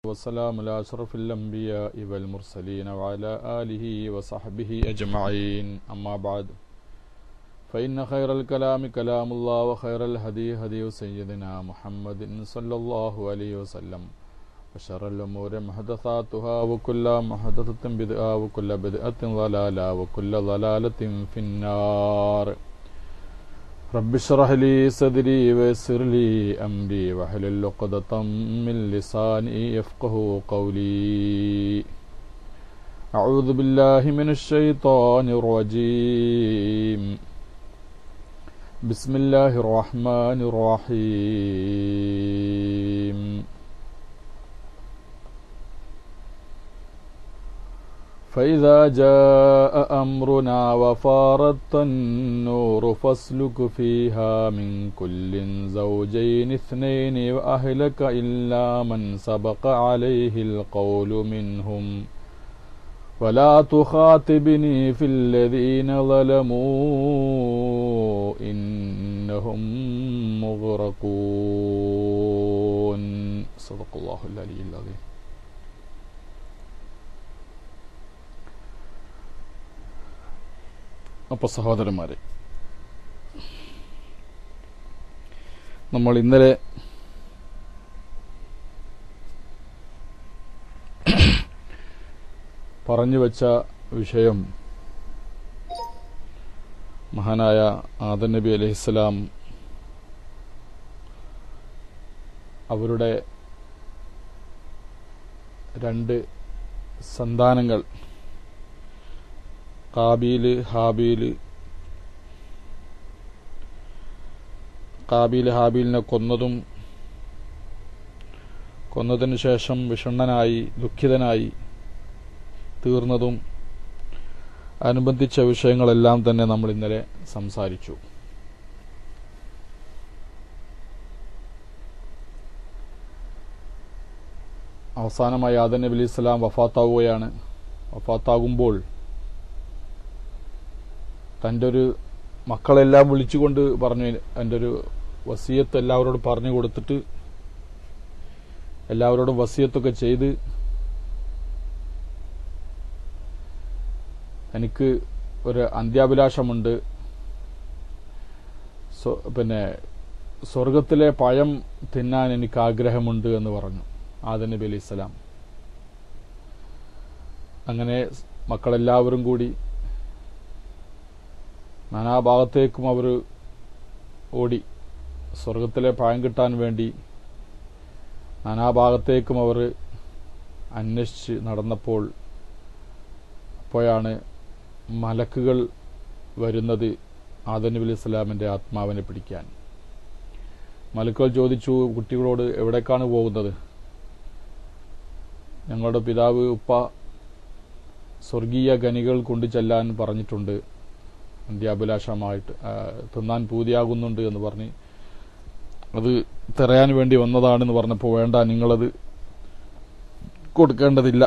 والسلام على أشرف الأنبياء والمرسلين وعلى آله وصحبه أجمعين أما بعد فإن خير الكلام كلام الله وخير الهدي هدي سيدنا محمد صلى الله عليه وسلم وشر الأمور محدثاتها وكل محدثة بدعة وكل بدعة ضلالة وكل ضلالة في النار رب اشرح لي صدري ويسر لي أمري واحلل عقدة من لساني يفقه قولي أعوذ بالله من الشيطان الرجيم بسم الله الرحمن الرحيم فإذا جاء أمرنا وفارت النور فاسلك فيها من كل زوجين اثنين وأهلك إلا من سبق عليه القول منهم ولا تخاطبني في الذين ظلموا إنهم مغرقون صدق الله العلي العظيم അപ്പോൾ സഹോദരന്മാരെ നമ്മൾ ഇന്നലെ പറഞ്ഞു വെച്ച വിഷയം മഹാനായ ആദൻ നബി അലഹിസ്സലാം അവരുടെ രണ്ട് സന്താനങ്ങൾ കാബീല് ഹാബീല് കാബീല് ഹാബീലിനെ കൊന്നതും കൊന്നതിനു ശേഷം വിഷണ്ണനായി ദുഃഖിതനായി തീർന്നതും അനുബന്ധിച്ച വിഷയങ്ങളെല്ലാം തന്നെ നമ്മൾ ഇന്നലെ സംസാരിച്ചു അവസാനമായി ആദൻ നബി അലി ഇസ്ലാം വഫാത്താവുകയാണ് വഫാത്താകുമ്പോൾ തൻ്റെ ഒരു മക്കളെല്ലാം വിളിച്ചുകൊണ്ട് പറഞ്ഞു എൻ്റെ ഒരു വസീയത്ത് എല്ലാവരോടും പറഞ്ഞു കൊടുത്തിട്ട് എല്ലാവരോടും വസീയത്തൊക്കെ ചെയ്ത് എനിക്ക് ഒരു അന്ത്യാഭിലാഷമുണ്ട് പിന്നെ സ്വർഗത്തിലെ പഴം തിന്നാൻ എനിക്ക് ആഗ്രഹമുണ്ട് എന്ന് പറഞ്ഞു ആദൻ നബി അലൈഹി സ്വലാം അങ്ങനെ മക്കളെല്ലാവരും കൂടി നാനാഭാഗത്തേക്കും അവർ ഓടി സ്വർഗത്തിലെ പഴം കിട്ടാൻ വേണ്ടി നാനാഭാഗത്തേക്കും അവർ അന്വേഷിച്ച് നടന്നപ്പോൾ അപ്പോഴാണ് മലക്കുകൾ വരുന്നത് ആദനബി അലി ഇസ്ലാമിന്റെ ആത്മാവിനെ പിടിക്കാൻ മലക്കുകൾ ചോദിച്ചു കുട്ടികളോട് എവിടേക്കാണ് പോകുന്നത് ഞങ്ങളുടെ പിതാവ് ഉപ്പ സ്വർഗീയ ഖനികൾ കൊണ്ടു ചെല്ലാൻ പറഞ്ഞിട്ടുണ്ട് അന്ത്യാഭിലാഷമായിട്ട് തിന്നാൻ പൂതിയാകുന്നുണ്ട് എന്ന് പറഞ്ഞ് അത് തിറയാൻ വേണ്ടി വന്നതാണെന്ന് പറഞ്ഞപ്പോൾ വേണ്ട നിങ്ങളത് കൊടുക്കേണ്ടതില്ല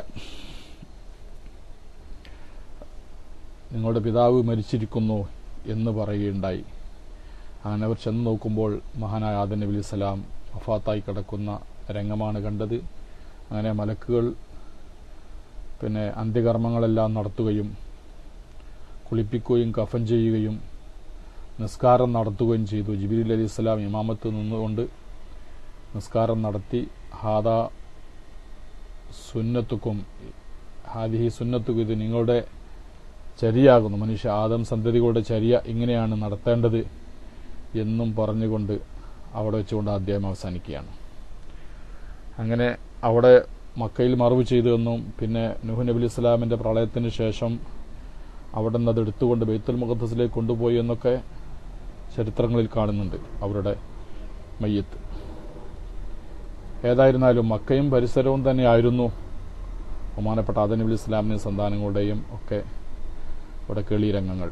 നിങ്ങളുടെ പിതാവ് മരിച്ചിരിക്കുന്നു എന്ന് പറയുകയുണ്ടായി അങ്ങനെ അവർ ചെന്ന് നോക്കുമ്പോൾ മഹാനായ ആദൻ നബി സ്വലാം വഫാത്തായി കിടക്കുന്ന രംഗമാണ് കണ്ടത് അങ്ങനെ മലക്കുകൾ പിന്നെ അന്ത്യകർമ്മങ്ങളെല്ലാം നടത്തുകയും കുളിപ്പിക്കുകയും കഫൻ ചെയ്യുകയും നിസ്കാരം നടത്തുകയും ചെയ്തു ജിബിരി അലി ഇസ്ലാം ഇമാമത്ത് നിന്നുകൊണ്ട് നിസ്കാരം നടത്തി ഹാദ സുന്നത്തുക്കും ഹാദിഹി സുന്നത്തുക്കും ഇത് നിങ്ങളുടെ ചരിയാകുന്നു മനുഷ്യ ആദം സന്തതികളുടെ ചര്യ ഇങ്ങനെയാണ് നടത്തേണ്ടത് എന്നും പറഞ്ഞുകൊണ്ട് അവിടെ വെച്ചുകൊണ്ട് അധ്യായം അവസാനിക്കുകയാണ് അങ്ങനെ അവിടെ മക്കയിൽ മറവ് ചെയ്തുവെന്നും പിന്നെ നുഹ് നബി ഇസ്ലാമിന്റെ പ്രളയത്തിന് ശേഷം അവിടെ നിന്ന് അത് എടുത്തുകൊണ്ട് ബെയ്ത്തുൽ മുഖദ്സിലേക്ക് കൊണ്ടുപോയി എന്നൊക്കെ ചരിത്രങ്ങളിൽ കാണുന്നുണ്ട് അവരുടെ മയ്യത്ത് ഏതായിരുന്നാലും മക്കയും പരിസരവും തന്നെയായിരുന്നു ബഹുമാനപ്പെട്ട ആദനബി ഇസ്ലാമിന്റെ സന്താനങ്ങളുടെയും ഒക്കെ ഇവിടെ കേളിരംഗങ്ങൾ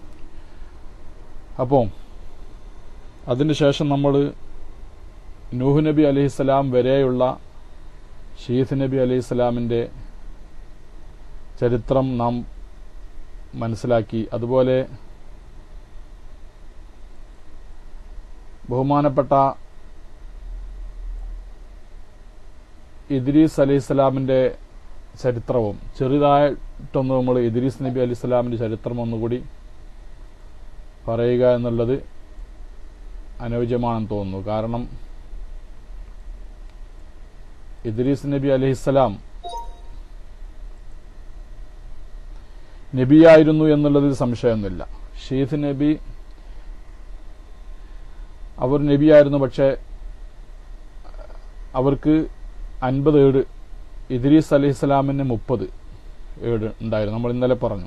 അപ്പോൾ അതിനുശേഷം നമ്മൾ നൂഹ് നബി അലഹിസ്സലാം വരെയുള്ള ഷീഖ് നബി അലഹിസ്സലാമിന്റെ ചരിത്രം നാം മനസ്സിലാക്കി അതുപോലെ ബഹുമാനപ്പെട്ട ഇദ്രീസ് അലൈഹി സ്വലാമിന്റെ ചരിത്രവും ചെറുതായിട്ടൊന്ന് നമ്മൾ ഇദ്രീസ് നബി അലൈഹി സ്വലാമിന്റെ ചരിത്രം ഒന്നുകൂടി പറയുക എന്നുള്ളത് അനുയോജ്യമാണെന്ന് തോന്നുന്നു കാരണം ഇദ്രീസ് നബി അലഹിസ്സലാം നബിയായിരുന്നു എന്നുള്ളതിൽ സംശയമൊന്നുമില്ല ഷീഖ് നബി അവർ നബിയായിരുന്നു പക്ഷെ അവർക്ക് അൻപത് ഏട് ഇദ്രീസ് അലഹിസ്സലാമിന് മുപ്പത് ഏട് ഉണ്ടായിരുന്നു നമ്മൾ ഇന്നലെ പറഞ്ഞു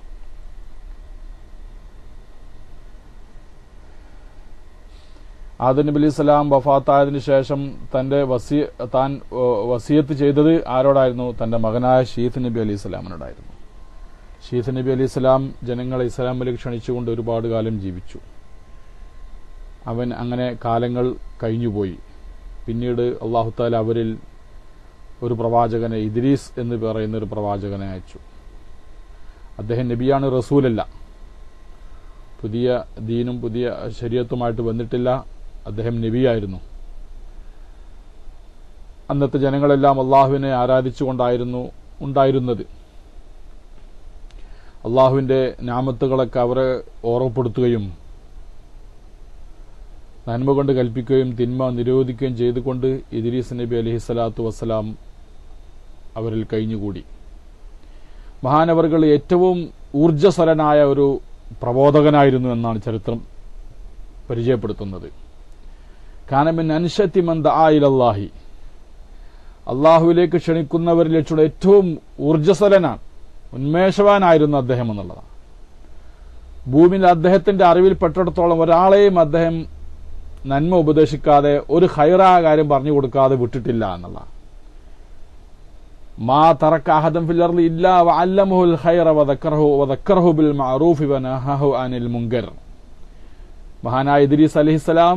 ആദം നബി അലൈഹി സ്വലാം വഫാത്തായതിനു ശേഷം തന്റെ വസീ താൻ ഏഹ്, വസീയത്ത് ചെയ്തത് ആരോടായിരുന്നു തന്റെ മകനായ ഷീഖ് നബി അലൈഹി സ്വലാമിനോടായിരുന്നു ഷീഖ് നബി അലൈഹി സ്വലാം ജനങ്ങളെ ഇസ്ലാമിലേക്ക് ക്ഷണിച്ചുകൊണ്ട് ഒരുപാട് കാലം ജീവിച്ചു അവൻ അങ്ങനെ കാലങ്ങൾ കഴിഞ്ഞുപോയി പിന്നീട് അള്ളാഹുത്താല അവരിൽ ഒരു പ്രവാചകനെ ഇദ്രീസ് എന്ന് പറയുന്ന ഒരു പ്രവാചകനെ അയച്ചു അദ്ദേഹം നബിയാണ് റസൂലല്ല പുതിയ ദീനും പുതിയ ശരീരത്തുമായിട്ട് വന്നിട്ടില്ല അദ്ദേഹം നബിയായിരുന്നു അന്നത്തെ ജനങ്ങളെല്ലാം അള്ളാഹുവിനെ ആരാധിച്ചുകൊണ്ടായിരുന്നു ഉണ്ടായിരുന്നത് അള്ളാഹുവിന്റെ നാമത്തുകളൊക്കെ അവരെ ഓർമ്മപ്പെടുത്തുകയും നന്മ കൊണ്ട് കൽപ്പിക്കുകയും തിന്മ നിരോധിക്കുകയും ചെയ്തുകൊണ്ട് ഇദ്രീസ് നബി അലഹി സ്വലാത്തു വസ്സലാം അവരിൽ കഴിഞ്ഞുകൂടി മഹാനവറുകൾ ഏറ്റവും ഊർജ്ജസ്വലനായ ഒരു പ്രബോധകനായിരുന്നു എന്നാണ് ചരിത്രം പരിചയപ്പെടുത്തുന്നത് കാനമിൻ അൻഷത്തി മന്ദ ആയിലല്ലാഹി അള്ളാഹുവിലേക്ക് ക്ഷണിക്കുന്നവരിൽ വെച്ചുള്ള ഏറ്റവും ഊർജ്ജസ്വലനാണ് ഉന്മേഷവാനായിരുന്നു അദ്ദേഹം എന്നുള്ളതാണ് ഭൂമിയിൽ അദ്ദേഹത്തിന്റെ അറിവിൽ പെട്ടിടത്തോളം ഒരാളെയും അദ്ദേഹം നന്മ ഉപദേശിക്കാതെ ഒരു ഹൈറായ കാര്യം പറഞ്ഞു കൊടുക്കാതെ വിട്ടിട്ടില്ല എന്നുള്ള മാ തറക്ക അഹദം ഫില്ലർലി ഇല്ല വഅല്ലമുൽ ഖൈറ വദക്കറഹു വദക്കറഹു ബിൽ മഅറൂഫി വനഹഹു അനിൽ മുങ്കർ മഹാനായ ഇദ്രീസ് അലൈഹിസ്സലാം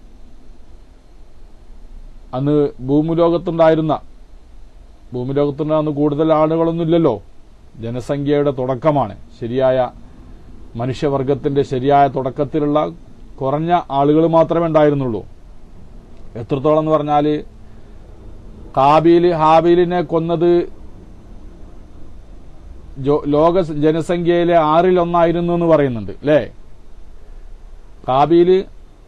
അന്ന് ഭൂമിലോകത്തുണ്ടായിരുന്ന ഭൂമിലോകത്തുണ്ടാകുന്ന കൂടുതൽ ആളുകളൊന്നുമില്ലല്ലോ ജനസംഖ്യയുടെ തുടക്കമാണ് ശരിയായ മനുഷ്യവർഗത്തിന്റെ ശരിയായ തുടക്കത്തിലുള്ള കുറഞ്ഞ ആളുകൾ മാത്രമേ ഉണ്ടായിരുന്നുള്ളൂ എത്രത്തോളം എന്ന് പറഞ്ഞാല് കാബീല് ഹാബീലിനെ കൊന്നത് ജോ- ലോക ജനസംഖ്യയിലെ ആറിൽ ഒന്നായിരുന്നു എന്ന് പറയുന്നുണ്ട് അല്ലേ കാബീല്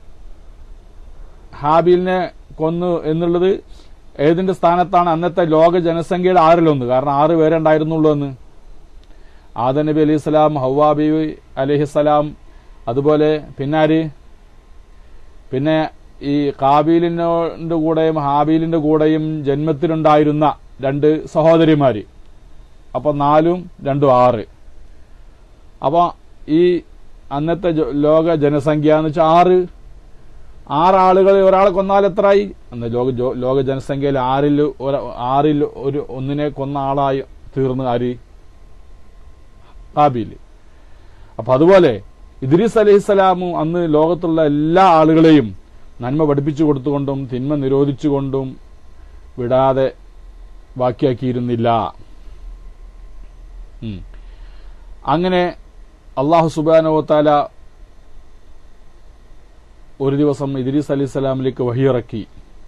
ഹാബീലിനെ കൊന്നു എന്നുള്ളത് ഏതിന്റെ സ്ഥാനത്താണ് അന്നത്തെ ലോക ജനസംഖ്യയുടെ ആറിലൊന്ന് കാരണം ആറ് പേരെ ഉണ്ടായിരുന്നുള്ളൂ എന്ന് ആദ നബി അലൈഹി സ്വലാം ഹവാബി അലഹിസ്സലാം അതുപോലെ പിന്നാര് പിന്നെ ഈ കാബീലിന്റെ കൂടെയും ഹാബീലിന്റെ കൂടെയും ജന്മത്തിലുണ്ടായിരുന്ന രണ്ട് സഹോദരിമാര് അപ്പൊ നാലും രണ്ടും ആറ് അപ്പൊ ഈ അന്നത്തെ ജ- ലോക ജനസംഖ്യ എന്ന് വെച്ചാൽ ആറ് ആറാളുകൾ ഒരാളെ കൊന്നാൽ എത്രയായി അന്ന് ലോക ജോ- ലോക ജനസംഖ്യയിൽ ആറിൽ ഒര- ആറിൽ ഒരു ഒന്നിനെ കൊന്ന ആളായി തീർന്ന് ആര് കാബീൽ അപ്പൊ അതുപോലെ ഇദ്രീസ് അലഹിസ്സലാമും അന്ന് ലോകത്തുള്ള എല്ലാ ആളുകളെയും നന്മ പഠിപ്പിച്ചു കൊടുത്തുകൊണ്ടും തിന്മ നിരോധിച്ചുകൊണ്ടും വിടാതെ ബാക്കിയാക്കിയിരുന്നില്ല ഉം. അങ്ങനെ അള്ളാഹു സുബാനോത്താല ഒരു ദിവസം ഇദ്രീസ് അലി സ്വലാമിലേക്ക് വഹിയിറക്കി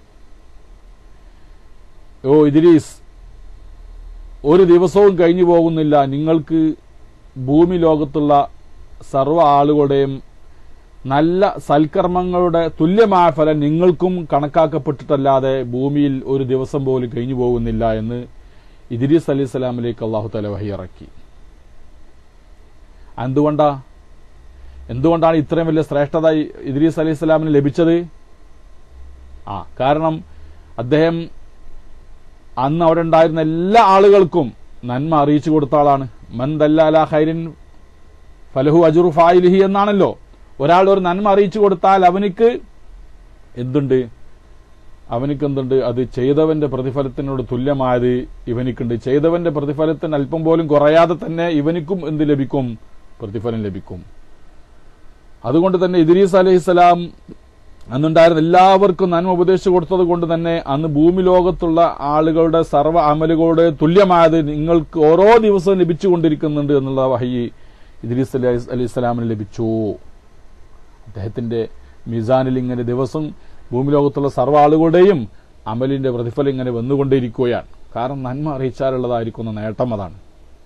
ഓ ഇദ്രീസ് ഒരു ദിവസവും കഴിഞ്ഞു പോകുന്നില്ല നിങ്ങൾക്ക് ഭൂമി ലോകത്തുള്ള സർവ്വ ആളുകളുടെയും നല്ല സൽക്കർമ്മങ്ങളുടെ തുല്യമായ ഫലം നിങ്ങൾക്കും കണക്കാക്കപ്പെട്ടിട്ടല്ലാതെ ഭൂമിയിൽ ഒരു ദിവസം പോലും കഴിഞ്ഞു പോകുന്നില്ല എന്ന് ഇദ്രീസ് അലി സ്വലാമിലേക്ക് അള്ളാഹു തല വഹിയിറക്കി എന്തുകൊണ്ടാ എന്തുകൊണ്ടാണ് ഇത്രയും വലിയ ശ്രേഷ്ഠത ഈ ഇദ്രീസ് അലി സ്വലാമിന് ലഭിച്ചത് ആ കാരണം അദ്ദേഹം അന്ന് അവിടെ ഉണ്ടായിരുന്ന എല്ലാ ആളുകൾക്കും നന്മ അറിയിച്ചു കൊടുത്ത ആളാണ് മൻ ദല്ലാല ഹൈരിൻ ഫലഹു അജുറു ഫായിലിഹി എന്നാണല്ലോ ഒരാൾ ഒരു നന്മ അറിയിച്ചു കൊടുത്താൽ അവനിക്ക് എന്തുണ്ട് അവനിക്ക് എന്തുണ്ട് അത് ചെയ്തവന്റെ പ്രതിഫലത്തിനോട് തുല്യമായത് ഇവനിക്കുണ്ട് ചെയ്തവന്റെ പ്രതിഫലത്തിന് അല്പം പോലും കുറയാതെ തന്നെ ഇവനിക്കും എന്ത് ലഭിക്കും പ്രതിഫലം ലഭിക്കും അതുകൊണ്ട് തന്നെ ഇദ്രീസ് അലഹിസ്സലാം അന്നുണ്ടായിരുന്ന എല്ലാവർക്കും നന്മ ഉപദേശിച്ചു കൊടുത്തത് കൊണ്ട് തന്നെ അന്ന് ഭൂമി ലോകത്തുള്ള ആളുകളുടെ സർവ്വ അമലുകളുടെ തുല്യമായത് നിങ്ങൾക്ക് ഓരോ ദിവസവും ലഭിച്ചുകൊണ്ടിരിക്കുന്നുണ്ട് എന്നുള്ള വഹി ഇദ്രീസ് അലി അലി ഇസ്ലാമിന് ലഭിച്ചു അദ്ദേഹത്തിന്റെ മിസാനിൽ ഇങ്ങനെ ദിവസം ഭൂമി ലോകത്തുള്ള സർവ്വ ആളുകളുടെയും അമലിന്റെ പ്രതിഫലം ഇങ്ങനെ വന്നുകൊണ്ടേയിരിക്കുകയാണ് കാരണം നന്മ അറിയിച്ചാലുള്ളതായിരിക്കുന്ന നേട്ടം അതാണ്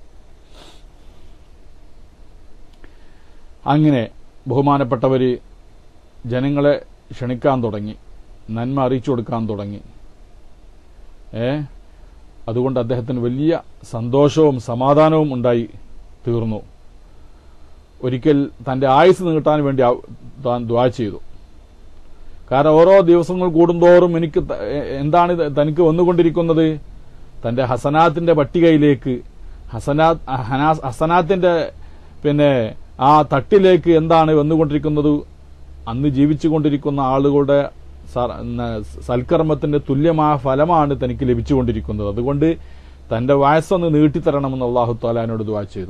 അങ്ങനെ ബഹുമാനപ്പെട്ടവര് ജനങ്ങളെ ക്ഷണിക്കാൻ തുടങ്ങി നന്മ അറിയിച്ചു കൊടുക്കാൻ തുടങ്ങി ഏ അതുകൊണ്ട് അദ്ദേഹത്തിന് വലിയ സന്തോഷവും സമാധാനവും ഉണ്ടായി തീർന്നു ഒരിക്കൽ തന്റെ ആയുസ് നീട്ടാൻ വേണ്ടി ആ- താൻ ദ്വാ ചെയ്തു കാരണം ഓരോ ദിവസങ്ങൾ കൂടുന്തോറും എനിക്ക് ത- എ- എന്താണ് ഇത് തനിക്ക് വന്നുകൊണ്ടിരിക്കുന്നത് തന്റെ ഹസനാത്തിന്റെ പട്ടികയിലേക്ക് ഹസനാത്ത് ഹനാ- ഹസനാത്തിന്റെ പിന്നെ ആ തട്ടിലേക്ക് എന്താണ് വന്നുകൊണ്ടിരിക്കുന്നത് അന്ന് ജീവിച്ചുകൊണ്ടിരിക്കുന്ന ആളുകളുടെ സ- ന- സൽക്കർമ്മത്തിന്റെ തുല്യമായ ഫലമാണ് തനിക്ക് ലഭിച്ചുകൊണ്ടിരിക്കുന്നത് അതുകൊണ്ട് തന്റെ വയസ്സൊന്ന് നീട്ടിത്തരണമെന്ന് അള്ളാഹു താലാനോട് ദുവാ ചെയ്തു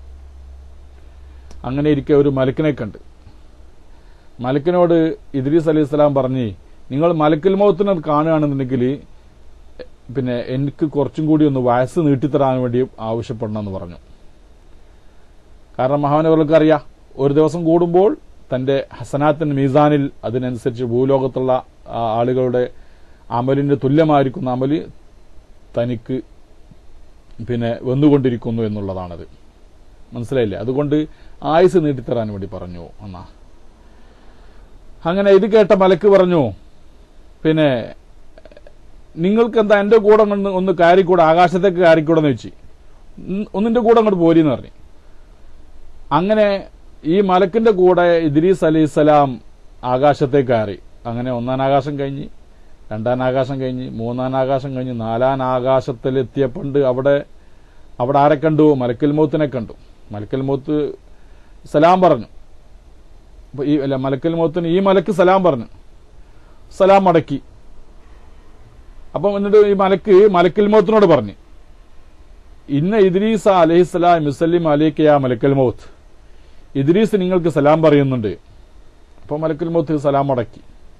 അങ്ങനെ ഇരിക്കെ ഒരു മലക്കിനെ കണ്ട് മലക്കിനോട് ഇദ്രീസ് അലൈഹി സ്വലാം പറഞ്ഞ് നിങ്ങൾ മലക്കൽ മൗത്തിനെ കാണുകയാണെന്നുണ്ടെങ്കിൽ പിന്നെ എനിക്ക് കുറച്ചും കൂടി ഒന്ന് വയസ്സ് നീട്ടിത്തരാൻ വേണ്ടി ആവശ്യപ്പെടണമെന്ന് പറഞ്ഞു കാരണം മഹാനവർക്ക് അറിയാം ഒരു ദിവസം കൂടുമ്പോൾ തന്റെ ഹസനാത്തിന്റെ മീസാനിൽ അതിനനുസരിച്ച് ഭൂലോകത്തുള്ള ആ ആളുകളുടെ അമലിന് തുല്യമായിരിക്കുന്ന അമല് തനിക്ക് പിന്നെ വന്നുകൊണ്ടിരിക്കുന്നു എന്നുള്ളതാണത് മനസ്സിലായില്ലേ അതുകൊണ്ട് ആയുസ് നീട്ടിത്തരാൻ വേണ്ടി പറഞ്ഞു എന്നാ അങ്ങനെ ഇത് കേട്ട മലക്ക് പറഞ്ഞു പിന്നെ നിങ്ങൾക്ക് എന്താ എന്റെ കൂടെ ഒന്ന് ഒന്ന് കയറിക്കൂടെ ആകാശത്തേക്ക് കയറിക്കൂടെ എന്ന് വെച്ച് ഒന്നിന്റെ കൂടെ അങ്ങോട്ട് പോരിന്ന് പറഞ്ഞു അങ്ങനെ ഈ മലക്കിന്റെ കൂടെ ഇദ്രീസ് അലൈഹിസ്സലാം ആകാശത്തേക്ക് കയറി അങ്ങനെ ഒന്നാം ആകാശം കഴിഞ്ഞ് രണ്ടാം ആകാശം കഴിഞ്ഞ് മൂന്നാം ആകാശം കഴിഞ്ഞ് നാലാം ആകാശത്തിലെത്തിയപ്പണ്ട് അവിടെ അവിടെ ആരെ കണ്ടു മലക്കൽ മൗത്തിനെ കണ്ടു മലക്കൽ മൗത്ത് സലാം പറഞ്ഞു അപ്പൊ ഈ അല്ല മലക്കൽ മൗത്തിന് ഈ മലക്ക് സലാം പറഞ്ഞു സലാം മടക്കി അപ്പം എന്നിട്ട് ഈ മലക്ക് മലക്കൽ മൗത്തിനോട് പറഞ്ഞു ഇന്ന ഇദ്രീസ അലഹിസ്സലാം മുസല്ലിം അലേക്കയ മലക്കൽ മൗത്ത് ഇദ്രീസ് നിങ്ങൾക്ക് സലാം പറയുന്നുണ്ട് അപ്പൊ മലക്കൽ മൗത്ത് സലാം മടക്കി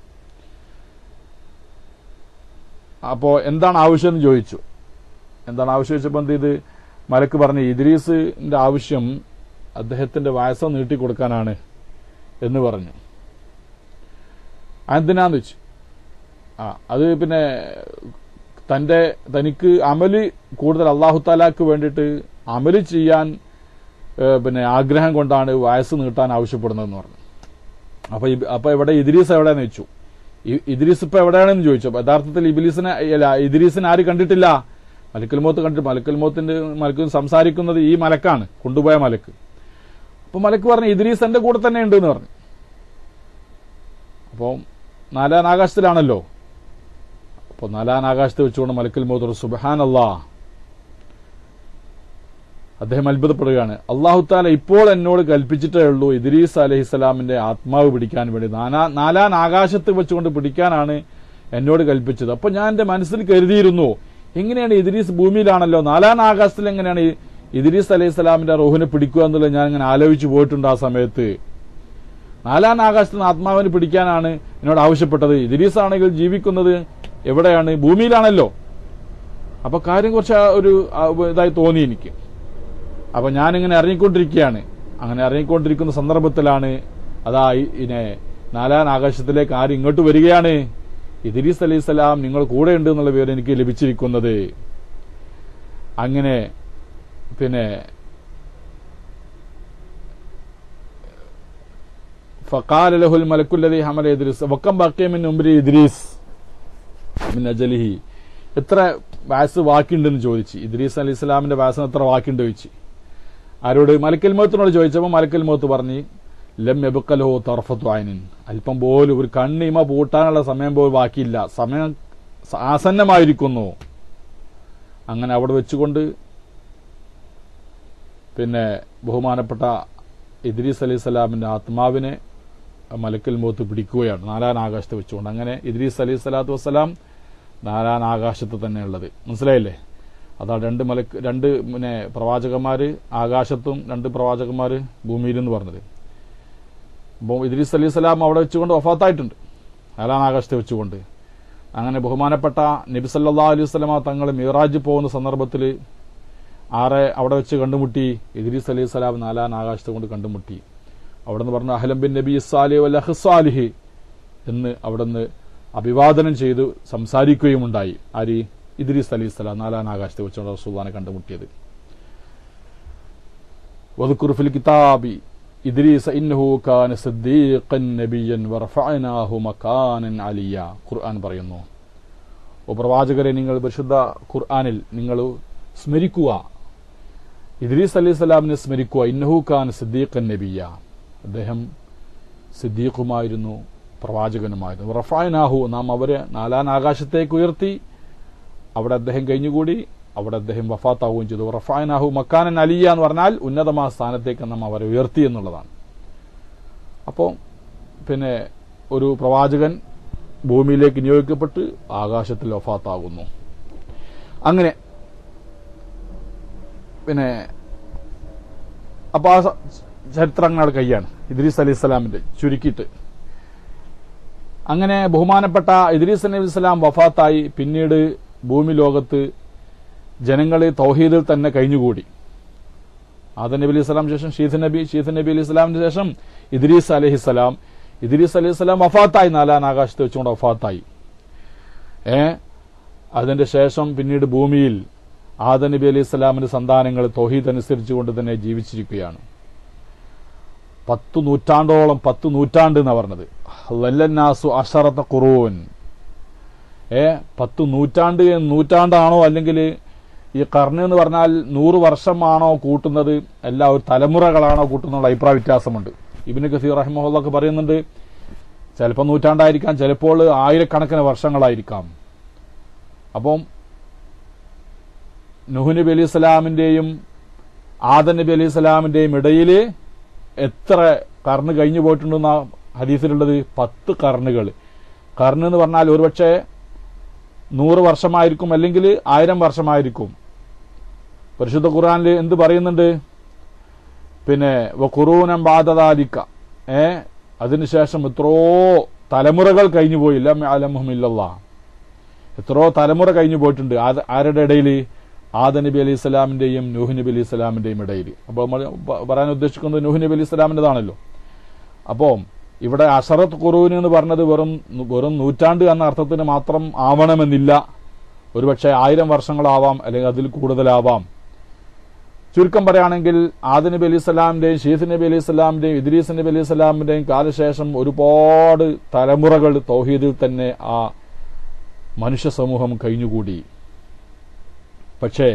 അപ്പോ എന്താണ് ആവശ്യം എന്ന് ചോദിച്ചു എന്താണ് ആവശ്യം ചോദിച്ചപ്പോൾ എന്ത് ചെയ്ത് മലക്ക് പറഞ്ഞു ഇദ്രീസിന്റെ ആവശ്യം അദ്ദേഹത്തിന്റെ വയസ്സ് നീട്ടിക്കൊടുക്കാനാണ് എന്ന് പറഞ്ഞു അതെന്തിനാന്ന് വെച്ചു ആ അത് പിന്നെ തന്റെ തനിക്ക് അമല് കൂടുതൽ അള്ളാഹു താലാക്ക് വേണ്ടിയിട്ട് അമല് ചെയ്യാൻ ഏ, പിന്നെ ആഗ്രഹം കൊണ്ടാണ് വയസ്സ് നീട്ടാൻ ആവശ്യപ്പെടുന്നതെന്ന് പറഞ്ഞു അപ്പൊ ഇബ്- അപ്പൊ ഇവിടെ ഇദ്രീസ് എവിടെയെന്ന് വെച്ചു ഇ- ഇദ്രീസ് ഇപ്പൊ എവിടെയാണെന്ന് ചോദിച്ചു അപ്പൊ യഥാർത്ഥത്തിൽ ഇബിലീസിനെ അല്ല ഇദ്രീസിനെ ആര് കണ്ടിട്ടില്ല മലക്കൽ മോത്ത് കണ്ടിട്ട് മലക്കൽ മോത്തിന്റെ മലക്ക് സംസാരിക്കുന്നത് ഈ മലക്കാണ് കൊണ്ടുപോയ മലക്ക് അപ്പൊ മലക്ക് പറഞ്ഞു ഇദ്രീസ് എന്റെ കൂടെ തന്നെ ഉണ്ട് എന്ന് പറഞ്ഞു അപ്പോൾ നാലാം ആകാശത്തിലാണല്ലോ അപ്പോൾ നാലാം ആകാശത്ത് വെച്ചുകൊണ്ട് മലക്കൽ മോത്ത് സുബഹാനല്ലാ അദ്ദേഹം അത്ഭുതപ്പെടുകയാണ് അള്ളാഹു താല ഇപ്പോൾ എന്നോട് കൽപ്പിച്ചിട്ടേ ഉള്ളൂ ഇദ്രീസ് അലഹിസ്സലാമിന്റെ ആത്മാവ് പിടിക്കാൻ വേണ്ടി നാലാ- നാലാം ആകാശത്ത് വെച്ചുകൊണ്ട് പിടിക്കാനാണ് എന്നോട് കൽപ്പിച്ചത് അപ്പൊ ഞാൻ എന്റെ മനസ്സിൽ കരുതിയിരുന്നു എങ്ങനെയാണ് ഇദ്രീസ് ഭൂമിയിലാണല്ലോ നാലാം ആകാശത്തിൽ എങ്ങനെയാണ് ഈ ഇദ്രീസ് അലഹിസ്സലാമിന്റെ റോഹിനെ പിടിക്കുക എന്നുള്ളത് ഞാൻ ഇങ്ങനെ ആലോചിച്ചു പോയിട്ടുണ്ട് ആ സമയത്ത് നാലാം ആകാശത്ത് നിന്ന് ആത്മാവിനെ പിടിക്കാനാണ് എന്നോട് ആവശ്യപ്പെട്ടത് ഇദ്രീസ് ആണെങ്കിൽ ജീവിക്കുന്നത് എവിടെയാണ് ഭൂമിയിലാണല്ലോ അപ്പൊ കാര്യം കുറച്ച് ആ ഒരു ആ, ഇതായി തോന്നി എനിക്ക് അപ്പൊ ഞാനിങ്ങനെ ഇറങ്ങിക്കൊണ്ടിരിക്കുകയാണ് അങ്ങനെ ഇറങ്ങിക്കൊണ്ടിരിക്കുന്ന സന്ദർഭത്തിലാണ് അതാ ഈ- ഇനെ നാലാം ആകാശത്തിലേക്ക് ആര് ഇങ്ങോട്ട് വരികയാണ് ഇദ്രീസ് അലൈഹി സ്വലാം നിങ്ങൾ കൂടെ ഉണ്ട് എന്നുള്ള വിവരം എനിക്ക് ലഭിച്ചിരിക്കുന്നത് അങ്ങനെ പിന്നെ ഫഖാല ലഹുൽ മലക്കുല്ലതി ഹമല ഇദ്രീസ് വക്കം ബക്കിയ മിൻ ഉംരി ഇദ്രീസ് മിൻ അജലിഹി എത്ര വയസ്സ് ബാക്കിയുണ്ടെന്ന് ചോദിച്ചു ഇദ്രീസ് അലി ഇസ്ലാമിന്റെ വയസ്സിന് എത്ര ബാക്കിയുണ്ട് ചോദിച്ചു ആരോട് മലക്കൽ മോത്തിനോട് ചോദിച്ചപ്പോൾ മലക്കൽ മോത്ത് പറഞ്ഞ് ലം എബുക്കലോ തർഫത്തു ആയനിൻ അല്പം പോലും ഒരു കണ്ണിമ പൂട്ടാനുള്ള സമയം പോലും ബാക്കിയില്ല സമയം സ- ആസന്നമായിരിക്കുന്നു അങ്ങനെ അവിടെ വെച്ചുകൊണ്ട് പിന്നെ ബഹുമാനപ്പെട്ട ഇദ്രീസ് അലി സ്വലാമിന്റെ ആത്മാവിനെ മലക്കൽ മോത്ത് പിടിക്കുകയാണ് നാലാം ആകാശത്ത് വെച്ചുകൊണ്ട് അങ്ങനെ ഇദ്രീസ് അലി സ്വലാത്തു വസ്സലാം നാലാം ആകാശത്ത് തന്നെയുള്ളത് മനസ്സിലായില്ലേ അതാ രണ്ട് മലക്ക് രണ്ട് പിന്നെ പ്രവാചകന്മാര് ആകാശത്തും രണ്ട് പ്രവാചകന്മാര് ഭൂമിയിലെന്ന് പറഞ്ഞത് അപ്പോൾ ഇദ്രീസ് അലി സ്വലാം അവിടെ വെച്ചുകൊണ്ട് വഫാത്തായിട്ടുണ്ട് നാലാം ആകാശത്ത് വെച്ചുകൊണ്ട് അങ്ങനെ ബഹുമാനപ്പെട്ട നബി സല്ലാ അലൈഹി സ്വലമ തങ്ങൾ മിറാജ് പോകുന്ന സന്ദർഭത്തിൽ ആറെ അവിടെ വെച്ച് കണ്ടുമുട്ടി ഇദ്രീസ് അലൈഹി സ്വലാം നാലാം ആകാശത്ത് കൊണ്ട് കണ്ടുമുട്ടി അവിടെ നിന്ന് പറഞ്ഞു അഹലം ബിൻ നബി സാലി വൽ അഹ്സാലിഹി എന്ന് അവിടെ നിന്ന് അഭിവാദനം ചെയ്ത് സംസാരിക്കുകയും ഉണ്ടായി ആര് ഇദ്രീസ് അലി സ്വലാം നാലാം ആകാശത്തെ വെച്ചുകൊണ്ട് റസൂല്ലാനെ കണ്ടുമുട്ടിയത് وذكر في الكتاب إدريس إنه كان صديقا نبيا ورفعناه مكانا عليا ഖുർആൻ പറയുന്നു ഓ പ്രവാചകരെ നിങ്ങൾ പരിശുദ്ധ ഖുർആനിൽ നിങ്ങൾ സ്മരിക്കുക ഇദ്രീസ് അലി സ്വലാമിനെ സ്മരിക്കുക ഇന്നഹു ഖാൻ സിദ്ദീഖൻ നബിയ അദ്ദേഹം സിദ്ദീഖുമായിരുന്നു പ്രവാചകനുമായിരുന്നു റഫായനാഹു നാം അവരെ നാലാൻ ആകാശത്തേക്ക് ഉയർത്തി അവിടെ അദ്ദേഹം കഴിഞ്ഞുകൂടി അവിടെ അദ്ദേഹം വഫാത്താവുകയും ചെയ്തു റഫായനാഹു മക്കാനൻ അലിയ എന്ന് പറഞ്ഞാൽ ഉന്നതമായ സ്ഥാനത്തേക്ക് നാം അവരെ ഉയർത്തി എന്നുള്ളതാണ് അപ്പോൾ പിന്നെ ഒരു പ്രവാചകൻ ഭൂമിയിലേക്ക് നിയോഗിക്കപ്പെട്ട് ആകാശത്തിൽ വഫാത്താകുന്നു അങ്ങനെ പിന്നെ അപ്പൊ ആ സ- ചരിത്രം അങ്ങനെ കൈയാണ് ഇദ്രീസ് അലി ഇസ്ലാമിന്റെ ചുരുക്കിയിട്ട് അങ്ങനെ ബഹുമാനപ്പെട്ട ഇദ്രീസ് നബി ഇസ്ലാം വഫാത്തായി പിന്നീട് ഭൂമി ലോകത്ത് ജനങ്ങൾ തൗഹീദിൽ തന്നെ കഴിഞ്ഞുകൂടി ആദം നബി അലൈഹി സ്വലാം ശേഷം ഷീദ് നബി ഷീദ് നബി അലൈഹി സ്വലാമിന് ശേഷം ഇദ്രീസ് അലഹി സ്വലാം ഇദ്രീസ് അലൈഹി സ്വലാം വഫാത്തായി നാലാം ആകാശത്ത് വെച്ചുകൊണ്ട് വഫാത്തായി ഏ അതിന്റെ ശേഷം പിന്നീട് ഭൂമിയിൽ ആദം നബി അലൈഹി സ്വലാമിന്റെ സന്താനങ്ങൾ തൗഹീദ് അനുസരിച്ചുകൊണ്ട് തന്നെ ജീവിച്ചിരിക്കുകയാണ് പത്തു നൂറ്റാണ്ടോളം പത്ത് നൂറ്റാണ്ട് എന്നാ പറഞ്ഞത് ലല്ലന്നാസു അഷറത്ത ഖുറൂൻ ഏ പത്ത് നൂറ്റാണ്ട് നൂറ്റാണ്ടാണോ അല്ലെങ്കിൽ ഈ കർണ് എന്ന് പറഞ്ഞാൽ നൂറ് വർഷമാണോ കൂട്ടുന്നത് എല്ലാ ഒരു തലമുറകളാണോ കൂട്ടുന്നുള്ള അഭിപ്രായ വ്യത്യാസമുണ്ട് ഇബിന് കസീർ റഹിമഹുല്ലൊക്കെ പറയുന്നുണ്ട് ചിലപ്പോൾ നൂറ്റാണ്ടായിരിക്കാം ചിലപ്പോൾ ആയിരക്കണക്കിന് വർഷങ്ങളായിരിക്കാം അപ്പം നുഹ് നബി അലൈഹി സ്വലാമിന്റെയും ആദൻ നബി അലൈഹി സ്വലാമിന്റെയും ഇടയിൽ എത്ര കർണ് കഴിഞ്ഞു പോയിട്ടുണ്ടെന്ന ഹദീസിലുള്ളത് പത്ത് കർണുകൾ കർണ് എന്ന് പറഞ്ഞാൽ ഒരുപക്ഷെ നൂറ് വർഷമായിരിക്കും അല്ലെങ്കിൽ ആയിരം വർഷമായിരിക്കും പരിശുദ്ധ ഖുർആനിൽ എന്ത് പറയുന്നുണ്ട് പിന്നെ ഖുറൂനം ബാധതാലിക്ക ഏ അതിനുശേഷം എത്രയോ തലമുറകൾ കഴിഞ്ഞു പോയില്ല അലമുഹമില്ല എത്രയോ തലമുറ കഴിഞ്ഞു പോയിട്ടുണ്ട് ആര- ആരുടെ ഇടയിൽ ആദ നബി അലൈഹി സ്വലാമിന്റെയും നൂഹ് നബി അലൈഹി സ്വലാമിന്റെയും ഇടയിൽ അപ്പോൾ നമ്മൾ പ- പറയാൻ ഉദ്ദേശിക്കുന്നത് നൂഹ് നബി അലൈഹി സ്വലാമിൻ്റെതാണല്ലോ അപ്പോൾ ഇവിടെ അഷറത്ത് ഖുറൂന് എന്ന് പറഞ്ഞത് വെറും വെറും നൂറ്റാണ്ട് എന്ന അർത്ഥത്തിന് മാത്രം ആവണമെന്നില്ല ഒരുപക്ഷെ ആയിരം വർഷങ്ങളാവാം അല്ലെങ്കിൽ അതിൽ കൂടുതലാവാം ചുരുക്കം പറയുകയാണെങ്കിൽ ആദ നബി അലൈഹി സ്വലാമിന്റെയും ഷീഫ് നബി അലൈഹി സ്വലാമിന്റെയും ഇദ്രീസ് നബി അലൈഹി സ്വലാമിന്റെയും കാലശേഷം ഒരുപാട് തലമുറകൾ തൗഹീദിൽ തന്നെ ആ മനുഷ്യ സമൂഹം കഴിഞ്ഞുകൂടി പക്ഷേ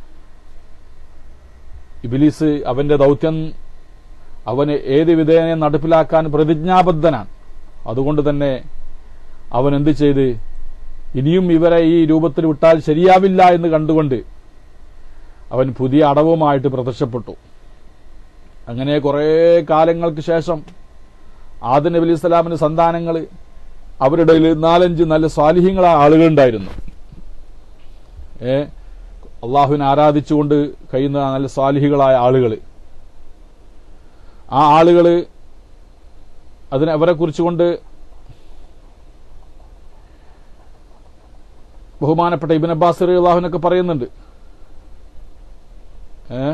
ഇബിലീസ് അവന്റെ ദൗത്യം അവന് ഏത് വിധേനെ നടപ്പിലാക്കാൻ പ്രതിജ്ഞാബദ്ധനാണ് അതുകൊണ്ട് തന്നെ അവൻ എന്ത് ചെയ്ത് ഇനിയും ഇവരെ ഈ രൂപത്തിൽ വിട്ടാൽ ശരിയാവില്ല എന്ന് കണ്ടുകൊണ്ട് അവൻ പുതിയ അടവുമായിട്ട് പ്രത്യക്ഷപ്പെട്ടു അങ്ങനെ കുറെ കാലങ്ങൾക്ക് ശേഷം ആദം നബി അലൈഹി സ്വലാമിന്റെ സന്താനങ്ങൾ അവരുടെ ഇടയിൽ നാലഞ്ച് നല്ല സ്വാലിഹ്യങ്ങളായ ആളുകളുണ്ടായിരുന്നു ഏ അള്ളാഹുവിനെ ആരാധിച്ചുകൊണ്ട് കഴിയുന്ന നല്ല സ്വാലിഹികളായ ആളുകൾ ആ ആളുകള് അതിനെ അവരെ കുറിച്ചുകൊണ്ട് ബഹുമാനപ്പെട്ട ഇബിൻ അബ്ബാസ് അള്ളാഹുവിനൊക്കെ പറയുന്നുണ്ട് ഏ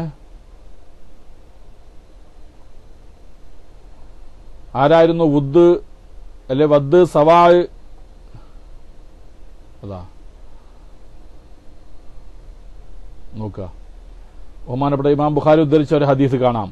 ആരായിരുന്നു വുദ് അല്ലെ വദ് സവാഴ് അതാ നോക്കുക ബഹുമാനപ്പെട്ട ഇമാം ബുഖാരി ഉദ്ധരിച്ച ഒരു ഹദീസ് കാണാം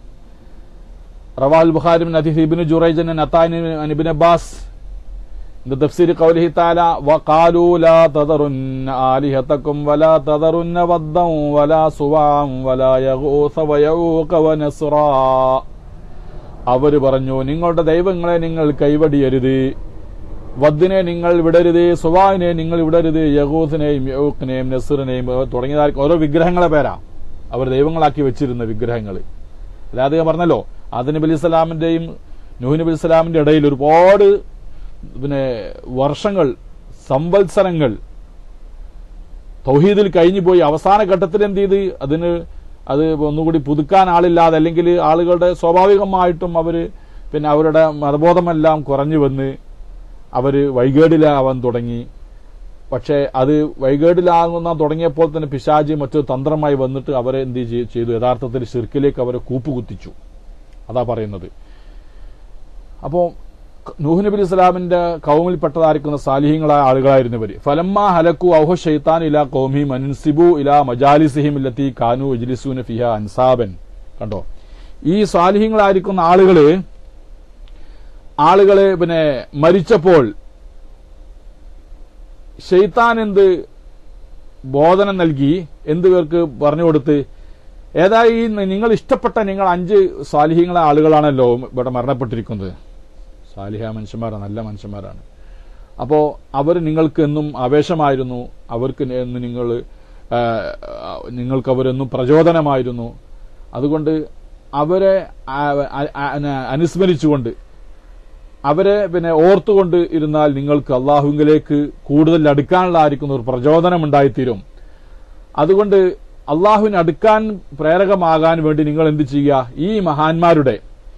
റവാൽ ബുഖാരി من حديث ابن جريج عن عطاء عن ابن عباس عند تفسير قوله تعالى وقالوا لا تذرن آلهتكم ولا تذرن ودا ولا سواعا ولا يغوث ويعوق ونسرا അവര് പറഞ്ഞു നിങ്ങളുടെ ദൈവങ്ങളെ നിങ്ങൾ കൈവടിയരുത് വദ്ദിനെ നിങ്ങൾ വിടരുത് സുവാഹിനെ നിങ്ങൾ വിടരുത് യഹൂസിനെയും യഹൂക്കിനെയും നസറിനെയും തുടങ്ങിയതായിരിക്കും ഓരോ വിഗ്രഹങ്ങളെ പേരാ അവർ ദൈവങ്ങളാക്കി വെച്ചിരുന്ന വിഗ്രഹങ്ങൾ അല്ലാതെ ഞാൻ പറഞ്ഞല്ലോ ആദ നബി അലൈഹി സ്വലാമിന്റെയും നൂഹ് നബി അലൈഹി സ്വലാമിന്റെ ഇടയിൽ ഒരുപാട് പിന്നെ വർഷങ്ങൾ സംവത്സരങ്ങൾ തൗഹീദിൽ കഴിഞ്ഞുപോയി അവസാന ഘട്ടത്തിൽ എന്ത് ചെയ്ത് അതിന് അത് ഒന്നുകൂടി പുതുക്കാൻ ആളില്ലാതെ അല്ലെങ്കിൽ ആളുകളുടെ സ്വാഭാവികമായിട്ടും അവര് പിന്നെ അവരുടെ മതബോധമെല്ലാം കുറഞ്ഞു വന്ന് അവര് വൈകേടിലാവാൻ തുടങ്ങി പക്ഷേ അത് വൈകേടിലാകുന്ന തുടങ്ങിയപ്പോൾ തന്നെ പിശാജി മറ്റു തന്ത്രമായി വന്നിട്ട് അവരെ എന്ത് ചെയ്- ചെയ്തു യഥാർത്ഥത്തിൽ ഷിർക്കിലേക്ക് അവരെ കൂപ്പുകുത്തിച്ചു അതാ പറയുന്നത് അപ്പോൾ നൂഹ് നബി ഇസ്ലാമിന്റെ കൗമിൽപ്പെട്ടതായിരിക്കുന്ന സാലിഹ്യങ്ങളായ ആളുകളായിരുന്നു ഇവര് ഫലമ്മ ഹലക്കു ഔഹ ഷെയ്ത്താൻ ഇല കൗമി മൻസിബു ഇല മജാലിസിഹിം ഇല്ലത്തി കാനു ഇജ്ലിസൂന ഫിഹ അൻസാബൻ കണ്ടോ ഈ സാലിഹ്യങ്ങളായിരിക്കുന്ന ആളുകള് ആളുകള് പിന്നെ മരിച്ചപ്പോൾ ഷെയ്ത്താൻ എന്ത് ബോധനം നൽകി എന്ത് പേർക്ക് പറഞ്ഞു കൊടുത്ത് ഏതായി ഈ നിങ്ങൾ ഇഷ്ടപ്പെട്ട നിങ്ങൾ അഞ്ച് സാലിഹ്യങ്ങളെ ആളുകളാണല്ലോ ഇവിടെ മരണപ്പെട്ടിരിക്കുന്നത് സാലിഹ മനുഷ്യന്മാരാണ് നല്ല മനുഷ്യന്മാരാണ് അപ്പോൾ അവർ നിങ്ങൾക്ക് എന്നും ആവേശമായിരുന്നു അവർക്ക് എന്ന് നിങ്ങൾ ആ, നിങ്ങൾക്ക് അവരെന്നും പ്രചോദനമായിരുന്നു അതുകൊണ്ട് അവരെ ആ- ആ- ആ- അനുസ്മരിച്ചുകൊണ്ട് അവരെ പിന്നെ ഓർത്തുകൊണ്ട് ഇരുന്നാൽ നിങ്ങൾക്ക് അള്ളാഹുവിലേക്ക് കൂടുതൽ അടുക്കാനുള്ള ആയിരിക്കുന്ന ഒരു പ്രചോദനം ഉണ്ടായിത്തീരും അതുകൊണ്ട് അള്ളാഹുവിന് അടുക്കാൻ പ്രേരകമാകാൻ വേണ്ടി നിങ്ങൾ എന്ത് ചെയ്യുക ഈ മഹാന്മാരുടെ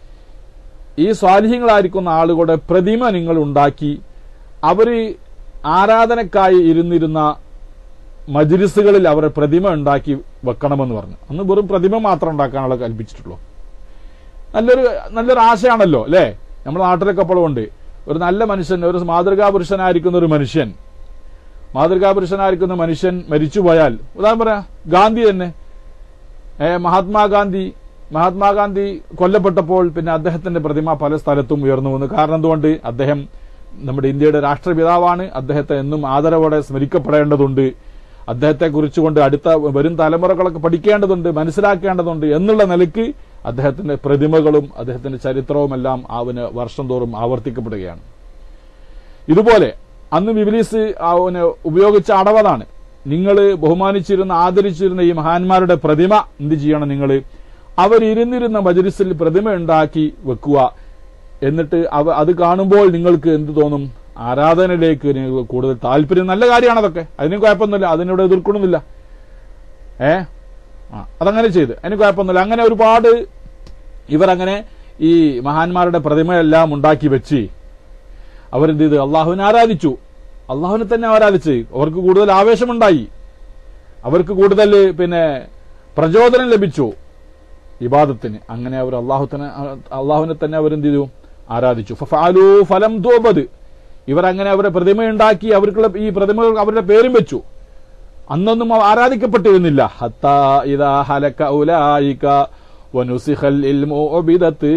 ഈ സ്വാലിഹ്യങ്ങളായിരിക്കുന്ന ആളുകളുടെ പ്രതിമ നിങ്ങൾ ഉണ്ടാക്കി അവര് ആരാധനക്കായി ഇരുന്നിരുന്ന മജ്ലിസുകളിൽ അവരുടെ പ്രതിമ ഉണ്ടാക്കി വെക്കണമെന്ന് പറഞ്ഞു അന്ന് വെറും പ്രതിമ മാത്രം ഉണ്ടാക്കാനുള്ള കൽപ്പിച്ചിട്ടുള്ളൂ നല്ലൊരു നല്ലൊരു ആശയാണല്ലോ അല്ലേ നമ്മുടെ നാട്ടിലൊക്കെ അപ്പോഴും ഉണ്ട് ഒരു നല്ല മനുഷ്യൻ ഒരു മാതൃകാ പുരുഷനായിരിക്കുന്ന ഒരു മനുഷ്യൻ മാതൃകാ പുരുഷനായിരിക്കുന്ന മനുഷ്യൻ മരിച്ചുപോയാൽ ഉദാഹരണം പറയാം ഗാന്ധി തന്നെ ഏ, മഹാത്മാഗാന്ധി മഹാത്മാഗാന്ധി കൊല്ലപ്പെട്ടപ്പോൾ പിന്നെ അദ്ദേഹത്തിന്റെ പ്രതിമ പല സ്ഥലത്തും ഉയർന്നു വന്നു കാരണം എന്തുകൊണ്ട് അദ്ദേഹം നമ്മുടെ ഇന്ത്യയുടെ രാഷ്ട്രപിതാവാണ് അദ്ദേഹത്തെ എന്നും ആദരവോടെ സ്മരിക്കപ്പെടേണ്ടതുണ്ട് അദ്ദേഹത്തെ കുറിച്ചുകൊണ്ട് അടുത്ത വരും തലമുറകളൊക്കെ പഠിക്കേണ്ടതുണ്ട് മനസ്സിലാക്കേണ്ടതുണ്ട് എന്നുള്ള നിലയ്ക്ക് അദ്ദേഹത്തിന്റെ പ്രതിമകളും അദ്ദേഹത്തിന്റെ ചരിത്രവുമെല്ലാം അവന് വർഷം തോറും ആവർത്തിക്കപ്പെടുകയാണ് ഇതുപോലെ അന്ന് വിബിലീസ് അവന് ഉപയോഗിച്ച അടവതാണ് നിങ്ങൾ ബഹുമാനിച്ചിരുന്ന ആദരിച്ചിരുന്ന ഈ മഹാന്മാരുടെ പ്രതിമ എന്ത് ചെയ്യണം നിങ്ങൾ അവരിരുന്നിരുന്ന മജലിസിൽ പ്രതിമ ഉണ്ടാക്കി വെക്കുക എന്നിട്ട് അവ അത് കാണുമ്പോൾ നിങ്ങൾക്ക് എന്ത് തോന്നും ആരാധനയിലേക്ക് നിങ്ങൾക്ക് കൂടുതൽ താല്പര്യം നല്ല കാര്യമാണ് അതൊക്കെ അതിന് കുഴപ്പമൊന്നുമില്ല അതിനോട് എതിർക്കണമെന്നില്ല ഏ ആ അതങ്ങനെ ചെയ്ത് അതിന് കുഴപ്പമൊന്നുമില്ല അങ്ങനെ ഒരുപാട് ഇവരങ്ങനെ ഈ മഹാന്മാരുടെ പ്രതിമയെല്ലാം ഉണ്ടാക്കി വെച്ച് അവരെന്ത് ചെയ്ത് അള്ളാഹുവിനെ ആരാധിച്ചു അള്ളാഹുവിനെ തന്നെ ആരാധിച്ച് അവർക്ക് കൂടുതൽ ആവേശമുണ്ടായി അവർക്ക് കൂടുതൽ പിന്നെ പ്രചോദനം ലഭിച്ചു ഇബാദത്തിന് അങ്ങനെ അവർ അള്ളാഹുത്തനെ അള്ളാഹുവിനെ തന്നെ അവരെന്ത് ചെയ്തു ആരാധിച്ചു ഫഫാലു ഫലം തോപത് ഇവർ അങ്ങനെ അവരുടെ പ്രതിമയുണ്ടാക്കി അവർക്കുള്ള ഈ പ്രതിമകൾ അവരുടെ പേരും വെച്ചു അന്നൊന്നും അവ ആരാധിക്കപ്പെട്ടിരുന്നില്ല ഹത്താ ഇദാ ഹലക ഉലായിക വനുസിഖൽ ഇൽമു ഉബിദത്ത്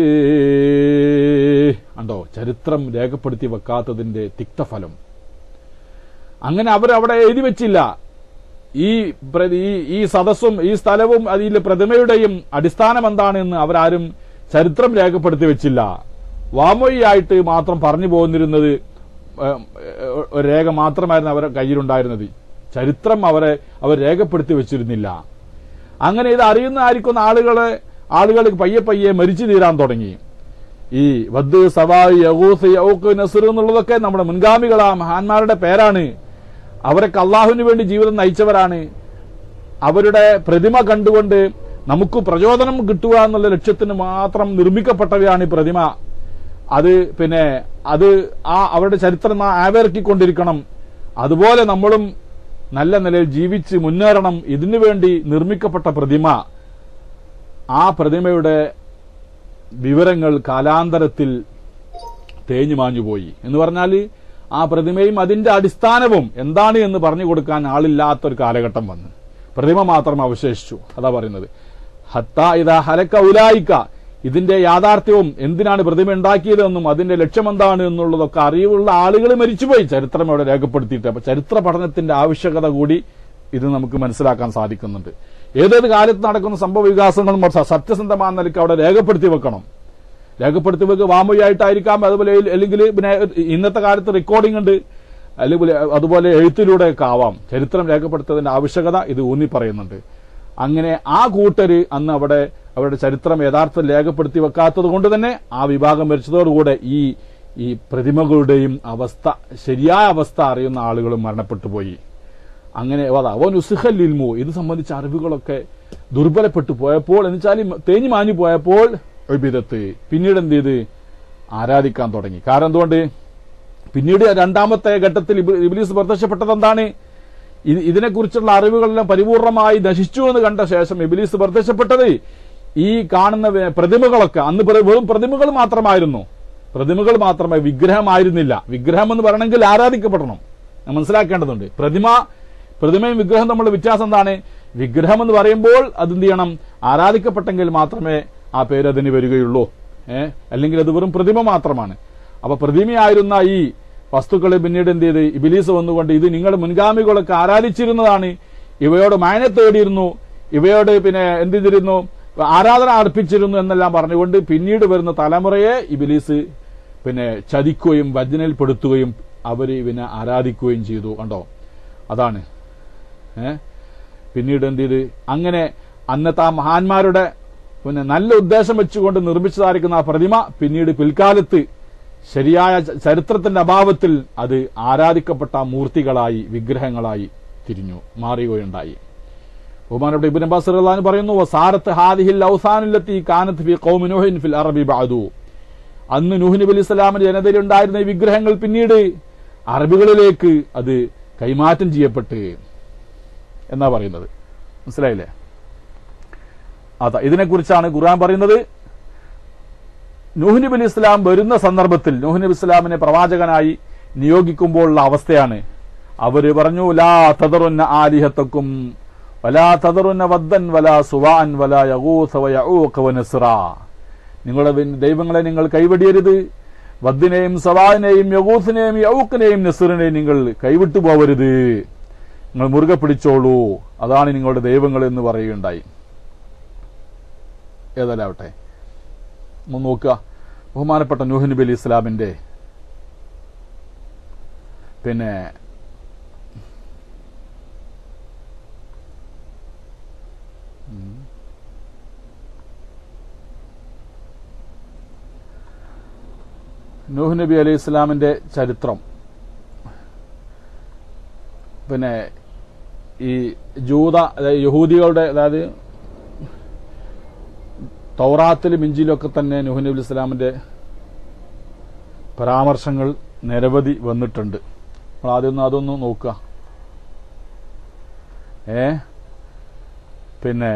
ഉണ്ടോ ചരിത്രം രേഖപ്പെടുത്തി വെക്കാത്തതിന്റെ തിക്തഫലം അങ്ങനെ അവർ അവിടെ എഴുതി വെച്ചില്ല ഈ പ്രതി- ഈ- ഈ സദസ്സും ഈ സ്ഥലവും അതിലെ പ്രതിമയുടെയും അടിസ്ഥാനം എന്താണെന്ന് അവരാരും ചരിത്രം രേഖപ്പെടുത്തി വെച്ചില്ല വാമൊഴിയായിട്ട് മാത്രം പറഞ്ഞു പോന്നിരുന്നത് ഏഹ്, ഏഹ്, ഒരു രേഖ മാത്രമായിരുന്നു അവരുടെ കയ്യിലുണ്ടായിരുന്നത് ചരിത്രം അവരെ അവർ രേഖപ്പെടുത്തി വെച്ചിരുന്നില്ല അങ്ങനെ ഇത് അറിയുന്ന ആയിരിക്കുന്ന ആളുകളെ ആളുകൾ പയ്യെ പയ്യെ മരിച്ചു തീരാൻ തുടങ്ങി ഈ വദ് സവായി യഹൂസ് യൗക്ക് നസർ എന്നുള്ളതൊക്കെ നമ്മുടെ മുൻഗാമികളാ മഹാന്മാരുടെ പേരാണ് അവരൊക്കെ അള്ളാഹുവിന് വേണ്ടി ജീവിതം നയിച്ചവരാണ് അവരുടെ പ്രതിമ കണ്ടുകൊണ്ട് നമുക്ക് പ്രചോദനം കിട്ടുക എന്നുള്ള ലക്ഷ്യത്തിന് മാത്രം നിർമ്മിക്കപ്പെട്ടവയാണ് ഈ പ്രതിമ അത് പിന്നെ അത് ആ അവരുടെ ചരിത്രം നാം ആവേർക്കിക്കൊണ്ടിരിക്കണം അതുപോലെ നമ്മളും നല്ല നിലയിൽ ജീവിച്ച് മുന്നേറണം ഇതിനു വേണ്ടി നിർമ്മിക്കപ്പെട്ട പ്രതിമ ആ പ്രതിമയുടെ വിവരങ്ങൾ കാലാന്തരത്തിൽ തേഞ്ഞു മാഞ്ഞുപോയി എന്ന് പറഞ്ഞാൽ ആ പ്രതിമയും അതിന്റെ അടിസ്ഥാനവും എന്താണ് എന്ന് പറഞ്ഞു കൊടുക്കാൻ ആളില്ലാത്തൊരു കാലഘട്ടം വന്ന് പ്രതിമ മാത്രം അവശേഷിച്ചു അതാ പറയുന്നത് ഹത്ത ഇതാ ഹലക്ക ഉലായിക്ക ഇതിന്റെ യാഥാർത്ഥ്യവും എന്തിനാണ് പ്രതിമ ഉണ്ടാക്കിയതെന്നും അതിന്റെ ലക്ഷ്യം എന്താണ് എന്നുള്ളതൊക്കെ അറിവുള്ള ആളുകൾ മരിച്ചുപോയി ചരിത്രം ഇവിടെ രേഖപ്പെടുത്തിയിട്ട് അപ്പൊ ചരിത്ര പഠനത്തിന്റെ ആവശ്യകത കൂടി ഇത് നമുക്ക് മനസ്സിലാക്കാൻ സാധിക്കുന്നുണ്ട് ഏതേത് കാലത്ത് നടക്കുന്ന സംഭവ വികാസങ്ങളും സ- സത്യസന്ധമായ നിലയ്ക്ക് അവിടെ രേഖപ്പെടുത്തി വെക്കണം രേഖപ്പെടുത്തി വെക്കുക വാമൊഴിയായിട്ടായിരിക്കാം അതുപോലെ അല്ലെങ്കിൽ പിന്നെ ഇന്നത്തെ കാലത്ത് റെക്കോർഡിംഗ് ഉണ്ട് അല്ലെങ്കിൽ അതുപോലെ എഴുത്തിലൂടെയൊക്കെ ആവാം ചരിത്രം രേഖപ്പെടുത്തുന്നതിന്റെ ആവശ്യകത ഇത് ഊന്നി പറയുന്നുണ്ട് അങ്ങനെ ആ കൂട്ടര് അന്ന് അവിടെ അവരുടെ ചരിത്രം യഥാർത്ഥം രേഖപ്പെടുത്തി വെക്കാത്തത് കൊണ്ട് തന്നെ ആ വിഭാഗം മരിച്ചതോടുകൂടെ ഈ ഈ പ്രതിമകളുടെയും അവസ്ഥ ശരിയായ അവസ്ഥ അറിയുന്ന ആളുകളും മരണപ്പെട്ടു പോയി അങ്ങനെ അതാ ഓൻ ഉസുഹൽ ഇൽമു ഇത് സംബന്ധിച്ച അറിവുകളൊക്കെ ദുർബലപ്പെട്ടു പോയപ്പോൾ എന്ന് വെച്ചാൽ തേഞ്ഞു മാഞ്ഞു പോയപ്പോൾ വിധത്ത് പിന്നീട് എന്ത് ചെയ്ത് ആരാധിക്കാൻ തുടങ്ങി കാരണം എന്തുകൊണ്ട് പിന്നീട് രണ്ടാമത്തെ ഘട്ടത്തിൽ ഇബ് ഇബ്ലീസ് പ്രത്യക്ഷപ്പെട്ടത് എന്താണ് ഇത് ഇതിനെക്കുറിച്ചുള്ള അറിവുകളെല്ലാം പരിപൂർണമായി നശിച്ചു എന്ന് കണ്ട ശേഷം ഇബിലീസ് പ്രത്യക്ഷപ്പെട്ടത് ഈ കാണുന്ന വേ- പ്രതിമകളൊക്കെ അന്ന് പ്ര- വെറും പ്രതിമകൾ മാത്രമായിരുന്നു പ്രതിമകൾ മാത്രമേ വിഗ്രഹമായിരുന്നില്ല വിഗ്രഹം എന്ന് പറയണമെങ്കിൽ ആരാധിക്കപ്പെടണം ഞാൻ മനസ്സിലാക്കേണ്ടതുണ്ട് പ്രതിമ പ്രതിമയും വിഗ്രഹം തമ്മിലുള്ള വ്യത്യാസം എന്താണ് വിഗ്രഹം എന്ന് പറയുമ്പോൾ അത് എന്ത് ചെയ്യണം ആരാധിക്കപ്പെട്ടെങ്കിൽ മാത്രമേ ആ പേര് അതിന് വരികയുള്ളൂ ഏഹ് അല്ലെങ്കിൽ അത് വെറും പ്രതിമ മാത്രമാണ് അപ്പൊ പ്രതിമയായിരുന്ന ഈ വസ്തുക്കളെ പിന്നീട് എന്ത് ചെയ്ത് ഇബിലീസ് വന്നുകൊണ്ട് ഇത് നിങ്ങൾ മുൻഗാമികളൊക്കെ ആരാധിച്ചിരുന്നതാണ് ഇവയോട് മായനെ തേടിയിരുന്നു ഇവയോട് പിന്നെ എന്ത് ചെയ്തിരുന്നു ആരാധന അർപ്പിച്ചിരുന്നു എന്നെല്ലാം പറഞ്ഞുകൊണ്ട് പിന്നീട് വരുന്ന തലമുറയെ ഇബിലീസ് പിന്നെ ചതിക്കുകയും വജ്നയിൽപ്പെടുത്തുകയും അവർ ഇവനെ ആരാധിക്കുകയും ചെയ്തു കണ്ടോ അതാണ് ഏ പിന്നീട് എന്ത് ചെയ്ത് അങ്ങനെ അന്നത്തെ ആ മഹാന്മാരുടെ പിന്നെ നല്ല ഉദ്ദേശം വെച്ചുകൊണ്ട് നിർമ്മിച്ചതായിരിക്കുന്ന ആ പ്രതിമ പിന്നീട് പിൽക്കാലത്ത് ശരിയായ ച- ചരിത്രത്തിന്റെ അഭാവത്തിൽ അത് ആരാധിക്കപ്പെട്ട മൂർത്തികളായി വിഗ്രഹങ്ങളായി തിരിഞ്ഞു മാറുകയുണ്ടായി ബഹുമാനപ്പെട്ട ഇബ്നു അബ്ബാസ് റളിയല്ലാഹു അൻഹു പറയുന്നു വസാരത്ത് ഹാദിഹിൽ ഔസാനില്ലത്തി കാനത്ത് ഫി ഖൗമി നൂഹിൻ ഫിൽ അറബി ബഅദു അന്ന് നൂഹ് നബി അലൈഹി സ്വലാമിന്റെ ജനതയിൽ ഉണ്ടായിരുന്ന ഈ വിഗ്രഹങ്ങൾ പിന്നീട് അറബികളിലേക്ക് അത് കൈമാറ്റം ചെയ്യപ്പെട്ട് എന്നാ പറയുന്നത് മനസ്സിലായില്ലേ അതാ ഇതിനെക്കുറിച്ചാണ് ഖുർആൻ പറയുന്നത് നൂഹ് നബി അലൈഹി ഇസ്ലാം വരുന്ന സന്ദർഭത്തിൽ നൂഹ് നബി ഇസ്ലാമിനെ പ്രവാചകനായി നിയോഗിക്കുമ്പോഴുള്ള അവസ്ഥയാണ് അവര് പറഞ്ഞു ലാ തദറുന്ന ആലിഹത്തക്കും വലാ തദറുന്ന വദ്ദൻ വലാ സുവാൻ വലാ യഗൂസ വയഊഖ വനസ്റ നിങ്ങളുടെ വി- ദൈവങ്ങളെ നിങ്ങൾ കൈവടിയരുത് വദ്ദിനെയും സവാനെയും യഗൂസിനെയും യൗക്കിനെയും നസറിനെയും നിങ്ങൾ കൈവിട്ടു പോവരുത് നിങ്ങൾ മുറുകെ പിടിച്ചോളൂ അതാണ് നിങ്ങളുടെ ദൈവങ്ങൾ എന്ന് പറയുകയുണ്ടായി ഏതല്ലാവട്ടെ ഒന്ന് നോക്കുക ബഹുമാനപ്പെട്ട നൂഹ് നബി അലി ഇസ്ലാമിന്റെ പിന്നെ ഉം. നൂഹ് നബി അലൈഹി ഇസ്ലാമിന്റെ ചരിത്രം പിന്നെ ഈ ജൂത അതായത് യഹൂദികളുടെ അതായത് തൗറാത്തിലും ഇഞ്ചിലും ഒക്കെ തന്നെ നൂഹ് നബി ഇസ്ലാമിന്റെ പരാമർശങ്ങൾ നിരവധി വന്നിട്ടുണ്ട് നമ്മൾ ആദ്യം ഒന്ന് അതൊന്ന് നോക്കുക ഏ പിന്നെ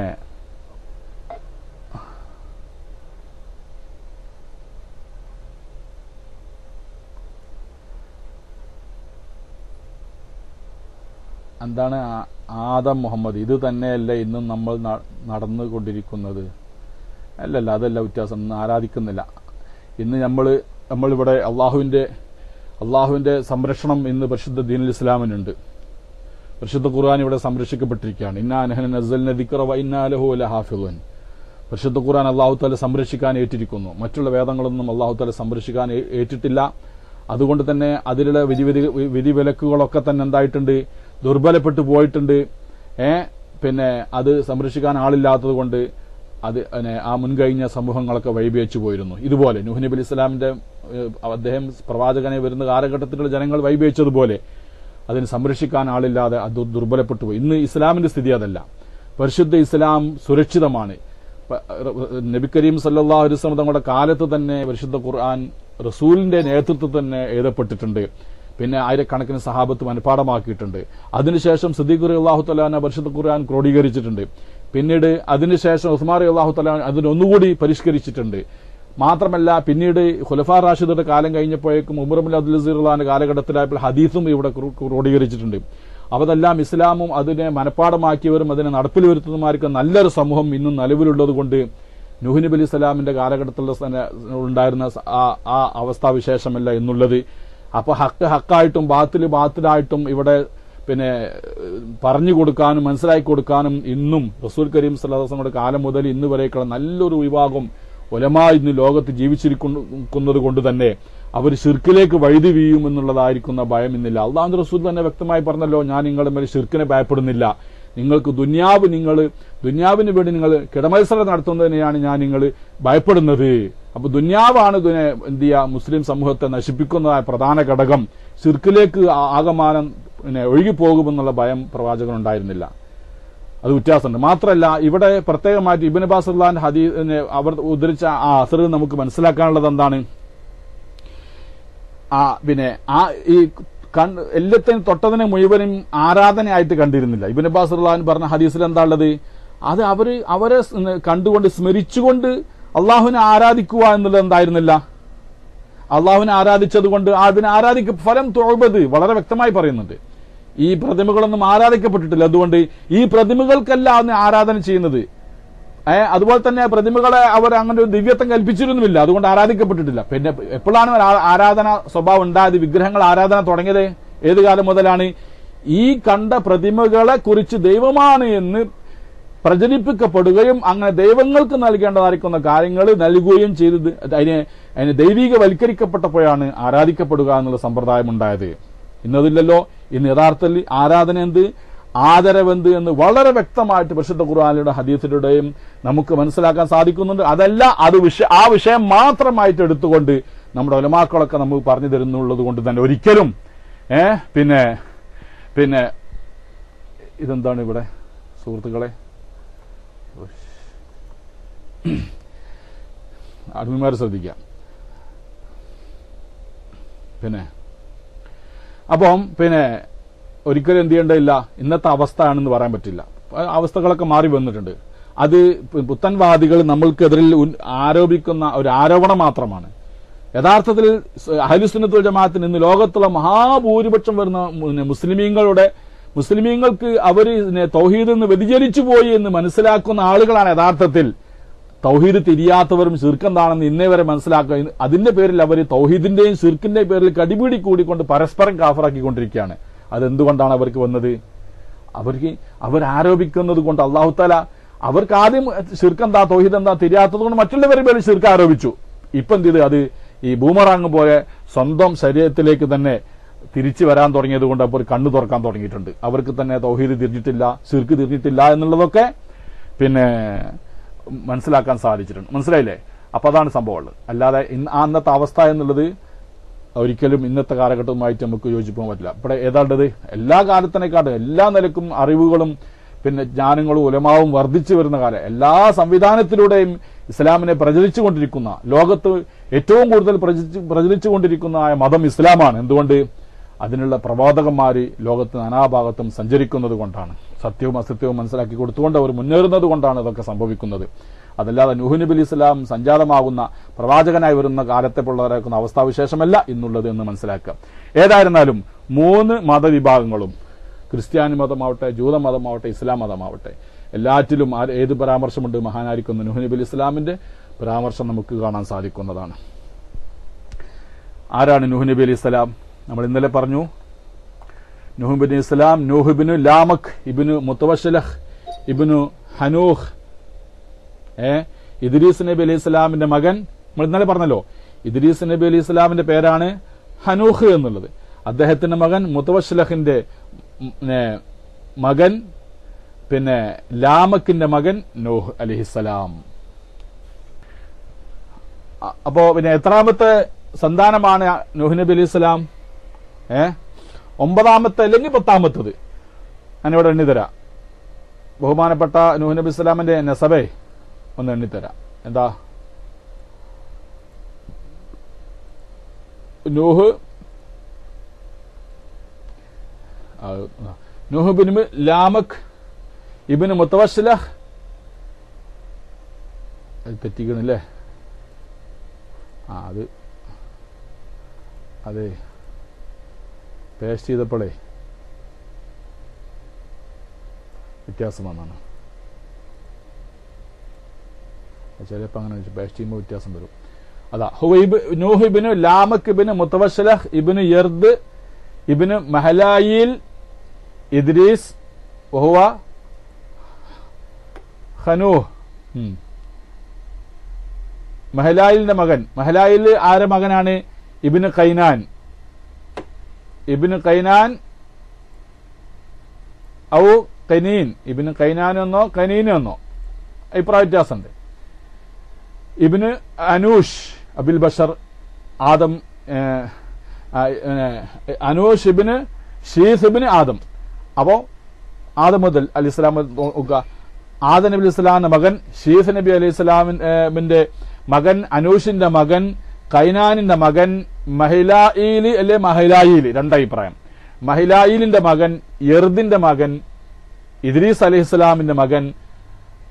എന്താണ് ആ- ആദം മുഹമ്മദ് ഇത് തന്നെയല്ല ഇന്നും നമ്മൾ ന- നടന്നുകൊണ്ടിരിക്കുന്നത് അല്ലല്ല അതല്ല വ്യത്യാസം ഇന്ന് ആരാധിക്കുന്നില്ല ഇന്ന് നമ്മൾ നമ്മളിവിടെ അള്ളാഹുവിന്റെ അള്ളാഹുവിന്റെ സംരക്ഷണം ഇന്ന് പരിശുദ്ധ ദീനുൽ ഇസ്ലാമിനുണ്ട് പരിശുദ്ധ ഖുർആൻ ഇവിടെ സംരക്ഷിക്കപ്പെട്ടിരിക്കുകയാണ് ഇന്നാ നഹ്നു നസ്സൽന ദിക്റ വ ഇന്നാ ലഹു ലഹാഫിളുൻ പരിശുദ്ധ ഖുർആൻ അള്ളാഹു താല സംരക്ഷിക്കാൻ ഏറ്റിരിക്കുന്നു മറ്റുള്ള വേദങ്ങളൊന്നും അള്ളാഹു താല സംരക്ഷിക്കാൻ ഏ- ഏറ്റിട്ടില്ല അതുകൊണ്ട് തന്നെ അതിലുള്ള വിധി വിധി- വിധിവിലക്കുകളൊക്കെ തന്നെ എന്തായിട്ടുണ്ട് ദുർബലപ്പെട്ടു പോയിട്ടുണ്ട് ഏ പിന്നെ അത് സംരക്ഷിക്കാൻ ആളില്ലാത്തത് കൊണ്ട് അത് പിന്നെ ആ മുൻകഴിഞ്ഞ സമൂഹങ്ങളൊക്കെ വൈബേച്ചു പോയിരുന്നു ഇതുപോലെ നൂഹ് നബി അലൈഹി ഇസ്ലാമിന്റെ ഏഹ്, അദ്ദേഹം പ്രവാചകനെ വരുന്ന കാലഘട്ടത്തിലുള്ള ജനങ്ങൾ വൈബേച്ചതുപോലെ അതിന് സംരക്ഷിക്കാൻ ആളില്ലാതെ അത് ദുർബലപ്പെട്ടു പോയി ഇന്ന് ഇസ്ലാമിന്റെ സ്ഥിതി അതല്ല പരിശുദ്ധ ഇസ്ലാം സുരക്ഷിതമാണ് പ- നബി കരീം സല്ലല്ലാഹു അലൈഹി വസല്ലം തങ്ങളുടെ കാലത്ത് തന്നെ പരിശുദ്ധ ഖുർആൻ റസൂലിന്റെ നേതൃത്വത്തിൽ തന്നെ എഴുതപ്പെട്ടിട്ടുണ്ട് പിന്നെ ആയിരക്കണക്കിന് സഹാബത്ത് മനഃപ്പാടമാക്കിയിട്ടുണ്ട് അതിനുശേഷം സിദ്ദീഖ് അള്ളാഹു തലാന പരിശുദ്ധ ഖുർആൻ ക്രോഡീകരിച്ചിട്ടുണ്ട് പിന്നീട് അതിനുശേഷം ഉസ്മാർ അള്ളാഹു തലാൻ അതിനൊന്നുകൂടി പരിഷ്കരിച്ചിട്ടുണ്ട് മാത്രമല്ല പിന്നീട് ഖുലഫാ റാഷിദുടെ കാലം കഴിഞ്ഞപ്പോഴേക്കും ഉമർമുൽ അബ്ദുൽ അസീറുള്ളാന്റെ കാലഘട്ടത്തിലായപ്പോൾ ഹദീസും ഇവിടെ ക്രോ- ക്രോഡീകരിച്ചിട്ടുണ്ട് അവതെല്ലാം ഇസ്ലാമും അതിനെ മനഃപ്പാടമാക്കിയവരും അതിനെ നടപ്പിൽ വരുത്തുന്നമാർക്ക് നല്ലൊരു സമൂഹം ഇന്നും നിലവിലുള്ളത് കൊണ്ട് നൂഹ് നബി അലി സ്വലാമിന്റെ കാലഘട്ടത്തിൽ തന്നെ ഉണ്ടായിരുന്ന സ- ആ ആ അവസ്ഥാവിശേഷമല്ല എന്നുള്ളത് അപ്പൊ ഹക്ക് ഹക്കായിട്ടും ബാത്തില് ബാത്തിലായിട്ടും ഇവിടെ പിന്നെ ഏഹ്, പറഞ്ഞു കൊടുക്കാനും മനസ്സിലാക്കി കൊടുക്കാനും ഇന്നും റസൂൽ കരീം സല്ലാസങ്ങളുടെ കാലം മുതൽ ഇന്ന് വരേക്കുള്ള നല്ലൊരു വിഭാഗം ഒലമാ ഇന്ന് ലോകത്ത് ജീവിച്ചിരിക്കുന്നത് കൊണ്ട് തന്നെ അവർ ഷിർക്കിലേക്ക് വഴുതി വീഴും എന്നുള്ളതായിരിക്കുന്ന ഭയം ഇന്നില്ല അള്ളാഹു റസൂൽ തന്നെ വ്യക്തമായി പറഞ്ഞല്ലോ ഞാൻ നിങ്ങളുടെ മേൽ ഷിർക്കിനെ ഭയപ്പെടുന്നില്ല നിങ്ങൾക്ക് ദുന്യാവ് നിങ്ങൾ ദുന്യാവിന് വേണ്ടി നിങ്ങൾ കിടമത്സരം നടത്തുന്നതിനെയാണ് ഞാൻ നിങ്ങൾ ഭയപ്പെടുന്നത് അപ്പൊ ദുന്യാവാണ് ഇതിനെ എന്ത് ചെയ്യുക മുസ്ലിം സമൂഹത്തെ നശിപ്പിക്കുന്നതായ പ്രധാന ഘടകം ഷിർക്കിലേക്ക് ആ- ആകമാനം പിന്നെ ഒഴുകിപ്പോകുമെന്നുള്ള ഭയം പ്രവാചകനുണ്ടായിരുന്നില്ല അത് വ്യത്യാസമുണ്ട് മാത്രമല്ല ഇവിടെ പ്രത്യേകമായിട്ട് ഇബിൻ അബ്ബാസ് അള്ളാൻ ഹദീസിനെ അവർ ഉദ്ധരിച്ച ആ അസർ നമുക്ക് മനസ്സിലാക്കാനുള്ളത് എന്താണ് ആ പിന്നെ ആ ഈ കണ്ട് എല്ലാത്തിനും തൊട്ടതിനെ മുഴുവനും ആരാധനയായിട്ട് കണ്ടിരുന്നില്ല ഇബിൻ അബ്ബാസ് അള്ളഹാൻ പറഞ്ഞ ഹദീസിൽ എന്താ ഉള്ളത് അത് അവര് അവരെ സ് കണ്ടുകൊണ്ട് സ്മരിച്ചുകൊണ്ട് അള്ളാഹുവിനെ ആരാധിക്കുക എന്നുള്ളത് എന്തായിരുന്നില്ല അള്ളാഹുവിനെ ആരാധിച്ചത് കൊണ്ട് അതിനെ ആരാധിക്ക ഫലം തൊഴുപത് വളരെ വ്യക്തമായി പറയുന്നുണ്ട് ഈ പ്രതിമകളൊന്നും ആരാധിക്കപ്പെട്ടിട്ടില്ല അതുകൊണ്ട് ഈ പ്രതിമകൾക്കല്ല അതിന് ആരാധന ചെയ്യുന്നത് ഏ അതുപോലെ തന്നെ പ്രതിമകളെ അവർ അങ്ങനെ ഒരു ദിവ്യത്വം കൽപ്പിച്ചിരുന്നുമില്ല അതുകൊണ്ട് ആരാധിക്കപ്പെട്ടിട്ടില്ല പിന്നെ എപ്പോഴാണ് ഒരു ആ- ആരാധന സ്വഭാവം ഉണ്ടായത് വിഗ്രഹങ്ങൾ ആരാധന തുടങ്ങിയത് ഏത് കാലം മുതലാണ് ഈ കണ്ട പ്രതിമകളെ കുറിച്ച് ദൈവമാണ് എന്ന് പ്രചരിപ്പിക്കപ്പെടുകയും അങ്ങനെ ദൈവങ്ങൾക്ക് നൽകേണ്ടതായിരിക്കുന്ന കാര്യങ്ങൾ നൽകുകയും ചെയ്തത് അതിനെ അതിന് ദൈവികവൽക്കരിക്കപ്പെട്ടപ്പോഴാണ് ആരാധിക്കപ്പെടുക എന്നുള്ള സമ്പ്രദായം ഉണ്ടായത് ഇന്നതില്ലല്ലോ ഇന്ന് യഥാർത്ഥത്തിൽ ആരാധന എന്ത് ആദരവെന്ത് എന്ന് വളരെ വ്യക്തമായിട്ട് പരിശുദ്ധ ഖുർആാനിലൂടെ ഹദീസിലൂടെയും നമുക്ക് മനസ്സിലാക്കാൻ സാധിക്കുന്നുണ്ട് അതല്ല അത് വിഷ ആ വിഷയം മാത്രമായിട്ട് എടുത്തുകൊണ്ട് നമ്മുടെ ഒലമാക്കളൊക്കെ നമുക്ക് പറഞ്ഞു തരുന്നുള്ളത് കൊണ്ട് തന്നെ ഒരിക്കലും ഏ പിന്നെ പിന്നെ ഇതെന്താണ് ഇവിടെ സുഹൃത്തുക്കളെ അഡ്മിമാർ ശ്രദ്ധിക്കാം പിന്നെ അപ്പം പിന്നെ ഒരിക്കലും എന്ത് ചെയ്യേണ്ടതില്ല ഇന്നത്തെ അവസ്ഥ ആണെന്ന് പറയാൻ പറ്റില്ല ആ അവസ്ഥകളൊക്കെ മാറി വന്നിട്ടുണ്ട് അത് പുത്തൻവാദികൾ നമ്മൾക്കെതിരിൽ ഉൻ- ആരോപിക്കുന്ന ഒരു ആരോപണം മാത്രമാണ് യഥാർത്ഥത്തിൽ അഹലുസുന്നത്തുൽ ജമാഅത്തിന് ഇന്ന് ലോകത്തുള്ള മഹാഭൂരിപക്ഷം വരുന്ന മു- മുസ്ലിമീങ്ങളുടെ മുസ്ലിമീങ്ങൾക്ക് അവർ തൗഹീദ് നിന്ന് വ്യതിചലിച്ചു പോയി എന്ന് മനസ്സിലാക്കുന്ന ആളുകളാണ് യഥാർത്ഥത്തിൽ തൗഹീദ് തിരിയാത്തവരും ശിർക്കെന്താണെന്ന് ഇന്നേ വരെ മനസ്സിലാക്കുക ഇന്ന് അതിന്റെ പേരിൽ അവർ തൗഹീദിന്റെയും ശിർക്കിന്റെയും പേരിൽ കടിപിടി കൂടിക്കൊണ്ട് പരസ്പരം കാഫറാക്കിക്കൊണ്ടിരിക്കുകയാണ് അതെന്തുകൊണ്ടാണ് അവർക്ക് വന്നത് അവർക്ക് അവർ ആരോപിക്കുന്നത് കൊണ്ട് അള്ളാഹുത്താല അവർക്ക് ആദ്യം ശിർക്ക് എന്താ തൗഹീദ് എന്താ തിരിയാത്തത് കൊണ്ട് മറ്റുള്ളവരുടെ പേരിൽ ശിർക്ക് ആരോപിച്ചു ഇപ്പൊ എന്ത് ചെയ്ത് അത് ഈ ബൂമറാങ് പോലെ സ്വന്തം ശരീരത്തിലേക്ക് തന്നെ തിരിച്ചു വരാൻ തുടങ്ങിയത് കൊണ്ട് അപ്പോൾ കണ്ണു തുറക്കാൻ തുടങ്ങിയിട്ടുണ്ട് അവർക്ക് തന്നെ തൗഹീദ് തിരിഞ്ഞിട്ടില്ല ശിർക്ക് തിരിഞ്ഞിട്ടില്ല എന്നുള്ളതൊക്കെ പിന്നെ മനസ്സിലാക്കാൻ സാധിച്ചിട്ടുണ്ട് മനസ്സിലായില്ലേ അപ്പൊ അതാണ് സംഭവമുള്ളത് അല്ലാതെ ഇന്ന് ആ അന്നത്തെ അവസ്ഥ എന്നുള്ളത് ഒരിക്കലും ഇന്നത്തെ കാലഘട്ടവുമായിട്ട് നമുക്ക് യോജിപ്പാൻ പറ്റില്ല ഇവിടെ ഏതാണ്ടത് എല്ലാ കാലത്തിനെക്കാട്ടും എല്ലാ നിലക്കും അറിവുകളും പിന്നെ ജ്ഞാനങ്ങളും ഉലമാവും വർദ്ധിച്ചു വരുന്ന കാലം എല്ലാ സംവിധാനത്തിലൂടെയും ഇസ്ലാമിനെ പ്രചരിച്ചുകൊണ്ടിരിക്കുന്ന ലോകത്ത് ഏറ്റവും കൂടുതൽ പ്രചരിച്ചു പ്രചരിച്ചുകൊണ്ടിരിക്കുന്ന ആയ മതം ഇസ്ലാമാണ് എന്തുകൊണ്ട് അതിനുള്ള പ്രവാചകന്മാര് ലോകത്ത് നാനാഭാഗത്തും സഞ്ചരിക്കുന്നത് കൊണ്ടാണ് സത്യവും അസത്യവും മനസ്സിലാക്കി കൊടുത്തുകൊണ്ട് അവർ മുന്നേറുന്നത് കൊണ്ടാണ് ഇതൊക്കെ സംഭവിക്കുന്നത് അതല്ലാതെ നൂഹ് നബി അലി ഇസ്ലാം സംജാതമാകുന്ന പ്രവാചകനായി വരുന്ന കാലത്തെ പിള്ളേരാക്കുന്ന അവസ്ഥാവിശേഷമല്ല ഇന്നുള്ളത് എന്ന് മനസ്സിലാക്കുക ഏതായിരുന്നാലും മൂന്ന് മതവിഭാഗങ്ങളും ക്രിസ്ത്യാനി മതമാവട്ടെ ജൂത മതമാവട്ടെ ഇസ്ലാം മതമാവട്ടെ എല്ലാറ്റിലും ആ- ഏത് പരാമർശമുണ്ട് മഹാനായിരിക്കുന്ന നൂഹ് നബി അലി ഇസ്ലാമിന്റെ പരാമർശം നമുക്ക് കാണാൻ സാധിക്കുന്നതാണ് ആരാണ് നൂഹ് നബി അലി ഇസ്ലാം നമ്മൾ ഇന്നലെ പറഞ്ഞു നൂഹ് ബിൻ ഇസ്ലാം നൂഹ് ഇബിനു ലാമക് ഇബിനു മുത്തവശലഹ് ഇബിനു ഹനൂഹ് ഏ ഇദ്രീസ് നബി അലൈഹി ഇസ്ലാമിന്റെ മകൻ നമ്മൾ ഇന്നലെ പറഞ്ഞല്ലോ ഇദ്രീസ് നബി അലൈഹി ഇസ്ലാമിന്റെ പേരാണ് ഹനൂഹ് എന്നുള്ളത് അദ്ദേഹത്തിന്റെ മകൻ മുത്തവശലഹിന്റെ ഉം, ഏ, മകൻ പിന്നെ ലാമക്കിന്റെ മകൻ നൂഹ് അലിഹിസലാം അപ്പോ പിന്നെ എത്രാമത്തെ സന്താനമാണ് നൂഹ് നബി അലൈഹി സ്വലാം ഏ ഒമ്പതാമത്തെ അല്ലെങ്കിൽ പത്താമത്തത് ഞാനിവിടെ എണ്ണിത്തരാം ബഹുമാനപ്പെട്ട നൂഹ് നബി ഇസ്ലാമിന്റെ നസബേ ഒന്ന് എണ്ണിത്തരാം എന്താ നൂഹ് ആ, ആ. നൂഹ് ബിൻ ലാമക് ഇബിന് മുത്തവസ്ലഹ് അത് തെറ്റിക്കണല്ലേ ആ അത് അതെ പേസ്റ്റ് ചെയ്തപ്പോഴേ വ്യത്യാസം വന്നാണ് ചിലപ്പോൾ അങ്ങനെ പേസ്റ്റ് ചെയ്യുമ്പോൾ വ്യത്യാസം വരും അതാ ഹുവൈബ് നൂഹ് ഇബിന് ലാമക് ഇബിന് മുത്തവസ്ലഹ് ഇബിന് യർദ് ഇബിന് മഹലായിൽ ഇദ്രീസ് വഹുവ ഖനൂഹ് ഉം. മഹലായിലിന്റെ മകൻ മഹലായിൽ ആരെ മകനാണ് ഇബിന് കൈനാൻ ഇബിന് കൈനാൻ ഔ കനീൻ ഇബിന് കൈനാൻ എന്നോ കനീൻ എന്നോ അഭിപ്രായ വ്യത്യാസമുണ്ട് ഇബിന് അനൂഷ് അബിൽ ബഷർ ആദം ഏ, ആ, ഏ, അനൂഷ് ഇബിന് ഷീസ് ഇബിന് ആദം അപ്പോ ആദം മുതൽ അലി ഇസ്ലാം നോക്കുക ആദം നബി ഇസ്ലാമിന്റെ മകൻ ഷീസ് നബി അലി ഇസ്ലാമിന്റെ മകൻ അനൂഷിന്റെ മകൻ കൈനാനിന്റെ മകൻ മഹിലായിലി അല്ലെ മഹിലായിലി രണ്ടഭിപ്രായം മഹിലായിലിന്റെ മകൻ യർദിന്റെ മകൻ ഇദ്രീസ് അലി ഇസ്ലാമിന്റെ മകൻ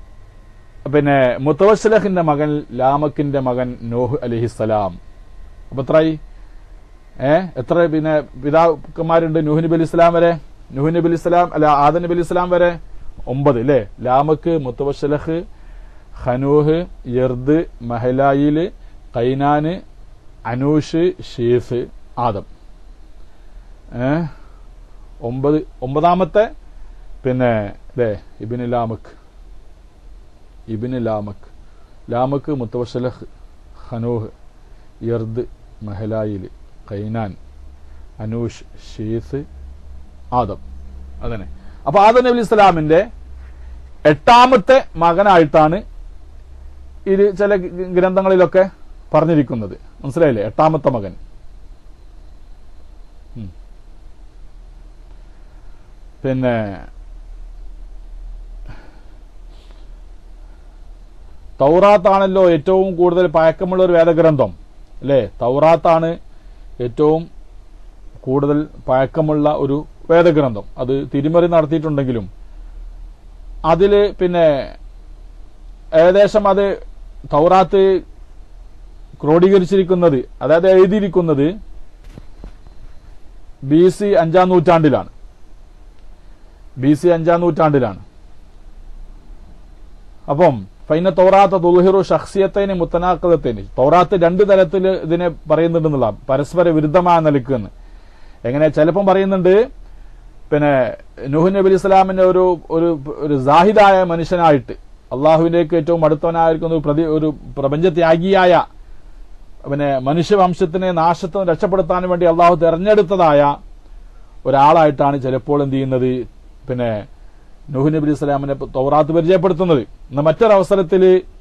പിന്നെ മുത്തവസ്ലഹിന്റെ മകൻ ലാമക്കിന്റെ മകൻ നോഹ് അലിഹിസ്സലാം അപ്പൊ എത്രയായി ഏ എത്ര പിന്നെ പിതാക്കന്മാരുണ്ട് നൂഹ് നബി അലി ഇസ്ലാം വരെ നൂഹ് നബി അലി ഇസ്ലാം അല്ല ആദം നബി അലി ഇസ്ലാം വരെ ഒമ്പത് അല്ലേ ലാമക്ക് മുത്തവശലഹ് ഖനൂഹ് യർദ് മഹലായില് കൈനാന് അനൂഷ് ഷീഫ് ആദം ഏ ഒമ്പത് ഒമ്പതാമത്തെ പിന്നെ അല്ലേ ഇബിന് ലാമക്ക് ഇബിന് ലാമക്ക് ലാമക്ക് മുത്തവശലഹ് ഖനൂഹ് യർദ് മഹലായില് കൈനാൻ അനൂഷ് ഷീസ് ആദം അതന്നെ അപ്പൊ ആദം നബി ഇസ്ലാമിന്റെ എട്ടാമത്തെ മകനായിട്ടാണ് ഇത് ചില ഗ്രന്ഥങ്ങളിലൊക്കെ പറഞ്ഞിരിക്കുന്നത് മനസ്സിലായില്ലേ എട്ടാമത്തെ മകൻ ഉം. പിന്നെ തൗറാത്താണല്ലോ ഏറ്റവും കൂടുതൽ പഴക്കമുള്ള ഒരു വേദഗ്രന്ഥം അല്ലേ തൗറാത്താണ് ഏറ്റവും കൂടുതൽ പഴക്കമുള്ള ഒരു വേദഗ്രന്ഥം അത് തിരിമറി നടത്തിയിട്ടുണ്ടെങ്കിലും അതില് പിന്നെ ഏകദേശം അത് തൗറാത്ത് ക്രോഡീകരിച്ചിരിക്കുന്നത് അതായത് എഴുതിയിരിക്കുന്നത് ബി സി അഞ്ചാം നൂറ്റാണ്ടിലാണ് ബി സി അഞ്ചാം നൂറ്റാണ്ടിലാണ് അപ്പം ഫൈന തൗറാത്ത് ദുൽഹിറു ഷഖ്സിയത്തേന് മുത്തനാക്കതത്തേന് തൗറാത്ത് രണ്ട് തരത്തിൽ ഇതിനെ പറയുന്നുണ്ടെന്നുള്ള പരസ്പര വിരുദ്ധമായ നിലയ്ക്കെന്ന് എങ്ങനെ ചിലപ്പം പറയുന്നുണ്ട് പിന്നെ നൂഹ് നബി അലി ഇസ്ലാമിന്റെ ഒരു ഒരു ഒരു സാഹിദായ മനുഷ്യനായിട്ട് അള്ളാഹുവിലേക്ക് ഏറ്റവും അടുത്തവനായിരിക്കുന്ന ഒരു പ്രതി ഒരു പ്രപഞ്ചത്യാഗിയായ പിന്നെ മനുഷ്യവംശത്തിനെ നാശത്തിന് രക്ഷപ്പെടുത്താൻ വേണ്ടി അള്ളാഹു തെരഞ്ഞെടുത്തതായ ഒരാളായിട്ടാണ് ചിലപ്പോൾ എന്ത് ചെയ്യുന്നത് പിന്നെ നൂഹ് നബി അലൈഹി സ്വലാമിനെ തൗറാത്ത് പരിചയപ്പെടുത്തുന്നത് എന്നാൽ മറ്റൊരവസരത്തിൽ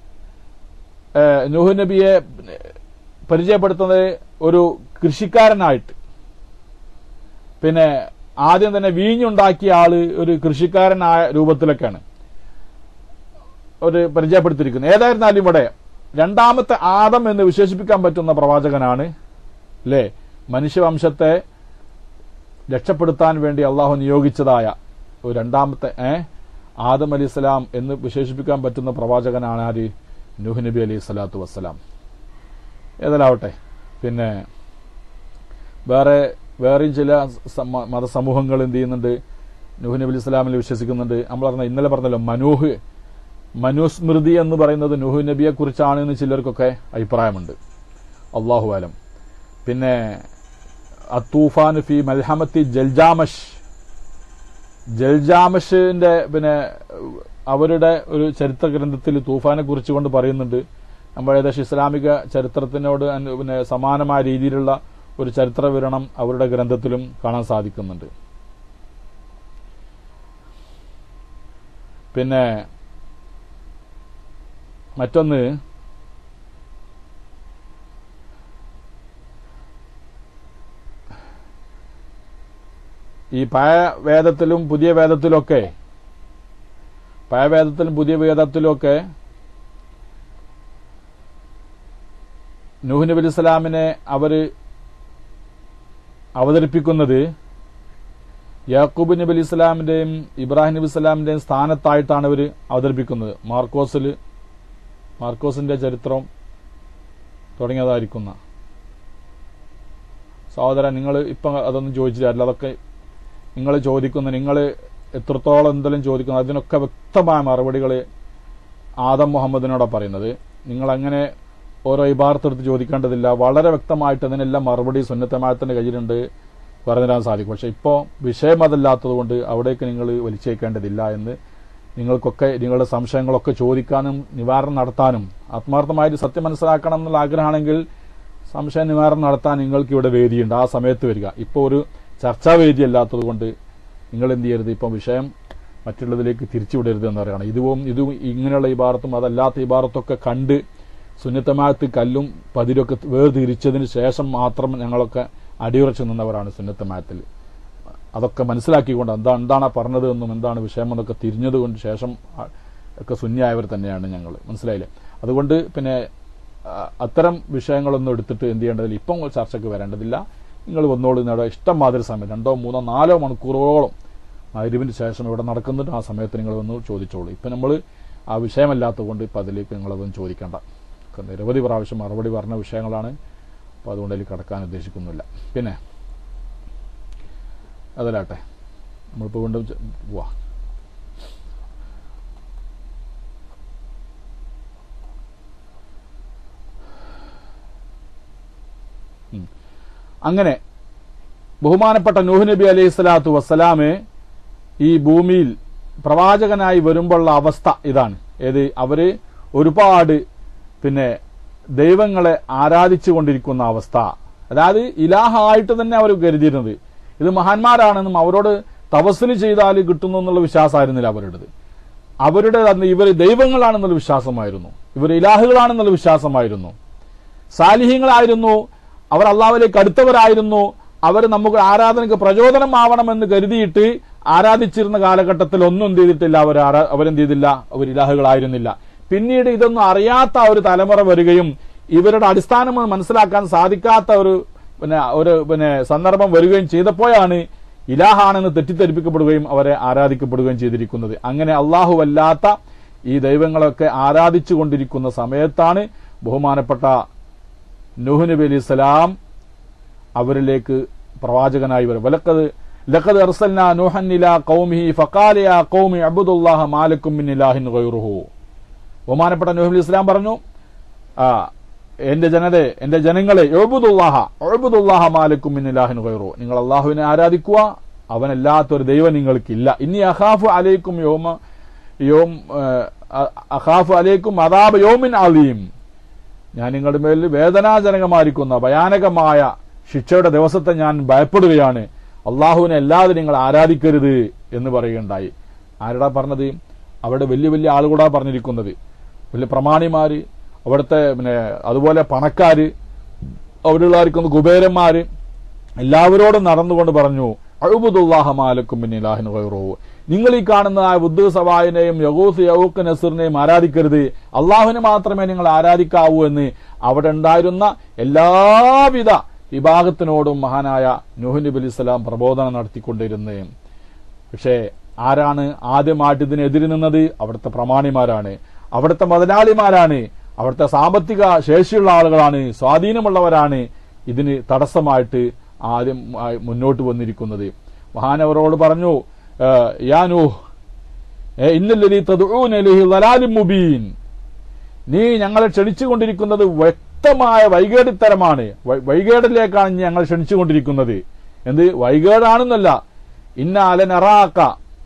നൂഹ് നബിയെ പരിചയപ്പെടുത്തുന്നത് ഒരു കൃഷിക്കാരനായിട്ട് പിന്നെ ആദ്യം തന്നെ വീഞ്ഞുണ്ടാക്കിയ ആള് ഒരു കൃഷിക്കാരനായ രൂപത്തിലൊക്കെയാണ് ഒരു പരിചയപ്പെടുത്തിയിരിക്കുന്നത് ഏതായിരുന്നാലും ഇവിടെ രണ്ടാമത്തെ ആദം എന്ന് വിശേഷിപ്പിക്കാൻ പറ്റുന്ന പ്രവാചകനാണ് അല്ലേ മനുഷ്യവംശത്തെ രക്ഷപ്പെടുത്താൻ വേണ്ടി അള്ളാഹു നിയോഗിച്ചതായ ഒരു രണ്ടാമത്തെ ഏ ആദം അലി ഇസ്ലാം എന്ന് വിശേഷിപ്പിക്കാൻ പറ്റുന്ന പ്രവാചകനാണ് ആര് നൂഹ് നബി അലൈഹി സ്വലാത്തു വസ്സലാം ഏതലാവട്ടെ പിന്നെ വേറെ വേറെയും ചില സമ- മതസമൂഹങ്ങൾ എന്ത് ചെയ്യുന്നുണ്ട് നൂഹ് നബി അലി ഇസ്ലാമിൽ വിശ്വസിക്കുന്നുണ്ട് നമ്മൾ പറഞ്ഞ ഇന്നലെ പറഞ്ഞല്ലോ മനൂഹ് മനുസ്മൃതി എന്ന് പറയുന്നത് നൂഹ് നബിയെ കുറിച്ചാണ് എന്ന് ചിലർക്കൊക്കെ അഭിപ്രായമുണ്ട് അള്ളാഹു ആലം പിന്നെ അത്തൂഫാൻ ഫി മൽഹമത്തി ജൽജാമഷ് ജൽജാമഷിന്റെ പിന്നെ അവരുടെ ഒരു ചരിത്ര ഗ്രന്ഥത്തിൽ തൂഫാനെ കുറിച്ച് കൊണ്ട് പറയുന്നുണ്ട് നമ്മൾ ഏകദേശം ഇസ്ലാമിക ചരിത്രത്തിനോട് അനു- പിന്നെ സമാനമായ രീതിയിലുള്ള ഒരു ചരിത്ര വിവരണം അവരുടെ ഗ്രന്ഥത്തിലും കാണാൻ സാധിക്കുന്നുണ്ട് പിന്നെ മറ്റൊന്ന് ഈ പഴയ വേദത്തിലും പുതിയ വേദത്തിലൊക്കെ പഴയ വേദത്തിലും പുതിയ വേദത്തിലുമൊക്കെ നൂഹ് നബി അലൈഹി സ്വലാമിനെ അവര് അവതരിപ്പിക്കുന്നത് യാക്കൂബ് നബി അലി ഇസ്ലാമിന്റെയും ഇബ്രാഹിം നബി ഇസ്ലാമിന്റെയും സ്ഥാനത്തായിട്ടാണ് ഇവർ അവതരിപ്പിക്കുന്നത് മാർക്കോസിൽ മാർക്കോസിന്റെ ചരിത്രം തുടങ്ങിയതായിരിക്കുന്ന സഹോദരൻ നിങ്ങൾ ഇപ്പം അതൊന്നും ചോദിച്ചില്ല അതൊക്കെ നിങ്ങൾ ചോദിക്കുന്ന നിങ്ങൾ എത്രത്തോളം എന്തെങ്കിലും ചോദിക്കുന്നു അതിനൊക്കെ വ്യക്തമായ മറുപടികൾ ആദം മുഹമ്മദിനോടാണ് പറയുന്നത് നിങ്ങൾ അങ്ങനെ ഓരോ ഇബാർത്തെടുത്ത് ചോദിക്കേണ്ടതില്ല വളരെ വ്യക്തമായിട്ട് അതിനെല്ലാം മറുപടി സുന്നത്തമായത്തിന്റെ കയ്യിലുണ്ട് പറഞ്ഞു തരാൻ സാധിക്കും പക്ഷെ ഇപ്പോൾ വിഷയം അതല്ലാത്തതുകൊണ്ട് അവിടേക്ക് നിങ്ങൾ വലിച്ചേക്കേണ്ടതില്ല എന്ന് നിങ്ങൾക്കൊക്കെ നിങ്ങളുടെ സംശയങ്ങളൊക്കെ ചോദിക്കാനും നിവാരണം നടത്താനും ആത്മാർത്ഥമായിട്ട് സത്യം മനസ്സിലാക്കണം എന്നുള്ള ആഗ്രഹമാണെങ്കിൽ സംശയ നിവാരണം നടത്താൻ നിങ്ങൾക്ക് ഇവിടെ വേദിയുണ്ട് ആ സമയത്ത് വരിക ഇപ്പോൾ ഒരു ചർച്ചാ വേദി അല്ലാത്തത് കൊണ്ട് നിങ്ങൾ എന്ത് ചെയ്യരുത് ഇപ്പം വിഷയം മറ്റുള്ളതിലേക്ക് തിരിച്ചുവിടരുത് എന്ന് പറയുകയാണ് ഇതും ഇതും ഇങ്ങനെയുള്ള ഇബാറത്തും അതല്ലാത്ത ഇബാറത്തൊക്കെ കണ്ട് സുന്നത്തമായത്ത് കല്ലും പതിരൊക്കെ വേർതിരിച്ചതിന് ശേഷം മാത്രം ഞങ്ങളൊക്കെ അടിയുറച്ചു നിന്നവരാണ് സുന്നത്തമായത്തിൽ അതൊക്കെ മനസ്സിലാക്കിക്കൊണ്ട് എന്താ എന്താണ് പറഞ്ഞത് എന്നും എന്താണ് വിഷയം എന്നൊക്കെ തിരിഞ്ഞത് കൊണ്ട് ശേഷം ആ- ഒക്കെ ശൂന്യായവർ തന്നെയാണ് ഞങ്ങൾ മനസ്സിലായില്ലേ അതുകൊണ്ട് പിന്നെ ആ, അത്തരം വിഷയങ്ങളൊന്നും എടുത്തിട്ട് എന്ത് ചെയ്യേണ്ടതില്ല ഇപ്പം ചർച്ചയ്ക്ക് വരേണ്ടതില്ല നിങ്ങൾ വന്നോളൂ ഇവിടെ ഇഷ്ടം മാതിരി സമയം രണ്ടോ മൂന്നോ നാലോ മണിക്കൂറോളം മരുവിന് ശേഷം ഇവിടെ നടക്കുന്നുണ്ട് ആ സമയത്ത് നിങ്ങൾ വന്ന് ചോദിച്ചോളൂ ഇപ്പം നമ്മൾ ആ വിഷയമല്ലാത്തതുകൊണ്ട് ഇപ്പം അതിലേക്ക് നിങ്ങളതൊന്നും ചോദിക്കേണ്ട ഒക്കെ നിരവധി പ്രാവശ്യം മറുപടി പറഞ്ഞ വിഷയങ്ങളാണ് അപ്പോൾ അതുകൊണ്ട് അതിൽ കടക്കാൻ ഉദ്ദേശിക്കുന്നില്ല പിന്നെ അതല്ലാട്ടെ നമ്മളിപ്പോൾ വീണ്ടും ചെ- പോവാ ഉം. അങ്ങനെ ബഹുമാനപ്പെട്ട നൂഹ് നബി അലൈഹി സ്വലാത്തു വസ്സലാമ് ഈ ഭൂമിയിൽ പ്രവാചകനായി വരുമ്പോഴുള്ള അവസ്ഥ ഇതാണ് ഏത് അവര് ഒരുപാട് പിന്നെ ദൈവങ്ങളെ ആരാധിച്ചു കൊണ്ടിരിക്കുന്ന അവസ്ഥ അതായത് ഇലാഹായിട്ട് തന്നെ അവർ കരുതിയിരുന്നത് ഇത് മഹാന്മാരാണെന്നും അവരോട് തപസ്സിന് ചെയ്താൽ കിട്ടുന്നു എന്നുള്ള വിശ്വാസമായിരുന്നില്ല അവരുടേത് അവരുടെ അന്ന് ഇവർ ദൈവങ്ങളാണെന്നുള്ള വിശ്വാസമായിരുന്നു ഇവർ ഇലാഹുകളാണെന്നുള്ള വിശ്വാസമായിരുന്നു സാലിഹ്യങ്ങളായിരുന്നു അവർ അള്ളാഹുലേക്ക് അടുത്തവരായിരുന്നു അവർ നമുക്ക് ആരാധനയ്ക്ക് പ്രചോദനമാവണമെന്ന് കരുതിയിട്ട് ആരാധിച്ചിരുന്ന കാലഘട്ടത്തിൽ ഒന്നും എന്ത് ചെയ്തിട്ടില്ല അവർ ആരാ- അവരെന്ത് ചെയ്തില്ല അവർ ഇലാഹുകളായിരുന്നില്ല പിന്നീട് ഇതൊന്നും അറിയാത്ത ഒരു തലമുറ വരികയും ഇവരുടെ അടിസ്ഥാനം മനസ്സിലാക്കാൻ സാധിക്കാത്ത ഒരു പിന്നെ ഒരു പിന്നെ സന്ദർഭം വരികയും ചെയ്തപ്പോഴാണ് ഇലാഹാണെന്ന് തെറ്റിദ്ധരിപ്പിക്കപ്പെടുകയും അവരെ ആരാധിക്കപ്പെടുകയും ചെയ്തിരിക്കുന്നത് അങ്ങനെ അല്ലാഹുവല്ലാത്ത ഈ ദൈവങ്ങളൊക്കെ ആരാധിച്ചു കൊണ്ടിരിക്കുന്ന സമയത്താണ് ബഹുമാനപ്പെട്ട നൂഹ് നബി അലൈഹി സ്വലാം അവരിലേക്ക് പ്രവാചകനായി വരും വലക്കത് ലഖദ് അർസൽന നൂഹൻ ഇലാ ഖൗമിഹി ഫഖാല യാ ഖൗമി അബ്ദുല്ലാഹ മാലക്കും മിൻ ഇലാഹിൻ ഗൈറുഹു ബഹുമാനപ്പെട്ട നൂഹ് അലൈഹി സ്വലാം പറഞ്ഞു ആ എന്റെ ജനതെ എന്റെ ജനങ്ങളെ എഴുബുദുല്ലാഹ എഴുബുദുല്ലാഹ മാലക്കും മിൻ ഇലാഹിൻ ഗൈറു നിങ്ങൾ അള്ളാഹുവിനെ ആരാധിക്കുക അവനല്ലാത്തൊരു ദൈവം നിങ്ങൾക്കില്ല ഇനി അഖാഫു അലൈക്കും യോമ യോം ഏഹ്, അഖാഫു അലൈക്കും അദാബ് യോമിൻ അലീം ഞാൻ നിങ്ങളുടെ മേൽ വേദനാജനകമായിരിക്കുന്ന ഭയാനകമായ ശിക്ഷയുടെ ദിവസത്തെ ഞാൻ ഭയപ്പെടുകയാണ് അള്ളാഹുവിനെ അല്ലാതെ നിങ്ങൾ ആരാധിക്കരുത് എന്ന് പറയുകയുണ്ടായി ആരടാ പറഞ്ഞത് അവിടെ വലിയ വലിയ ആളുകൂടാ പറഞ്ഞിരിക്കുന്നത് വലിയ പ്രമാണിമാര് അവിടുത്തെ പിന്നെ അതുപോലെ പണക്കാര് അവിടെയുള്ളവർക്കൊന്ന് കുബേരന്മാര് എല്ലാവരോടും നടന്നുകൊണ്ട് പറഞ്ഞു അഴുബുദുല്ലാഹമാലക്കും പിന്നെ ഇലാഹിൻ ഗൈറു നിങ്ങൾ ഈ കാണുന്ന ആ ബുദ്ധ സവായിനെയും യഹൂസ് യഹൂക്ക് നസറിനെയും ആരാധിക്കരുത് അള്ളാഹുവിനെ മാത്രമേ നിങ്ങൾ ആരാധിക്കാവൂ എന്ന് അവിടെ ഉണ്ടായിരുന്ന എല്ലാവിധ വിഭാഗത്തിനോടും മഹാനായ നൂഹ് നബി അലൈഹി സ്വലാം പ്രബോധനം നടത്തിക്കൊണ്ടിരുന്നത് പക്ഷേ ആരാണ് ആദ്യമായിട്ട് ഇതിനെതിരെ നിന്നത് അവിടുത്തെ പ്രമാണിമാരാണ് അവിടുത്തെ മുതലാളിമാരാണ് അവിടുത്തെ സാമ്പത്തിക ശേഷിയുള്ള ആളുകളാണ് സ്വാധീനമുള്ളവരാണ് ഇതിന് തടസ്സമായിട്ട് ആദ്യം ആയി മുന്നോട്ട് വന്നിരിക്കുന്നത് മഹാനവരോട് പറഞ്ഞു ഏഹ്, യാ നൂഹ് ഏ, ഇന്നല്ലതി തദ്ഊന ഇലൈഹി ളലാലിൻ മുബീൻ നീ ഞങ്ങളെ ക്ഷണിച്ചുകൊണ്ടിരിക്കുന്നത് വ്യക്തമായ വൈകേടിത്തരമാണ് വൈ- വൈകേടിലേക്കാണ് നീ ഞങ്ങൾ ക്ഷണിച്ചുകൊണ്ടിരിക്കുന്നത് എന്ത് വൈകേടാണെന്നല്ല ഇന്ന അലനറാക്ക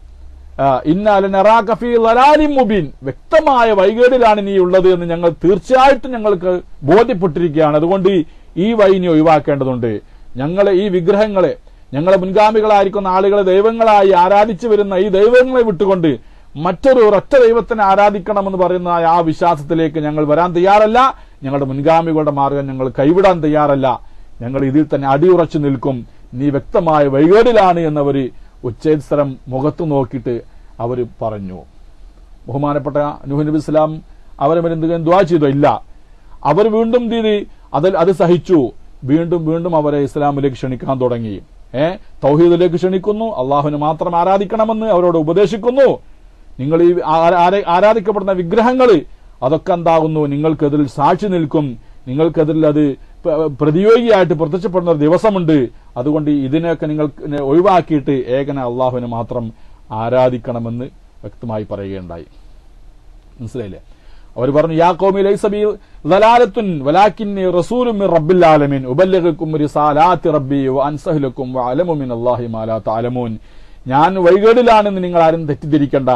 ഇന്ന അലനറാക്ക ഫീ ളലാലിൻ മുബീൻ വ്യക്തമായ വൈകേടിലാണ് നീ ഉള്ളത് എന്ന് ഞങ്ങൾ തീർച്ചയായിട്ടും ഞങ്ങൾക്ക് ബോധ്യപ്പെട്ടിരിക്കുകയാണ് അതുകൊണ്ട് ഈ വഴി നീ ഒഴിവാക്കേണ്ടതുണ്ട് ഞങ്ങളെ ഈ വിഗ്രഹങ്ങളെ ഞങ്ങളെ മുൻഗാമികളായിരിക്കുന്ന ആളുകളെ ദൈവങ്ങളായി ആരാധിച്ചു വരുന്ന ഈ ദൈവങ്ങളെ വിട്ടുകൊണ്ട് മറ്റൊരു ഒരൊറ്റ ദൈവത്തിനെ ആരാധിക്കണമെന്ന് പറയുന്ന ആ വിശ്വാസത്തിലേക്ക് ഞങ്ങൾ വരാൻ തയ്യാറല്ല ഞങ്ങളുടെ മുൻഗാമികളുടെ മാർഗം ഞങ്ങൾ കൈവിടാൻ തയ്യാറല്ല ഞങ്ങൾ ഇതിൽ തന്നെ അടിയുറച്ചു നിൽക്കും നീ വ്യക്തമായ വൈകേടിലാണ് എന്നവര് ഉച്ചേത്സരം മുഖത്ത് നോക്കിയിട്ട് അവർ പറഞ്ഞു ബഹുമാനപ്പെട്ട നൂഹ് നബി ഇസ്ലാം അവരെ മേൽ എന്തെങ്കിലും ദ്വാ ചെയ്തോ ഇല്ല അവർ വീണ്ടും തീരി അതിൽ അത് സഹിച്ചു വീണ്ടും വീണ്ടും അവരെ ഇസ്ലാമിലേക്ക് ക്ഷണിക്കാൻ തുടങ്ങി ഏ തൗഹീദിലേക്ക് ക്ഷണിക്കുന്നു അള്ളാഹുവിനെ മാത്രം ആരാധിക്കണമെന്ന് അവരോട് ഉപദേശിക്കുന്നു നിങ്ങൾ ഈ ആ- ആരാ- ആരാധിക്കപ്പെടുന്ന വിഗ്രഹങ്ങൾ അതൊക്കെ എന്താകുന്നു നിങ്ങൾക്കെതിരിൽ സാക്ഷി നിൽക്കും നിങ്ങൾക്കെതിരിൽ അത് പ- പ്രതിയോഗിയായിട്ട് പ്രത്യക്ഷപ്പെടുന്ന ഒരു ദിവസമുണ്ട് അതുകൊണ്ട് ഇതിനെയൊക്കെ നിങ്ങൾ ഒഴിവാക്കിയിട്ട് ഏകന അള്ളാഹുവിനെ മാത്രം ആരാധിക്കണമെന്ന് വ്യക്തമായി പറയുകയുണ്ടായി മനസ്സിലായില്ലേ അവർ പറഞ്ഞു യാ കോമി ലൈസബി ദലാലത്തുൻ വലാകിന്നി റസൂലും മിർ റബ്ബിൽ ആലമീൻ ഉബല്ലിഗുക്കും റിസാലാത്തി റബ്ബി വഅൻസഹു ലക്കും വഅലമു മിൻ അല്ലാഹി മാ ലാ തഅലമൂൻ ഞാൻ വൈകേടിലാണെന്ന് നിങ്ങൾ ആരും തെറ്റിദ്ധരിക്കണ്ട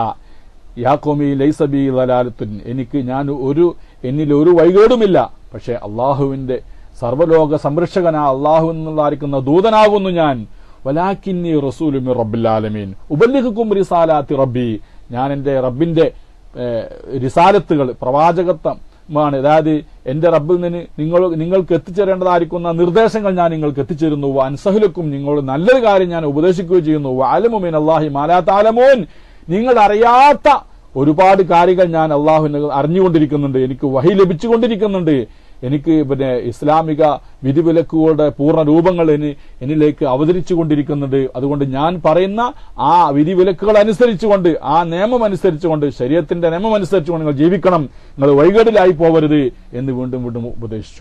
യാ കോമി ലൈസബി ദലാലത്തുൻ എനിക്ക് ഞാൻ ഒരു എന്നിൽ ഒരു വൈകേടുമില്ല പക്ഷേ അള്ളാഹുവിന്റെ സർവ്വലോക സംരക്ഷകനാ അള്ളാഹു എന്നുള്ളായിരിക്കുന്ന ദൂതനാകുന്നു ഞാൻ വലാക്കിന്നി റസൂലു മിർ റബ്ബിൽ ആലമീൻ ഉബല്ലിഗുക്കും റിസാലാത്തി റബ്ബി ഞാൻ എന്റെ റബ്ബിന്റെ ഏഹ്, റിസാലത്തുകൾ പ്രവാചകത്വമാണ് അതായത് എന്റെ റബ്ബിൽ നിന്ന് നിങ്ങൾ നിങ്ങൾക്ക് എത്തിച്ചേരേണ്ടതായിരിക്കുന്ന നിർദ്ദേശങ്ങൾ ഞാൻ നിങ്ങൾക്ക് എത്തിച്ചേരുന്നു അൻസഹുലക്കും നിങ്ങളോട് നല്ലൊരു കാര്യം ഞാൻ ഉപദേശിക്കുകയും ചെയ്യുന്നു വാലമുമീൻ അള്ളാഹി മാലാത്താലമോൻ നിങ്ങൾ അറിയാത്ത ഒരുപാട് കാര്യങ്ങൾ ഞാൻ അള്ളാഹുവിനെ അറിഞ്ഞുകൊണ്ടിരിക്കുന്നുണ്ട് എനിക്ക് വഹി ലഭിച്ചുകൊണ്ടിരിക്കുന്നുണ്ട് എനിക്ക് പിന്നെ ഇസ്ലാമിക വിധിവിലക്കുകളുടെ പൂർണ്ണ രൂപങ്ങൾ എനി എന്നിലേക്ക് അവതരിച്ചു കൊണ്ടിരിക്കുന്നുണ്ട് അതുകൊണ്ട് ഞാൻ പറയുന്ന ആ വിധിവിലക്കുകൾ അനുസരിച്ചുകൊണ്ട് ആ നിയമം അനുസരിച്ചുകൊണ്ട് ശരീരത്തിന്റെ നിയമം അനുസരിച്ചുകൊണ്ട് നിങ്ങൾ ജീവിക്കണം നിങ്ങൾ വൈകടിലായി പോവരുത് എന്ന് വീണ്ടും വീണ്ടും ഉപദേശിച്ചു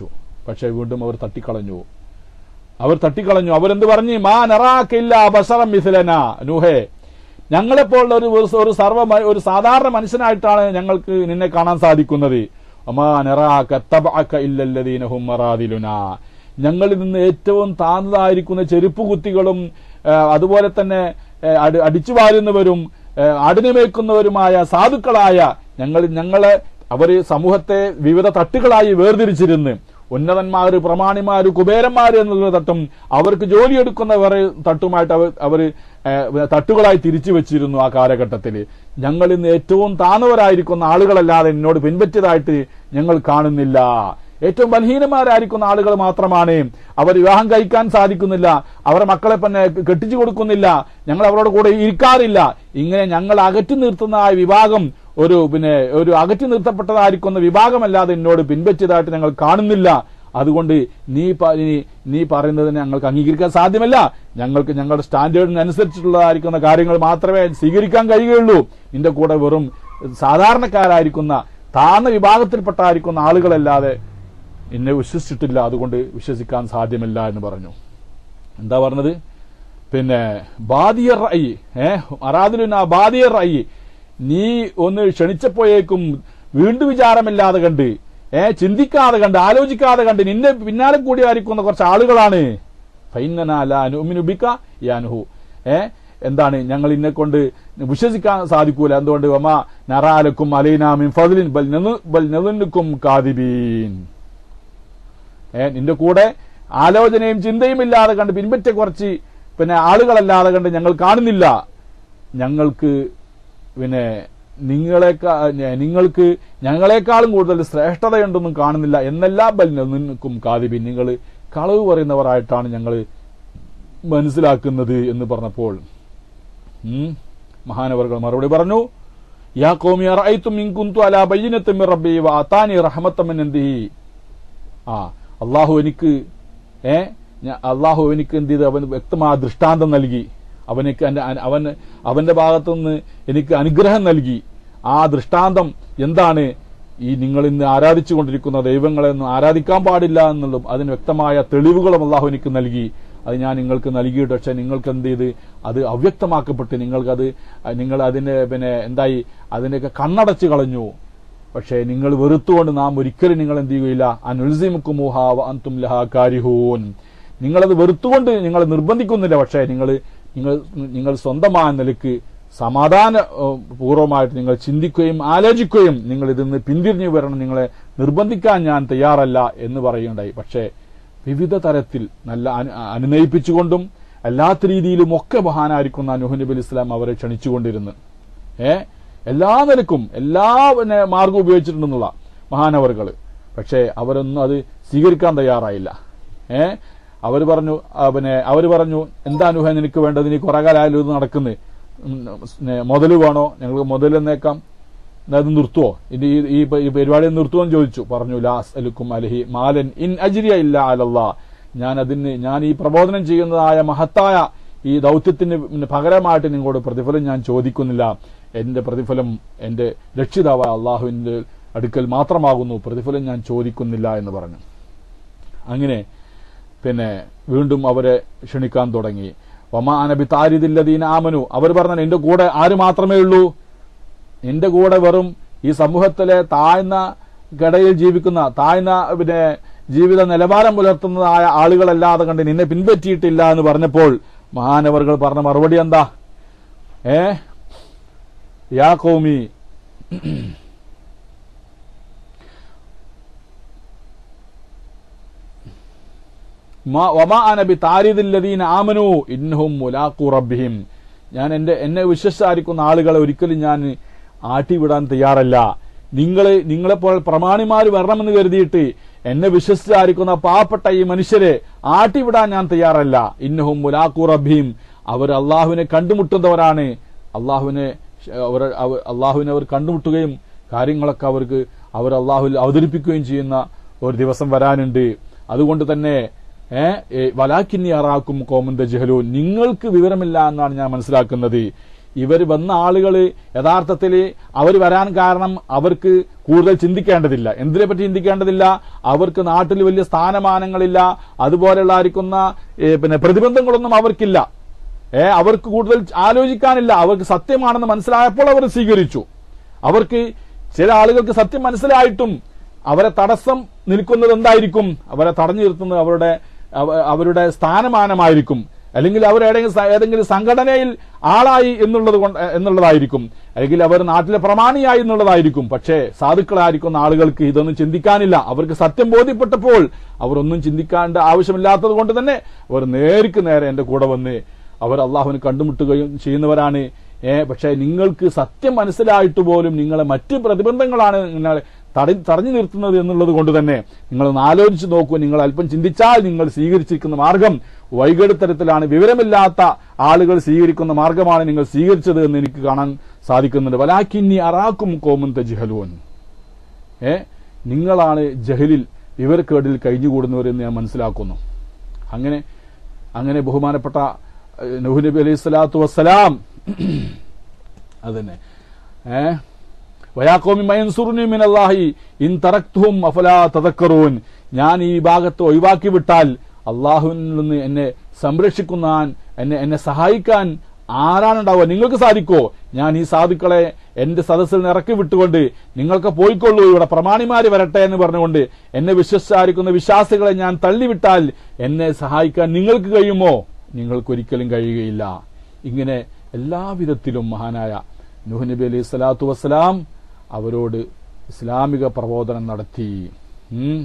പക്ഷെ വീണ്ടും അവർ തട്ടിക്കളഞ്ഞു അവർ തട്ടിക്കളഞ്ഞു അവരെന്ത് പറഞ്ഞു മാ നറാക്കില്ല ബസറം മിഥിലന നൂഹേ ഞങ്ങളെപ്പോലുള്ള ഒരു ഒരു- ഒരു സർവ ഒരു സാധാരണ മനുഷ്യനായിട്ടാണ് ഞങ്ങൾക്ക് നിന്നെ കാണാൻ സാധിക്കുന്നത് അമാ നറാക തബഅക ഇല്ലല്ലദീന ഹും മറാദിലുന ഞങ്ങളിൽ നിന്ന് ഏറ്റവും താഴ്ന്നതായിരിക്കുന്ന ചെരുപ്പ് കുത്തികളും ആ, അതുപോലെ തന്നെ ആ, അടി- അടിച്ചു വാരുന്നവരും ആ, ആടിനെ മേയ്ക്കുന്നവരുമായ സാധുക്കളായ ഞങ്ങൾ ഞങ്ങളെ അവര് സമൂഹത്തെ വിവിധ തട്ടുകളായി വേർതിരിച്ചിരുന്ന് ഉന്നതന്മാര് പ്രമാണിമാര് കുബേരന്മാര് എന്നുള്ള തട്ടും അവർക്ക് ജോലിയെടുക്കുന്നവർ തട്ടുമായിട്ട് അവർ അവര് ഏഹ്, തട്ടുകളായി തിരിച്ചു വെച്ചിരുന്നു ആ കാലഘട്ടത്തിൽ ഞങ്ങൾ ഇന്ന് ഏറ്റവും താന്നവരായിരിക്കുന്ന ആളുകളല്ലാതെ എന്നോട് പിൻപറ്റിയതായിട്ട് ഞങ്ങൾ കാണുന്നില്ല ഏറ്റവും ബലഹീനന്മാരായിരിക്കുന്ന ആളുകൾ മാത്രമാണ് അവർ വിവാഹം കഴിക്കാൻ സാധിക്കുന്നില്ല അവരുടെ മക്കളെ തന്നെ കെട്ടിച്ചു കൊടുക്കുന്നില്ല ഞങ്ങൾ അവരോട് കൂടെ ഇരിക്കാറില്ല ഇങ്ങനെ ഞങ്ങൾ അകറ്റി നിർത്തുന്ന ആ വിഭാഗം ഒരു പിന്നെ ഒരു അകറ്റി നിർത്തപ്പെട്ടതായിരിക്കുന്ന വിഭാഗമല്ലാതെ എന്നോട് പിൻപറ്റിയതായിട്ട് ഞങ്ങൾ കാണുന്നില്ല അതുകൊണ്ട് നീ പ- നീ- നീ പറയുന്നതിനെ ഞങ്ങൾക്ക് അംഗീകരിക്കാൻ സാധ്യമല്ല ഞങ്ങൾക്ക് ഞങ്ങളുടെ സ്റ്റാൻഡേർഡിനനുസരിച്ചിട്ടുള്ളതായിരിക്കുന്ന കാര്യങ്ങൾ മാത്രമേ സ്വീകരിക്കാൻ കഴിയുകയുള്ളൂ നിന്റെ കൂടെ വെറും സാധാരണക്കാരായിരിക്കുന്ന താഴ്ന്ന വിഭാഗത്തിൽപ്പെട്ടായിരിക്കുന്ന ആളുകളല്ലാതെ എന്നെ വിശ്വസിച്ചിട്ടില്ല അതുകൊണ്ട് വിശ്വസിക്കാൻ സാധ്യമല്ല എന്ന് പറഞ്ഞു എന്താ പറഞ്ഞത് പിന്നെ ബാദിയർ ഐ ഏ അറാദിലുന ബാദിയർ ഐ നീ ഒന്ന് ക്ഷണിച്ചപ്പോഴേക്കും വീണ്ടും വിചാരമില്ലാതെ കണ്ട് ഏ ചിന്തിക്കാതെ കണ്ട് ആലോചിക്കാതെ കണ്ട് നിന്നെ പിന്നാലെ കൂടി ആയിരിക്കുന്ന കുറച്ച് ആളുകളാണ് ഫൈനനാലുബിക്ക യാനുഹു ഏ എന്താണ് ഞങ്ങൾ ഇന്നെ കൊണ്ട് വിശ്വസിക്കാൻ സാധിക്കൂല എന്തുകൊണ്ട് വമ നറാലക്കും അലൈനാമിൻ ഫതിലിൻ ബൽ നെന്നു- ബൽ നെതുന്നുക്കും കാദിബീൻ ഏ നിന്റെ കൂടെ ആലോചനയും ചിന്തയും ഇല്ലാതെ കണ്ട് പിൻപറ്റ കുറച്ച് പിന്നെ ആളുകളല്ലാതെ കണ്ട് ഞങ്ങൾ കാണുന്നില്ല ഞങ്ങൾക്ക് പിന്നെ നിങ്ങളെക്കാ ഞ- നിങ്ങൾക്ക് ഞങ്ങളെക്കാളും കൂടുതൽ ശ്രേഷ്ഠതയുണ്ടെന്നും കാണുന്നില്ല എന്നെല്ലാ ബൽ നിൽക്കും കാതിബി നിങ്ങൾ കളവ് പറയുന്നവരായിട്ടാണ് ഞങ്ങൾ മനസ്സിലാക്കുന്നത് എന്ന് പറഞ്ഞപ്പോൾ ഉം, മഹാനവർകൾ മറുപടി പറഞ്ഞു യാ കോമി അറഅയ്തും ഇൻ കുന്തു അലാ ബയ്യിനത്തിൻ മിർ റബ്ബി വ അതാനി റഹ്മത്തൻ മിൻ ഇൻദിഹി ആ അള്ളാഹു എനിക്ക് ഏ ഞാ- അള്ളാഹു എനിക്ക് എന്ത് ചെയ്ത് അവൻ വ്യക്തമായ ദൃഷ്ടാന്തം നൽകി അവനക്ക് എന്റെ അന- അവൻ അവന്റെ ഭാഗത്തുനിന്ന് എനിക്ക് അനുഗ്രഹം നൽകി ആ ദൃഷ്ടാന്തം എന്താണ് ഈ നിങ്ങൾ ഇന്ന് ആരാധിച്ചുകൊണ്ടിരിക്കുന്ന ദൈവങ്ങളെയൊന്നും ആരാധിക്കാൻ പാടില്ല എന്നുള്ളതും അതിന് വ്യക്തമായ തെളിവുകളും അള്ളാഹു എനിക്ക് നൽകി അത് ഞാൻ നിങ്ങൾക്ക് നൽകിയിട്ട് പക്ഷെ നിങ്ങൾക്ക് എന്ത് ചെയ്ത് അത് അവ്യക്തമാക്കപ്പെട്ട് നിങ്ങൾക്കത് അഹ് നിങ്ങൾ അതിനെ പിന്നെ എന്തായി അതിനെയൊക്കെ കണ്ണടച്ച് കളഞ്ഞു പക്ഷേ നിങ്ങൾ വെറുത്തുകൊണ്ട് നാം ഒരിക്കലും നിങ്ങൾ എന്ത് ചെയ്യുകയില്ല അനുൽസിമുക്കുമുഹാവ അന്തും ലഹാ കാരിഹൂൻ നിങ്ങളത് വെറുത്തുകൊണ്ട് നിങ്ങൾ നിർബന്ധിക്കുന്നില്ല പക്ഷേ നിങ്ങൾ നിങ്ങൾ നിങ്ങൾ സ്വന്തമായ നിലക്ക് സമാധാന ഏഹ്, പൂർവ്വമായിട്ട് നിങ്ങൾ ചിന്തിക്കുകയും ആലോചിക്കുകയും നിങ്ങൾ ഇതിൽ നിന്ന് പിന്തിരിഞ്ഞു വരണം നിങ്ങളെ നിർബന്ധിക്കാൻ ഞാൻ തയ്യാറല്ല എന്ന് പറയുകയുണ്ടായി പക്ഷേ വിവിധ തരത്തിൽ നല്ല അനു- അനുനയിപ്പിച്ചുകൊണ്ടും അല്ലാത്ത രീതിയിലും ഒക്കെ മഹാനായിരിക്കുന്ന നുഹ് നബി അലി ഇസ്ലാം അവരെ ക്ഷണിച്ചുകൊണ്ടിരുന്നു ഏ എല്ലാ നിലക്കും എല്ലാ പിന്നെ മാർഗം ഉപയോഗിച്ചിട്ടുണ്ടെന്നുള്ള മഹാനവറുകൾ പക്ഷേ അവരൊന്നും അത് സ്വീകരിക്കാൻ തയ്യാറായില്ല ഏ അവർ പറഞ്ഞു ആ, പിന്നെ അവർ പറഞ്ഞു എന്താ അനുഭവ നിനക്ക് വേണ്ടത് നീ കുറെ കാലമായാലും ഇത് നടക്കുന്നത് മുതൽ വേണോ ഞങ്ങൾക്ക് മുതൽ എന്നേക്കാം എന്നാ ഇത് നിർത്തുവോ ഇനി ഈ- ഈ പ- ഈ പരിപാടി നിർത്തുവോ എന്ന് ചോദിച്ചു പറഞ്ഞു ലാസ് അലുക്കും അലഹി മാലൻ ഇൻ അജിരിയ ഇല്ല അലല്ലാ ഞാൻ അതിന് ഞാൻ ഈ പ്രബോധനം ചെയ്യുന്നതായ മഹത്തായ ഈ ദൗത്യത്തിന് പിന്നെ പകരമായിട്ട് നിങ്ങളോട് പ്രതിഫലം ഞാൻ ചോദിക്കുന്നില്ല എന്റെ പ്രതിഫലം എന്റെ രക്ഷിതാവായ അള്ളാഹുവിന്റെ അടുക്കൽ മാത്രമാകുന്നു പ്രതിഫലം ഞാൻ ചോദിക്കുന്നില്ല എന്ന് പറഞ്ഞു അങ്ങനെ പിന്നെ വീണ്ടും അവരെ ക്ഷണിക്കാൻ തുടങ്ങി വമാ അനബി താരിദില്ലദീന ആമനു അവർ പറഞ്ഞു എന്റെ കൂടെ ആര് മാത്രമേ ഉള്ളൂ നിന്റെ കൂടെ വെറും ഈ സമൂഹത്തിലെ താഴ്ന്ന ഘടയിൽ ജീവിക്കുന്ന താഴ്ന്ന പിന്നെ ജീവിത നിലവാരം പുലർത്തുന്നതായ ആളുകളല്ലാതെ കണ്ട് നിന്നെ പിൻപറ്റിയിട്ടില്ല എന്ന് പറഞ്ഞപ്പോൾ മഹാനവറുകൾ പറഞ്ഞ മറുപടി എന്താ ഏ യാ കൗമി മാ- വമാ അനബി താരിദില്ലദീന ആമനു ഇന്നഹും മുലാഖു റബ്ബിഹിം ഞാൻ എന്റെ എന്നെ വിശ്വസിച്ചായിരിക്കുന്ന ആളുകളെ ഒരിക്കലും ഞാൻ ആട്ടിവിടാൻ തയ്യാറല്ല നിങ്ങൾ നിങ്ങളെപ്പോലെ പ്രമാണിമാർ വരണമെന്ന് കരുതിയിട്ട് എന്നെ വിശ്വസിച്ചായിരിക്കുന്ന പാവപ്പെട്ട ഈ മനുഷ്യരെ ആട്ടിവിടാൻ ഞാൻ തയ്യാറല്ല ഇന്നഹും മുലാഖു റബ്ബിഹിം അവർ അള്ളാഹുവിനെ കണ്ടുമുട്ടുന്നവരാണ് അള്ളാഹുവിനെ അവർ അവർ- അള്ളാഹുവിനെ അവർ കണ്ടുമുട്ടുകയും കാര്യങ്ങളൊക്കെ അവർക്ക് അവർ അള്ളാഹുവിൽ അവതരിപ്പിക്കുകയും ചെയ്യുന്ന ഒരു ദിവസം വരാനുണ്ട് അതുകൊണ്ട് തന്നെ ഏഹ് വലാക്കിന്നി അറാക്കും കോമന്ത ജഹലു നിങ്ങൾക്ക് വിവരമില്ല എന്നാണ് ഞാൻ മനസ്സിലാക്കുന്നത് ഇവർ വന്ന ആളുകൾ യഥാർത്ഥത്തിൽ അവർ വരാൻ കാരണം അവർക്ക് കൂടുതൽ ചിന്തിക്കേണ്ടതില്ല എന്തിനെ പറ്റി ചിന്തിക്കേണ്ടതില്ല അവർക്ക് നാട്ടിൽ വലിയ സ്ഥാനമാനങ്ങളില്ല അതുപോലെയുള്ള ആയിരിക്കുന്ന ഏ, പിന്നെ പ്രതിബന്ധങ്ങളൊന്നും അവർക്കില്ല ഏ അവർക്ക് കൂടുതൽ ആലോചിക്കാനില്ല അവർക്ക് സത്യമാണെന്ന് മനസ്സിലായപ്പോൾ അവർ സ്വീകരിച്ചു അവർക്ക് ചില ആളുകൾക്ക് സത്യം മനസ്സിലായിട്ടും അവരെ തടസ്സം നിൽക്കുന്നത് എന്തായിരിക്കും അവരെ തടഞ്ഞു നിർത്തുന്നത് അവരുടെ അവ- അവരുടെ സ്ഥാനമാനമായിരിക്കും അല്ലെങ്കിൽ അവർ ഏതെങ്കിലും സ- ഏതെങ്കിലും സംഘടനയിൽ ആളായി എന്നുള്ളത് കൊണ്ട് എന്നുള്ളതായിരിക്കും അല്ലെങ്കിൽ അവർ നാട്ടിലെ പ്രമാണിയായി എന്നുള്ളതായിരിക്കും പക്ഷേ സാധുക്കളായിരിക്കുന്ന ആളുകൾക്ക് ഇതൊന്നും ചിന്തിക്കാനില്ല അവർക്ക് സത്യം ബോധ്യപ്പെട്ടപ്പോൾ അവർ ഒന്നും ചിന്തിക്കാണ്ട് ആവശ്യമില്ലാത്തത് കൊണ്ട് തന്നെ അവർ നേർക്ക് നേരെ എന്റെ കൂടെ വന്ന് അവർ അള്ളാഹുവിനെ കണ്ടുമുട്ടുകയും ചെയ്യുന്നവരാണ് ഏ പക്ഷേ നിങ്ങൾക്ക് സത്യം മനസ്സിലായിട്ട് പോലും നിങ്ങളെ മറ്റ് പ്രതിബന്ധങ്ങളാണ് നിങ്ങളെ തട- തടഞ്ഞു നിർത്തുന്നത് എന്നുള്ളത് കൊണ്ട് തന്നെ നിങ്ങളൊന്ന് ആലോചിച്ച് നോക്കൂ നിങ്ങൾ അല്പം ചിന്തിച്ചാൽ നിങ്ങൾ സ്വീകരിച്ചിരിക്കുന്ന മാർഗം വൈകടത്തരത്തിലാണ് വിവരമില്ലാത്ത ആളുകൾ സ്വീകരിക്കുന്ന മാർഗമാണ് നിങ്ങൾ സ്വീകരിച്ചത് എന്ന് എനിക്ക് കാണാൻ സാധിക്കുന്നുണ്ട് വലാക്കിന്നി അറാക്കും കോമൻ തജിഹലുവൻ ഏ നിങ്ങളാണ് ജഹലിൽ വിവരക്കേടിൽ കഴിഞ്ഞുകൂടുന്നവരെന്ന് ഞാൻ മനസ്സിലാക്കുന്നു അങ്ങനെ അങ്ങനെ ബഹുമാനപ്പെട്ട ഏഹ്, നൂഹ് നബി അലൈഹി സ്വലാത്തു വസ്സലാം അതന്നെ ഏ വയാക്കോമി മയൻസുറുനി മിനല്ലാഹി ഇൻ തറക്തുഹും അഫലാ തദക്കറൂൻ ഞാൻ ഈ ഭാഗത്ത് ഒഴിവാക്കി വിട്ടാൽ അള്ളാഹുവിൽ നിന്ന് എന്നെ സംരക്ഷിക്കുന്നാൻ എന്നെ എന്നെ സഹായിക്കാൻ ആരാണുണ്ടാവുക നിങ്ങൾക്ക് സാധിക്കോ ഞാൻ ഈ സാധുക്കളെ എന്റെ സദസ്സിൽ നിന്ന് ഇറക്കി വിട്ടുകൊണ്ട് നിങ്ങൾക്ക് പോയിക്കൊള്ളൂ ഇവിടെ പ്രമാണിമാര് വരട്ടെ എന്ന് പറഞ്ഞുകൊണ്ട് എന്നെ വിശ്വസിച്ചായിരിക്കുന്ന വിശ്വാസികളെ ഞാൻ തള്ളിവിട്ടാൽ എന്നെ സഹായിക്കാൻ നിങ്ങൾക്ക് കഴിയുമോ നിങ്ങൾക്കൊരിക്കലും കഴിയുകയില്ല ഇങ്ങനെ എല്ലാവിധത്തിലും മഹാനായ നൂഹ് നബി അലൈഹി സ്വലാത്തു വസ്സലാം അവരോട് ഇസ്ലാമിക പ്രബോധനം നടത്തി ഉം.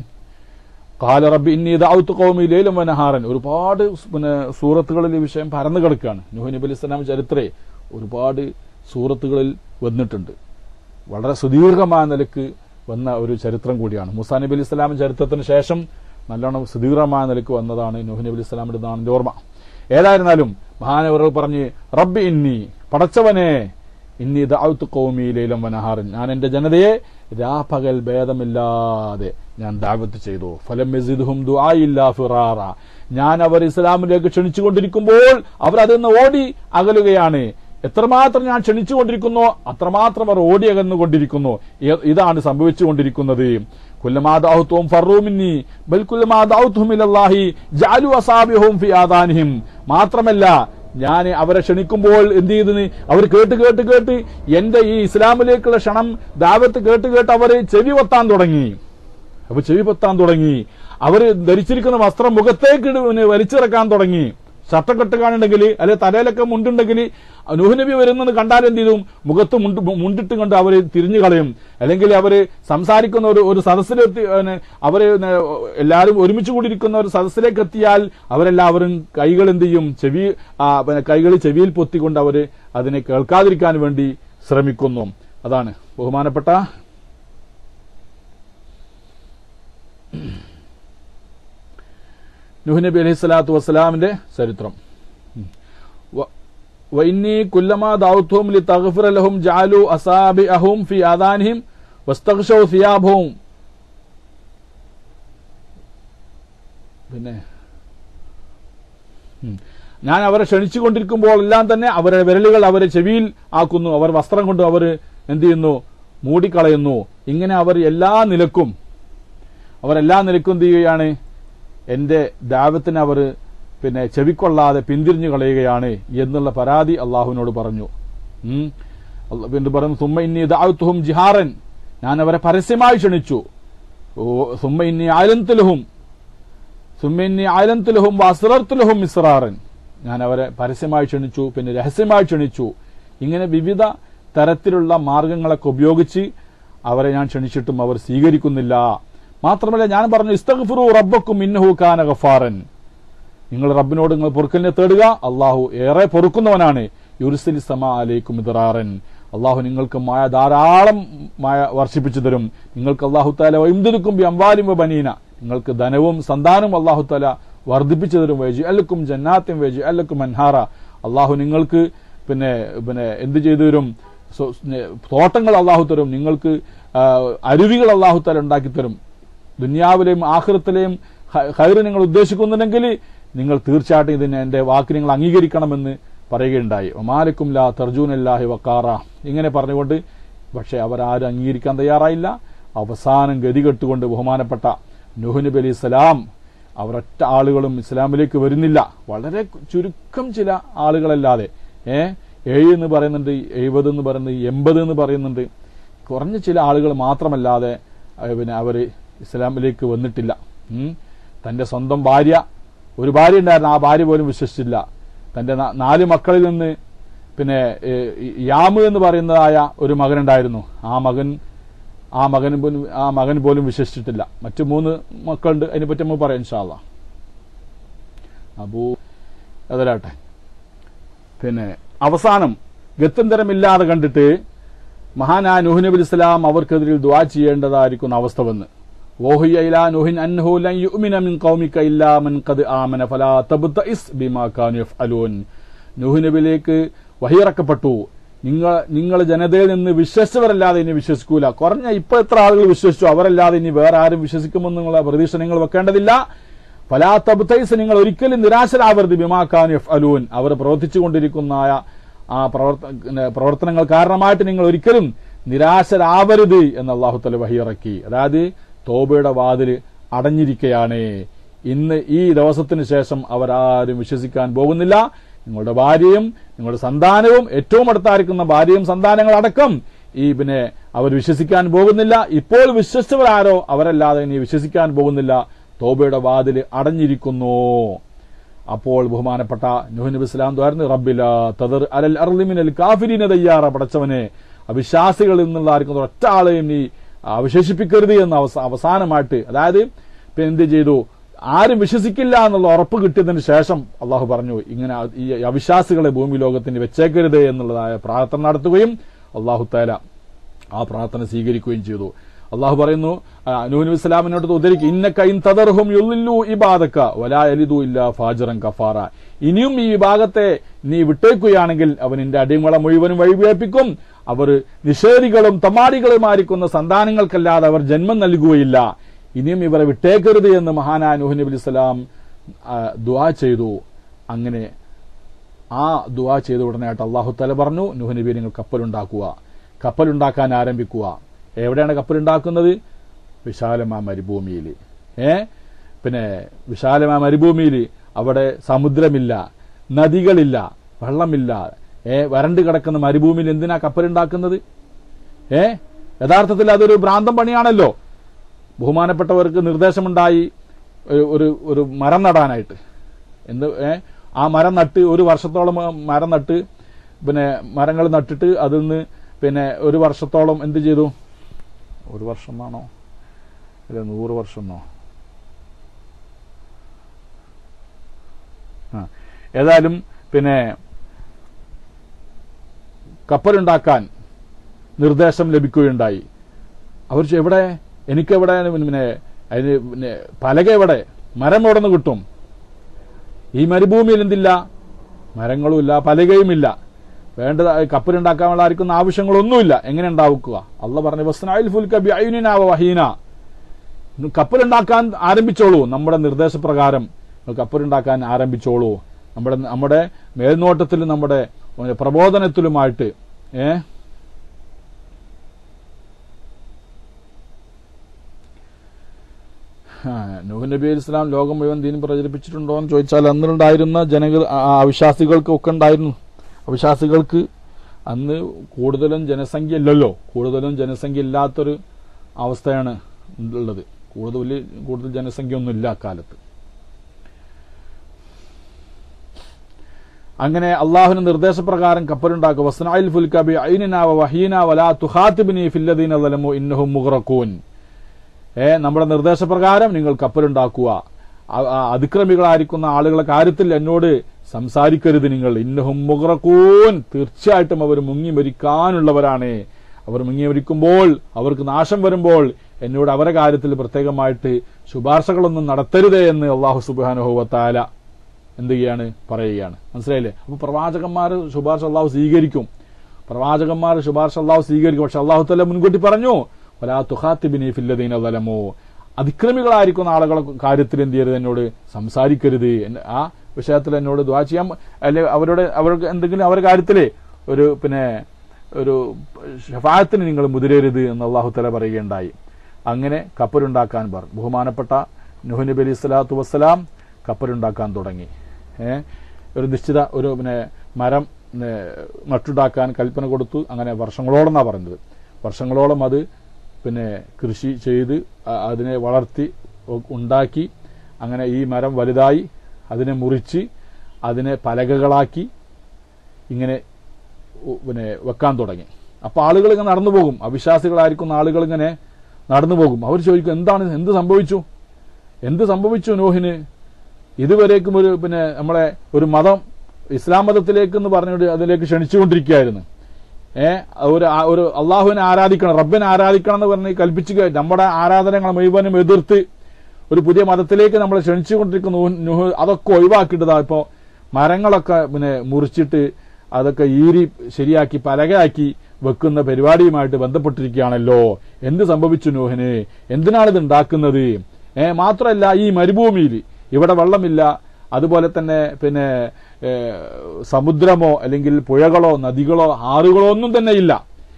കാല റബ്ബി ഇന്നി ദഅവ്തു ഖൗമി ലൈലൻ വനഹാറൻ ഒരുപാട് പിന്നെ സൂറത്തുകളിൽ ഈ വിഷയം പരന്നു കിടക്കുകയാണ് നൂഹ് നബി അലൈഹി സ്വലാം ചരിത്രേ ഒരുപാട് സൂറത്തുകളിൽ വന്നിട്ടുണ്ട് വളരെ സുദീർഘമായ നിലക്ക് വന്ന ഒരു ചരിത്രം കൂടിയാണ് മുസാ നബി അലൈഹി സ്വലാം ചരിത്രത്തിന് ശേഷം നല്ലോണം സുദീർഘമായ നിലക്ക് വന്നതാണ് നൂഹ് നബി അലൈഹി സ്വലാമിന്റെ നാണ് എൻ്റെ ഓർമ്മ ഏതായിരുന്നാലും മഹാനവറുകൾ പറഞ്ഞ് റബ്ബി ഇന്നി പടച്ചവനെ ഇന്നി ദഅവ്തു ഖൗമി ലൈലം വനഹാറൻ ഞാൻ എന്റെ ജനതയെ രാപകൽ ഭേദമില്ലാതെ ഞാൻ ദാവത്ത് ചെയ്തു ഫലം യസിദ്ഹും ദുആഇല്ലാ ഫിറാറ ഞാൻ അവർ ഇസ്ലാമിലേക്ക് ക്ഷണിച്ചുകൊണ്ടിരിക്കുമ്പോൾ അവർ അതിൽ നിന്ന് ഓടി അകലുകയാണ് എത്രമാത്രം ഞാൻ ക്ഷണിച്ചുകൊണ്ടിരിക്കുന്നോ അത്രമാത്രം അവർ ഓടി അകന്നുകൊണ്ടിരിക്കുന്നു ഇ- ഇതാണ് സംഭവിച്ചുകൊണ്ടിരിക്കുന്നത് കുല്ലമാദാഹുത്വം ഫറൂമിന്നി ബൽ കുല്ലമാദാഹുത്വം ഇലല്ലാഹി ജാലു അസാബിഹും ഫി ആദാനിഹിം മാത്രമല്ല ഞാൻ അവരെ ക്ഷണിക്കുമ്പോൾ എന്ത് ചെയ്തെന്ന് അവർ കേട്ട് കേട്ട് കേട്ട് എന്റെ ഈ ഇസ്ലാമിലേക്കുള്ള ക്ഷണം ദാവത്ത് കേട്ട് കേട്ട് അവർ ചെവി പൊത്താൻ തുടങ്ങി അപ്പൊ ചെവി പൊത്താൻ തുടങ്ങി അവർ ധരിച്ചിരിക്കുന്ന വസ്ത്രം മുഖത്തേക്ക് ഇട് പിന്നെ വലിച്ചിറക്കാൻ തുടങ്ങി ഷർട്ടൊക്കെ കാണുണ്ടെങ്കിൽ അല്ലെ തലയിലൊക്കെ മുണ്ടുണ്ടെങ്കിൽ നൂഹ്നബി വരുന്നത് കണ്ടാൽ എന്ത് ചെയ്തു മുഖത്ത് മുണ്ട് മുണ്ടിട്ട് കൊണ്ട് അവർ തിരിഞ്ഞു കളയും അല്ലെങ്കിൽ അവര് സംസാരിക്കുന്ന ഒരു ഒരു സദസ്സിലെത്തി പിന്നെ അവര് നെ- എല്ലാവരും ഒരുമിച്ച് കൂടിയിരിക്കുന്ന ഒരു സദസ്സിലേക്ക് എത്തിയാൽ അവരെല്ലാവരും കൈകൾ എന്ത് ചെയ്യും ചെവി ആ, പിന്നെ കൈകൾ ചെവിയിൽ പൊത്തിക്കൊണ്ട് അവര് അതിനെ കേൾക്കാതിരിക്കാൻ വേണ്ടി ശ്രമിക്കുന്നു അതാണ് ബഹുമാനപ്പെട്ട നൂഹ് നബി അലൈഹി സ്വലാത്തു വസ്സലാമിന്റെ ചരിത്രം വ- വഇന്നി കുല്ലമാ ദഅവ്തുഹും ലിതഗ്ഫിറ ലഹും ജഅലു അസാബിഅഹും ഫി ആദാനിഹിം വസ്തഗ്ശൗ സിയാബഹും പിന്നെ ഉം. ഞാൻ അവരെ ക്ഷണിച്ചുകൊണ്ടിരിക്കുമ്പോൾ എല്ലാം തന്നെ അവരുടെ വിരലുകൾ അവരെ ചെവിയിൽ ആക്കുന്നു അവർ വസ്ത്രം കൊണ്ട് അവർ എന്ത് ചെയ്യുന്നു മൂടിക്കളയുന്നു ഇങ്ങനെ അവർ എല്ലാ നിലക്കും അവർ എല്ലാ നിലക്കും എന്ത് ചെയ്യുകയാണ് എന്റെ ദാവത്തിന് അവർ പിന്നെ ചെവിക്കൊള്ളാതെ പിന്തിരിഞ്ഞു കളയുകയാണ് എന്നുള്ള പരാതി അള്ളാഹുവിനോട് പറഞ്ഞു ഉം. അല്ല- പിന്നെ പറഞ്ഞു സുമ്മ ഇന്നി ദാവത്തുഹും ജിഹാറൻ ഞാൻ അവരെ പരസ്യമായി ക്ഷണിച്ചു ഓ, സുമ്മ ഇന്നി ആലന്തുലഹും സുമ്മ ഇന്നി ആലന്തുലഹും വസ്രർത്തുലഹും ഇസ്രാറൻ ഞാൻ അവരെ പരസ്യമായി ക്ഷണിച്ചു പിന്നെ രഹസ്യമായി ക്ഷണിച്ചു ഇങ്ങനെ വിവിധ തരത്തിലുള്ള മാർഗങ്ങളൊക്കെ ഉപയോഗിച്ച് അവരെ ഞാൻ ക്ഷണിച്ചിട്ടും അവർ സ്വീകരിക്കുന്നില്ല മാത്രമല്ല ഞാൻ പറഞ്ഞു ഇസ്തഗ്ഫിറു റബ്ബക്കും ഇന്നഹു കാന ഗഫാറൻ നിങ്ങൾ റബ്ബിനോട് നിങ്ങൾ പൊറുക്കലിനെ തേടുക അള്ളാഹു ഏറെ പൊറുക്കുന്നവനാണ് യുർസിലി സമ അലൈക്കും ഇതറാറൻ അള്ളാഹു നിങ്ങൾക്ക് മായ ധാരാളം മായ വർഷിപ്പിച്ചു തരും നിങ്ങൾക്ക് അള്ളാഹു താല വൈന്ദുരുക്കും ബി അംവാലിം ബനീന നിങ്ങൾക്ക് ധനവും സന്താനവും അള്ളാഹു താല വർദ്ധിപ്പിച്ചു തരും വേജി അല്ലക്കും ജന്നാത്തും വേജി അല്ലക്കും അൻഹാറ അള്ളാഹു നിങ്ങൾക്ക് പിന്നെ പിന്നെ എന്ത് ചെയ്തു തരും സോ- നെ- തോട്ടങ്ങൾ അള്ളാഹു തരും നിങ്ങൾക്ക് ആ, അരുവികൾ അള്ളാഹു താല ഉണ്ടാക്കി തരും ദുനിയാവിലെയും ആഹൃത്തിലെയും ഹൈറ് നിങ്ങൾ ഉദ്ദേശിക്കുന്നുണ്ടെങ്കിൽ നിങ്ങൾ തീർച്ചയായിട്ടും ഇതിനെ എന്റെ വാക്ക് നിങ്ങൾ അംഗീകരിക്കണമെന്ന് പറയുകയുണ്ടായി ഒമാലിക്കും ലാ തർജൂനല്ലാഹി വക്കാറ ഇങ്ങനെ പറഞ്ഞുകൊണ്ട് പക്ഷെ അവരാരും അംഗീകരിക്കാൻ തയ്യാറായില്ല അവസാനം ഗതികെട്ടുകൊണ്ട് ബഹുമാനപ്പെട്ട നുഹ് നബി അലൈഹി സ്വലാം അവരൊറ്റ ആളുകളും ഇസ്ലാമിലേക്ക് വരുന്നില്ല വളരെ ചുരുക്കം ചില ആളുകളല്ലാതെ ഏ ഏഴ് എന്ന് പറയുന്നുണ്ട് എഴുപത് എന്ന് പറയുന്നുണ്ട് എൺപത് എന്ന് പറയുന്നുണ്ട് കുറഞ്ഞ ചില ആളുകൾ മാത്രമല്ലാതെ ഏ, പിന്നെ അവർ ഇസ്ലാമിലേക്ക് വന്നിട്ടില്ല ഉം. തന്റെ സ്വന്തം ഭാര്യ ഒരു ഭാര്യ ഉണ്ടായിരുന്നു ആ ഭാര്യ പോലും വിശ്വസിച്ചില്ല തന്റെ നാ- നാല് മക്കളിൽ നിന്ന് പിന്നെ ഏ, ഈ യാമ് എന്ന് പറയുന്നതായ ഒരു മകനുണ്ടായിരുന്നു ആ മകൻ ആ മകൻ പോലും ആ മകൻ പോലും വിശ്വസിച്ചിട്ടില്ല മറ്റു മൂന്ന് മക്കളുണ്ട് അതിനെപ്പറ്റി നമുക്ക് പറയാം ഇൻഷാല്ല അപ്പോ അതലാട്ടെ പിന്നെ അവസാനം ഗത്യന്തരമില്ലാതെ കണ്ടിട്ട് മഹാനായ നുഹ് നബി ഇസ്ലാം അവർക്കെതിരിൽ ദുആ ചെയ്യേണ്ടതായിരിക്കുന്ന അവസ്ഥ വന്ന് വോഹിയ ഇലാ നുഹിൻ അൻഹു ലൻ യുഅ്മിന മിൻ ഖൗമിക ഇല്ലാ മൻ ഖദ് ആമന ഫലാ തബ്തഇസ് ബിമാ കാനു യഫ്അലൂൻ നുഹ് നബിയിലേക്ക് വഹിയിറക്കപ്പെട്ടു നിങ്ങൾ നിങ്ങൾ ജനതയിൽ നിന്ന് വിശ്വസിച്ചവരല്ലാതെ ഇനി വിശ്വസിക്കൂല കുറഞ്ഞ ഇപ്പൊ എത്ര ആളുകൾ വിശ്വസിച്ചു അവരല്ലാതെ ഇനി വേറെ ആരും വിശ്വസിക്കുമെന്നുള്ള പ്രതീക്ഷ നിങ്ങൾ വെക്കേണ്ടതില്ല ഫലാ തബ്തൈസ് നിങ്ങൾ ഒരിക്കലും നിരാശരാവരുത് ബിമാക്കാൻ എഫ് അലൂൻ അവർ പ്രവർത്തിച്ചുകൊണ്ടിരിക്കുന്ന ആ പ്രവർത്ത പ്രവർത്തനങ്ങൾ കാരണമായിട്ട് നിങ്ങൾ ഒരിക്കലും നിരാശരാവരുത് എന്ന് അള്ളാഹു തല വഹിയിറക്കി അതായത് തോബയുടെ വാതിൽ അടഞ്ഞിരിക്കുകയാണ് ഇന്ന് ഈ ദിവസത്തിന് ശേഷം അവരാരും വിശ്വസിക്കാൻ പോകുന്നില്ല നിങ്ങളുടെ ഭാര്യയും നിങ്ങളുടെ സന്താനവും ഏറ്റവും അടുത്തായിരിക്കുന്ന ഭാര്യയും സന്താനങ്ങളടക്കം ഈ പിന്നെ അവർ വിശ്വസിക്കാൻ പോകുന്നില്ല ഇപ്പോൾ വിശ്വസിച്ചവരാരോ അവരല്ലാതെ ഇനി വിശ്വസിക്കാൻ പോകുന്നില്ല തോബയുടെ വാതിൽ അടഞ്ഞിരിക്കുന്നു അപ്പോൾ ബഹുമാനപ്പെട്ട നുഹ് നബി ഇസ്ലാം ദ്വാരുന്നു റബ്ബില തദർ അലൽ അർലിമിനൽ കാഫിരീന തയ്യാറ പടച്ചവനെ അവിശ്വാസികളിൽ നിന്നുള്ള ആർക്കും ഒറ്റ ആളെയും നീ അവശേഷിപ്പിക്കരുത് എന്ന് അവസ- അവസാനമായിട്ട് അതായത് ഇപ്പൊ എന്ത് ചെയ്തു ആരും വിശ്വസിക്കില്ല എന്നുള്ള ഉറപ്പ് കിട്ടിയതിന് ശേഷം അള്ളാഹു പറഞ്ഞു ഇങ്ങനെ ഈ അവിശ്വാസികളെ ഭൂമി ലോകത്തിന് വെച്ചേക്കരുത് എന്നുള്ളതായ പ്രാർത്ഥന നടത്തുകയും അള്ളാഹു താല ആ പ്രാർത്ഥന സ്വീകരിക്കുകയും ചെയ്തു അള്ളാഹു പറയുന്നു ആ, നൂഹ് നബി ഇസ്ലാമിനോട് ഉദ്ധരിക്കും ഇന്ന കൈൻ തദർഹും യുല്ലില്ലു ഇബാദക്ക വലാ യലിദു ഇല്ല ഫാജിറൻ കഫാറ ഇനിയും ഈ വിഭാഗത്തെ നീ വിട്ടേക്കുകയാണെങ്കിൽ അവൻ നിന്റെ അടിമളെ മുഴുവനും വഴിവേപ്പിക്കും അവർ നിഷേധികളും തമാടികളുമായിരിക്കുന്ന സന്താനങ്ങൾക്കല്ലാതെ അവർ ജന്മം നൽകുകയില്ല ഇനിയും ഇവരെ വിട്ടേക്കരുത് എന്ന് മഹാനായ നൂഹ് നബി ഇസ്ലാം ദുആ ചെയ്തു അങ്ങനെ ആ ദുആ ചെയ്ത ഉടനെയായിട്ട് അള്ളാഹു തല പറഞ്ഞു നൂഹ് നബി നിങ്ങൾ കപ്പലുണ്ടാക്കുക കപ്പലുണ്ടാക്കാൻ ആരംഭിക്കുക എവിടെയാണ് കപ്പലുണ്ടാക്കുന്നത് വിശാലമാ മരുഭൂമിയിൽ ഏ പിന്നെ വിശാലമാ മരുഭൂമിയിൽ അവിടെ സമുദ്രമില്ല നദികളില്ല വെള്ളമില്ല ഏ വരണ്ട് കിടക്കുന്ന മരുഭൂമിയിൽ എന്തിനാ കപ്പലുണ്ടാക്കുന്നത് ഏ യഥാർത്ഥത്തിൽ അതൊരു ഭ്രാന്തം പണിയാണല്ലോ ബഹുമാനപ്പെട്ടവർക്ക് നിർദ്ദേശമുണ്ടായി ഒരു ഒരു ഒരു മരം നടാനായിട്ട് എന്ത് ഏ ആ മരം നട്ട് ഒരു വർഷത്തോളം ആ മരം നട്ട് പിന്നെ മരങ്ങൾ നട്ടിട്ട് അതിൽ നിന്ന് പിന്നെ ഒരു വർഷത്തോളം എന്ത് ചെയ്തു ഒരു വർഷം ആണോ അല്ല നൂറ് വർഷം എന്നോ ആ ഏതായാലും പിന്നെ കപ്പലുണ്ടാക്കാൻ നിർദ്ദേശം ലഭിക്കുകയുണ്ടായി അവർ ചോ- എവിടെ എനിക്കെവിടെ പിന്നെ അതിന് പിന്നെ പലക എവിടെ മരം എവിടെ നിന്ന് കിട്ടും ഈ മരുഭൂമിയിൽ എന്തില്ല മരങ്ങളുമില്ല പലകയുമില്ല വേണ്ടത് കപ്പലുണ്ടാക്കാനുള്ള ആർക്കും ആവശ്യങ്ങളൊന്നുമില്ല എങ്ങനെ ഉണ്ടാക്കുക അല്ല പറഞ്ഞു വസ്നായിൽ ഫുൽക്ക ബിഅയുനിന വഹീന കപ്പലുണ്ടാക്കാൻ ആരംഭിച്ചോളൂ നമ്മുടെ നിർദ്ദേശപ്രകാരം കപ്പലുണ്ടാക്കാൻ ആരംഭിച്ചോളൂ നമ്മുടെ നമ്മുടെ മേൽനോട്ടത്തിലും നമ്മുടെ പ്രബോധനത്തിലുമായിട്ട് ഏ ആ, നൂഹ് നബി അലൈഹി ഇസ്ലാം ലോകം മുഴുവൻ ദീൻ പ്രചരിപ്പിച്ചിട്ടുണ്ടോ എന്ന് ചോദിച്ചാൽ അന്നുണ്ടായിരുന്ന ജനങ്ങൾ ആ, ആ, അവിശ്വാസികൾക്ക് ഒക്കെ ഉണ്ടായിരുന്നു അവിശ്വാസികൾക്ക് അന്ന് കൂടുതലും ജനസംഖ്യ ഇല്ലല്ലോ കൂടുതലും ജനസംഖ്യ ഇല്ലാത്തൊരു അവസ്ഥയാണ് ഉള്ളത് കൂടുതൽ വലിയ കൂടുതൽ ജനസംഖ്യ ഒന്നും ഇല്ല അക്കാലത്ത് അങ്ങനെ അള്ളാഹുവിന്റെ നിർദ്ദേശപ്രകാരം കപ്പലുണ്ടാക്കുക വസ്നായിൽ ഫുൽക്കബി ഐനിന വഹീന വലാ തുഹാത്തിബിനി ഫില്ലദീന ലലമു ഇന്നഹും മുഗ്റക്കൂൻ ഏ നമ്മുടെ നിർദ്ദേശപ്രകാരം നിങ്ങൾ കപ്പലുണ്ടാക്കുക അ- ആ അതിക്രമികളായിരിക്കുന്ന ആളുകളെ കാര്യത്തിൽ എന്നോട് സംസാരിക്കരുത് നിങ്ങൾ ഇന്നഹും മുഗ്റക്കൂൻ തീർച്ചയായിട്ടും അവർ മുങ്ങി മരിക്കാനുള്ളവരാണ് അവർ മുങ്ങി മരിക്കുമ്പോൾ അവർക്ക് നാശം വരുമ്പോൾ എന്നോട് അവരെ കാര്യത്തിൽ പ്രത്യേകമായിട്ട് ശുപാർശകളൊന്നും നടത്തരുതേ എന്ന് അള്ളാഹു സുബാനുഹുവത്താല എന്ത് ചെയ്യാണ് പറയുകയാണ് മനസ്സിലായില്ലേ അപ്പൊ പ്രവാചകന്മാർ ശുപാർശ അള്ളാഹു സ്വീകരിക്കും പ്രവാചകന്മാർ ശുപാർശ അള്ളാഹു സ്വീകരിക്കും പക്ഷെ അള്ളാഹു തല മുൻകൂട്ടി പറഞ്ഞു വലാ തുഹാത്തിബിനി ഫില്ലദീന വലമോ അതിക്രമികളായിരിക്കുന്ന ആളുകളെ കാര്യത്തിൽ എന്ത് ചെയ്യരുത് എന്നോട് സംസാരിക്കരുത് എന്ന് ആ വിഷയത്തിൽ എന്നോട് ദ്വാ ചെയ്യാൻ അല്ലെ അവരുടെ അവർക്ക് എന്തെങ്കിലും അവരുടെ കാര്യത്തിലെ ഒരു പിന്നെ ഒരു ഷഫായത്തിന് നിങ്ങൾ മുതിരരുത് എന്ന് അള്ളാഹു തല പറയുകയുണ്ടായി അങ്ങനെ കപ്പലുണ്ടാക്കാൻ പറഞ്ഞു ബഹുമാനപ്പെട്ട നുഹ് നബി അലൈഹി സ്വലാത്തു വസ്സലാം കപ്പലുണ്ടാക്കാൻ തുടങ്ങി ഏ ഒരു നിശ്ചിത ഒരു പിന്നെ മരം ഏ, നട്ടുണ്ടാക്കാൻ കൽപ്പന കൊടുത്തു അങ്ങനെ വർഷങ്ങളോളം എന്നാണ് പറഞ്ഞത് വർഷങ്ങളോളം അത് പിന്നെ കൃഷി ചെയ്ത് അ- അതിനെ വളർത്തി ഉ- ഉണ്ടാക്കി അങ്ങനെ ഈ മരം വലുതായി അതിനെ മുറിച്ച് അതിനെ പലകകളാക്കി ഇങ്ങനെ ഉ- പിന്നെ വെക്കാൻ തുടങ്ങി അപ്പൊ ആളുകൾ ഇങ്ങനെ നടന്നു പോകും അവിശ്വാസികളായിരിക്കുന്ന ആളുകൾ ഇങ്ങനെ നടന്നു പോകും അവർ ചോദിക്കും എന്താണ് എന്ത് സംഭവിച്ചു എന്ത് സംഭവിച്ചു നോഹിന് ഇതുവരേക്കും ഒരു പിന്നെ നമ്മളെ ഒരു മതം ഇസ്ലാം മതത്തിലേക്ക് എന്ന് പറഞ്ഞിട്ട് അതിലേക്ക് ക്ഷണിച്ചുകൊണ്ടിരിക്കുകയായിരുന്നു ഏ ഒരു ആ- ഒരു അള്ളാഹുവിനെ ആരാധിക്കണം റബ്ബിനെ ആരാധിക്കണം എന്ന് പറഞ്ഞ് കൽപ്പിച്ചു നമ്മുടെ ആരാധനകൾ മുഴുവനും എതിർത്ത് ഒരു പുതിയ മതത്തിലേക്ക് നമ്മൾ ക്ഷണിച്ചുകൊണ്ടിരിക്കുന്ന നൂഹ് നൂഹ് അതൊക്കെ ഒഴിവാക്കിയിട്ടതാ ഇപ്പോ മരങ്ങളൊക്കെ പിന്നെ മുറിച്ചിട്ട് അതൊക്കെ ഈരി ശരിയാക്കി പലകയാക്കി വെക്കുന്ന പരിപാടിയുമായിട്ട് ബന്ധപ്പെട്ടിരിക്കുകയാണല്ലോ എന്ത് സംഭവിച്ചു നൂഹിന് എന്തിനാണ് ഇത് ഉണ്ടാക്കുന്നത് ഏ മാത്രമല്ല ഈ മരുഭൂമിയിൽ ഇവിടെ വെള്ളമില്ല അതുപോലെ തന്നെ പിന്നെ ഏ, സമുദ്രമോ അല്ലെങ്കിൽ പുഴകളോ നദികളോ ആറുകളോ ഒന്നും തന്നെ ഇല്ല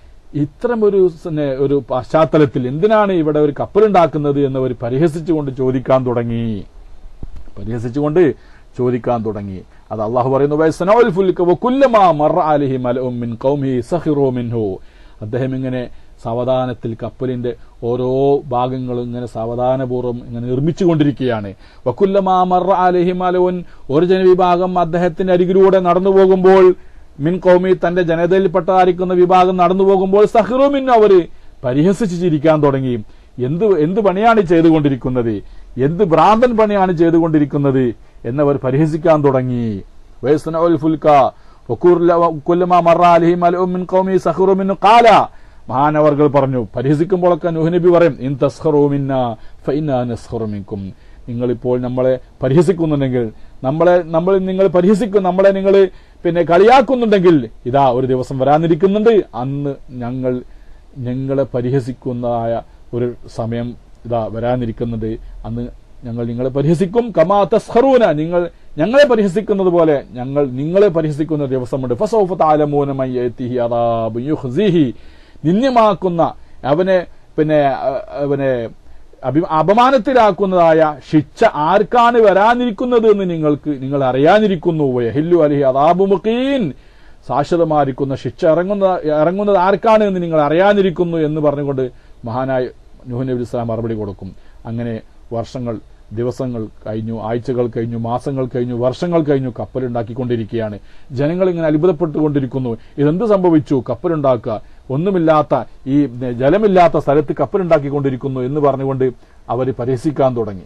ഇത്തരം ഒരു പിന്നെ ഒരു പശ്ചാത്തലത്തിൽ എന്തിനാണ് ഇവിടെ ഒരു കപ്പലുണ്ടാക്കുന്നത് എന്ന് അവർ പരിഹസിച്ചുകൊണ്ട് ചോദിക്കാൻ തുടങ്ങി പരിഹസിച്ചുകൊണ്ട് ചോദിക്കാൻ തുടങ്ങി അത് അള്ളാഹു പറയുന്നു "വയസ്സനൗൽ ഫുൽക വകുല്ലമാ മറ അലൈഹി മലഉം മിൻ ഖൗമിഹി സഖിറൂ മിൻഹു അദ്ദേഹം ഇങ്ങനെ സാവധാനത്തിൽ കപ്പലിന്റെ ഓരോ ഭാഗങ്ങളും ഇങ്ങനെ സാവധാനപൂർവ്വം ഇങ്ങനെ നിർമ്മിച്ചു കൊണ്ടിരിക്കുകയാണ് വക്കുല്ലമാ മറ അലൈഹി മലഉൻ ഒരു ജനവിഭാഗം അദ്ദേഹത്തിന്റെ അരികിലൂടെ നടന്നു പോകുമ്പോൾ മിൻ കൗമി തന്റെ ജനതയിൽപ്പെട്ടതായിരിക്കുന്ന വിഭാഗം നടന്നു പോകുമ്പോൾ സഹിറു മിന്നു അവര് പരിഹസിച്ച് ചിരിക്കാൻ തുടങ്ങി എന്ത് എന്ത് പണിയാണ് ഈ ചെയ്തുകൊണ്ടിരിക്കുന്നത് എന്ത് ഭ്രാന്തൻ പണിയാണ് ചെയ്തുകൊണ്ടിരിക്കുന്നത് എന്നവർ പരിഹസിക്കാൻ തുടങ്ങി വയസ്സനഉൽ ഫുൽക വകുർല- വകുല്ലമാ മറ അലൈഹി മലഉം മിൻ ഖൗമി സഖിറു മിന്നു ഖാല മഹാനവർകൾ പറഞ്ഞു പരിഹസിക്കുമ്പോഴൊക്കെ നുഹ് നബി പറയും ഇൻ തസ്ഖറൂ മിന്ന ഫഇന്നാ നസ്ഖറു മിൻകും നിങ്ങളിപ്പോൾ നമ്മളെ പരിഹസിക്കുന്നുണ്ടെങ്കിൽ നമ്മളെ നമ്മൾ നിങ്ങൾ പരിഹസിക്കും നമ്മളെ നിങ്ങൾ പിന്നെ കളിയാക്കുന്നുണ്ടെങ്കിൽ ഇതാ ഒരു ദിവസം വരാനിരിക്കുന്നുണ്ട് അന്ന് ഞങ്ങൾ ഞങ്ങളെ പരിഹസിക്കുന്നതായ ഒരു സമയം ഇതാ വരാനിരിക്കുന്നുണ്ട് അന്ന് ഞങ്ങൾ നിങ്ങളെ പരിഹസിക്കും കമാ തസ്ഹറൂന നിങ്ങൾ ഞങ്ങളെ പരിഹസിക്കുന്നത് പോലെ ഞങ്ങൾ നിങ്ങളെ പരിഹസിക്കുന്ന ഒരു ദിവസമുണ്ട് ഫസൗഫ താലമൂന മൻ യഅതിഹി അദാബുൻ യുഖ്സിഹി നിന്ദ്യമാക്കുന്ന അവനെ പിന്നെ അഹ്, അവനെ അഭി അപമാനത്തിലാക്കുന്നതായ ശിക്ഷ ആർക്കാണ് വരാനിരിക്കുന്നത് എന്ന് നിങ്ങൾക്ക് നിങ്ങൾ അറിയാനിരിക്കുന്നു യഹില്ലു അലഹി അദാബു മുഖീൻ ശാശ്വതമായിരിക്കുന്ന ശിക്ഷ ഇറങ്ങുന്ന ഇറങ്ങുന്നത് ആർക്കാണ് എന്ന് നിങ്ങൾ അറിയാനിരിക്കുന്നു എന്ന് പറഞ്ഞുകൊണ്ട് മഹാനായ നൂഹ് നബി ഇസ്ലാം മറുപടി കൊടുക്കും അങ്ങനെ വർഷങ്ങൾ ദിവസങ്ങൾ കഴിഞ്ഞു ആഴ്ചകൾ കഴിഞ്ഞു മാസങ്ങൾ കഴിഞ്ഞു വർഷങ്ങൾ കഴിഞ്ഞു കപ്പലുണ്ടാക്കിക്കൊണ്ടിരിക്കുകയാണ് ജനങ്ങൾ ഇങ്ങനെ അത്ഭുതപ്പെട്ടുകൊണ്ടിരിക്കുന്നു ഇതെന്ത് സംഭവിച്ചു കപ്പലുണ്ടാക്കുക ഒന്നുമില്ലാത്ത ഈ ജലമില്ലാത്ത സ്ഥലത്ത് കപ്പലുണ്ടാക്കിക്കൊണ്ടിരിക്കുന്നു എന്ന് പറഞ്ഞുകൊണ്ട് അവർ പരിഹസിക്കാൻ തുടങ്ങി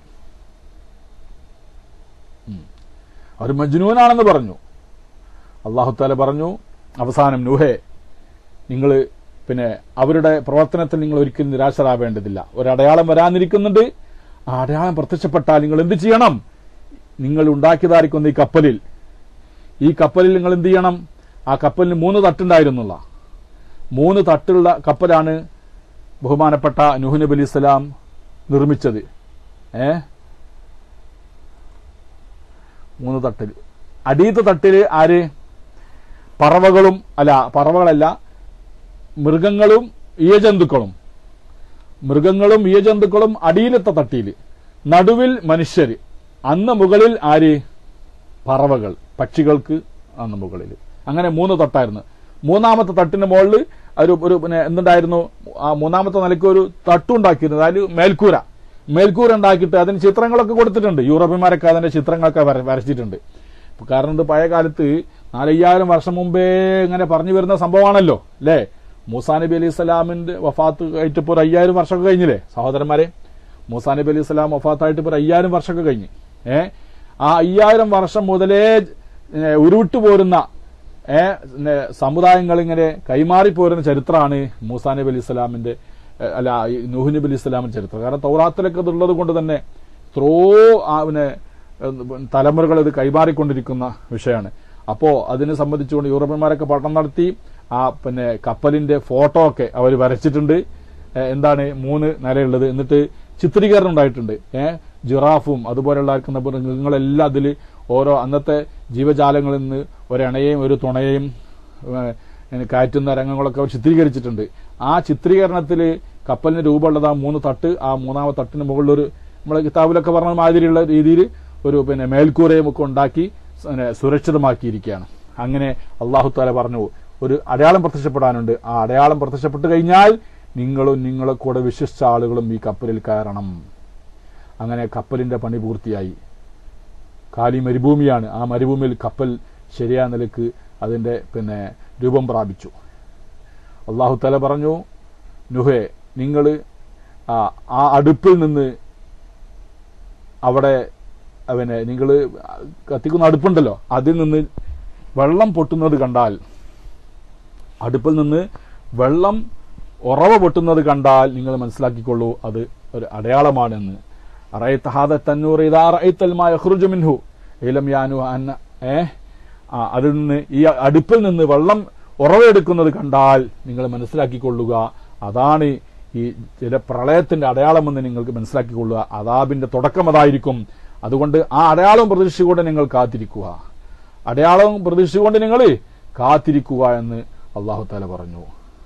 ഉം. അവർ മജ്നൂനാണെന്ന് പറഞ്ഞു അള്ളാഹുത്താല പറഞ്ഞു അവസാനം നൂഹെ നിങ്ങൾ പിന്നെ അവരുടെ പ്രവർത്തനത്തിൽ നിങ്ങൾ ഒരിക്കലും നിരാശരാവേണ്ടതില്ല ഒരടയാളം വരാനിരിക്കുന്നുണ്ട് ആ അടയാളം പ്രത്യക്ഷപ്പെട്ടാൽ നിങ്ങൾ എന്ത് ചെയ്യണം നിങ്ങൾ ഉണ്ടാക്കിയതായിരിക്കുന്ന ഈ കപ്പലിൽ ഈ കപ്പലിൽ നിങ്ങൾ എന്ത് ചെയ്യണം ആ കപ്പലിന് മൂന്ന് തട്ടുണ്ടായിരുന്നുള്ള മൂന്ന് തട്ടുള്ള കപ്പലാണ് ബഹുമാനപ്പെട്ട നുഹ് നബി അലി ഇസ്ലാം നിർമ്മിച്ചത് ഏ മൂന്ന് തട്ടിൽ അടിയത്തെ തട്ടില് ആര് പറവകളും അല്ല പറവകളല്ല മൃഗങ്ങളും ഈയജന്തുക്കളും മൃഗങ്ങളും ഈയജന്തുക്കളും അടിയിലത്തെ തട്ടിയിൽ നടുവിൽ മനുഷ്യര് അന്ന് മുകളിൽ ആര് പറവകൾ പക്ഷികൾക്ക് അന്ന് മുകളിൽ അങ്ങനെ മൂന്ന് തട്ടായിരുന്നു മൂന്നാമത്തെ തട്ടിന്റെ മുകളിൽ ഒരു ഒരു പിന്നെ എന്തുണ്ടായിരുന്നു ആ മൂന്നാമത്തെ നിലയ്ക്ക് ഒരു തട്ടുണ്ടാക്കിയിരുന്നു അതായത് മേൽക്കൂര മേൽക്കൂര ഉണ്ടാക്കിയിട്ട് അതിന് ചിത്രങ്ങളൊക്കെ കൊടുത്തിട്ടുണ്ട് യൂറോപ്യന്മാരൊക്കെ അതിന്റെ ചിത്രങ്ങളൊക്കെ വര- വരച്ചിട്ടുണ്ട് ഇപ്പൊ കാരണം ഇത് പഴയ കാലത്ത് നാലയ്യായിരം വർഷം മുമ്പേ ഇങ്ങനെ പറഞ്ഞു വരുന്ന സംഭവമാണല്ലോ അല്ലേ മൂസാ നബി അലൈഹി സ്വലാമിന്റെ വഫാത്ത് കഴിഞ്ഞിട്ട് ഒരു അയ്യായിരം വർഷമൊക്കെ കഴിഞ്ഞില്ലേ സഹോദരന്മാരെ മൂസാ നബി അലൈഹി സ്വലാം വഫാത്തായിട്ട് ഇപ്പോൾ ഒരു അയ്യായിരം വർഷമൊക്കെ കഴിഞ്ഞ് ഏ ആ അയ്യായിരം വർഷം മുതലേ ഏ, ഉരുവിട്ടു പോരുന്ന ഏ നെ, സമുദായങ്ങൾ ഇങ്ങനെ കൈമാറി പോരുന്ന ചരിത്രമാണ് മൂസാ നബി അലൈഹി സ്വലാമിന്റെ ഏ, അല്ല ഈ നൂഹ് നബി അലൈഹി സ്വലാമിന്റെ ചരിത്രം കാരണം തൗറാത്തിലൊക്കെ ഇതുള്ളത് കൊണ്ട് തന്നെ എത്രയോ ആ, പിന്നെ ഏ, തലമുറകൾ ഇത് കൈമാറിക്കൊണ്ടിരിക്കുന്ന വിഷയമാണ് അപ്പോ അതിനെ സംബന്ധിച്ചുകൊണ്ട് യൂറോപ്യന്മാരൊക്കെ പഠനം നടത്തി ആ പിന്നെ കപ്പലിന്റെ ഫോട്ടോ ഒക്കെ അവർ വരച്ചിട്ടുണ്ട് ഏ, എന്താണ് മൂന്ന് നിലയുള്ളത് എന്നിട്ട് ചിത്രീകരണം ഉണ്ടായിട്ടുണ്ട് ഏഹ് ജിറാഫും അതുപോലെയുള്ള ആയിരിക്കുന്ന മൃഗങ്ങളെല്ലാം അതിൽ ഓരോ അന്നത്തെ ജീവജാലങ്ങളിൽ നിന്ന് ഒരണയെയും ഒരു തുണയെയും ഏഹ്, ഇങ്ങനെ കയറ്റുന്ന രംഗങ്ങളൊക്കെ അവർ ചിത്രീകരിച്ചിട്ടുണ്ട് ആ ചിത്രീകരണത്തിൽ കപ്പലിന് രൂപമുള്ളത് ആ മൂന്ന് തട്ട് ആ മൂന്നാമത്തെ തട്ടിന് മുകളിലൊരു നമ്മളെ കിതാബിലൊക്കെ പറഞ്ഞ മാതിരിയുള്ള രീതിയിൽ ഒരു പിന്നെ മേൽക്കൂരയും ഒക്കെ ഉണ്ടാക്കി പിന്നെ സുരക്ഷിതമാക്കിയിരിക്കുകയാണ് അങ്ങനെ അള്ളാഹു താല പറഞ്ഞു ഒരു അടയാളം പ്രത്യക്ഷപ്പെടാനുണ്ട് ആ അടയാളം പ്രത്യക്ഷപ്പെട്ട് കഴിഞ്ഞാൽ നിങ്ങളും നിങ്ങളെ കൂടെ വിശ്വസിച്ച ആളുകളും ഈ കപ്പലിൽ കയറണം അങ്ങനെ കപ്പലിന്റെ പണി പൂർത്തിയായി കാലി മരുഭൂമിയാണ് ആ മരുഭൂമിയിൽ കപ്പൽ ശരിയായ നിലക്ക് അതിന്റെ പിന്നെ രൂപം പ്രാപിച്ചു അള്ളാഹു തല പറഞ്ഞു നുഹെ നിങ്ങൾ ആ ആ അടുപ്പിൽ നിന്ന് അവിടെ അവനെ നിങ്ങൾ കത്തിക്കുന്ന അടുപ്പുണ്ടല്ലോ അതിൽ നിന്ന് വെള്ളം പൊട്ടുന്നത് കണ്ടാൽ അടുപ്പിൽ നിന്ന് വെള്ളം ഉറവ പൊട്ടുന്നത് കണ്ടാൽ നിങ്ങൾ മനസ്സിലാക്കിക്കൊള്ളൂ അത് ഒരു അടയാളമാണെന്ന് അറയത്ത് ഹാദ തന്നൂർ ഇതാ റഅയ്തൽ മാ യഖ്റുജു മിൻഹു ഇലം യാനു അന്ന ഏ ആ അതിൽ നിന്ന് ഈ അടുപ്പിൽ നിന്ന് വെള്ളം ഉറവെടുക്കുന്നത് കണ്ടാൽ നിങ്ങൾ മനസ്സിലാക്കിക്കൊള്ളുക അതാണ് ഈ ചില പ്രളയത്തിന്റെ അടയാളമെന്ന് നിങ്ങൾക്ക് മനസ്സിലാക്കിക്കൊള്ളുക അതാബിന്റെ തുടക്കം അതായിരിക്കും അതുകൊണ്ട് ആ അടയാളം പ്രതീക്ഷിച്ചുകൊണ്ട് നിങ്ങൾ കാത്തിരിക്കുക അടയാളവും പ്രതീക്ഷിച്ചുകൊണ്ട് നിങ്ങൾ കാത്തിരിക്കുക എന്ന് അള്ളാഹു താല പറഞ്ഞു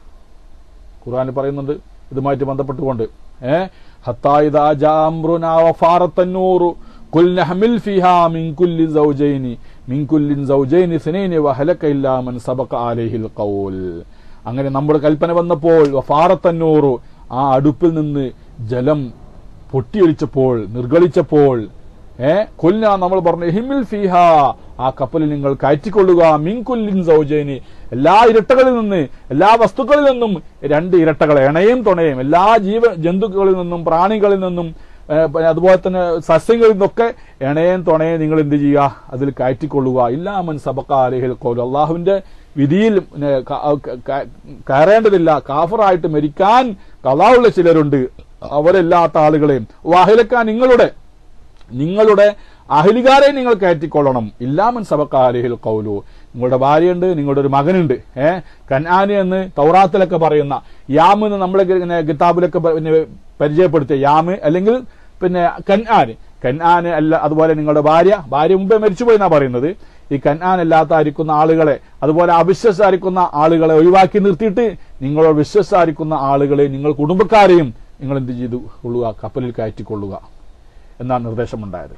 ഖുർആൻ പറയുന്നുണ്ട് ഇതുമായിട്ട് ബന്ധപ്പെട്ടുകൊണ്ട് ഏ ഹത്തായിദാ ജാ അംറുനാ വഫാറത്തന്നൂറു ഖുൽ നഹ്മിൽ ഫിഹാ മിൻ കുല്ലി സൗജൈനി മിൻ കുല്ലിൻ സൗജൈനി സിനൈനി വഹലക ഇല്ലാ മൻ സബഖ അലൈഹിൽ ഖൗൽ അങ്ങനെ നമ്മുടെ കൽപ്പന വന്നപ്പോൾ വഫാറത്തന്നൂറു ആ അടുപ്പിൽ നിന്ന് ജലം പൊട്ടിയൊലിച്ചപ്പോൾ നിർഗളിച്ചപ്പോൾ ഏ കൊല്ല നമ്മൾ പറഞ്ഞു ഹിമിൽ ഫിഹ ആ കപ്പലിൽ നിങ്ങൾ കയറ്റിക്കൊള്ളുക മിൻകുല്ലിൻ സൗജേനി എല്ലാ ഇരട്ടകളിൽ നിന്ന് എല്ലാ വസ്തുക്കളിൽ നിന്നും രണ്ട് ഇരട്ടകൾ ഇണയും തുണയും എല്ലാ ജീവ ജന്തുക്കളിൽ നിന്നും പ്രാണികളിൽ നിന്നും ഏ, പിന്നെ അതുപോലെ തന്നെ സസ്യങ്ങളിൽ നിന്നൊക്കെ ഇണയും തുണയും നിങ്ങൾ എന്ത് ചെയ്യുക അതിൽ കയറ്റിക്കൊള്ളുക ഇല്ലാമൻ സബക്ക അലഹിൽ കോലു അള്ളാഹുവിന്റെ വിധിയിൽ പിന്നെ ക- ക- ക- കയറേണ്ടതില്ല കാഫറായിട്ട് മരിക്കാൻ കലാവുള്ള ചിലരുണ്ട് അവരെല്ലാത്ത ആളുകളെയും വാഹിലക്കാൻ നിങ്ങളുടെ നിങ്ങളുടെ അഹലികാരെ നിങ്ങൾ കയറ്റിക്കൊള്ളണം ഇല്ലാമൻ സബക്കാലിഹിൽ കൗലു നിങ്ങളുടെ ഭാര്യയുണ്ട് നിങ്ങളുടെ ഒരു മകനുണ്ട് ഏ കൻആന് എന്ന് തൗറാത്തിലൊക്കെ പറയുന്ന യാമ് എന്ന് നമ്മളെ ഇങ്ങനെ കിതാബിലൊക്കെ പ- പിന്നെ പരിചയപ്പെടുത്തിയ യാമ് അല്ലെങ്കിൽ പിന്നെ കൻആന് കൻആന് അല്ല അതുപോലെ നിങ്ങളുടെ ഭാര്യ ഭാര്യ മുമ്പേ മരിച്ചുപോയി എന്നാ പറയുന്നത് ഈ കൻആൻ അല്ലാത്തായിരിക്കുന്ന ആളുകളെ അതുപോലെ അവിശ്വസായിരിക്കുന്ന ആളുകളെ ഒഴിവാക്കി നിർത്തിയിട്ട് നിങ്ങളോട് വിശ്വസായിരിക്കുന്ന ആളുകളെ നിങ്ങൾ കുടുംബക്കാരെയും നിങ്ങൾ എന്ത് ചെയ്തു കൊള്ളുക കപ്പലിൽ കയറ്റിക്കൊള്ളുക എന്നാണ് നിർദ്ദേശമുണ്ടായത്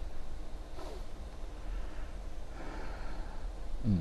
ഉം.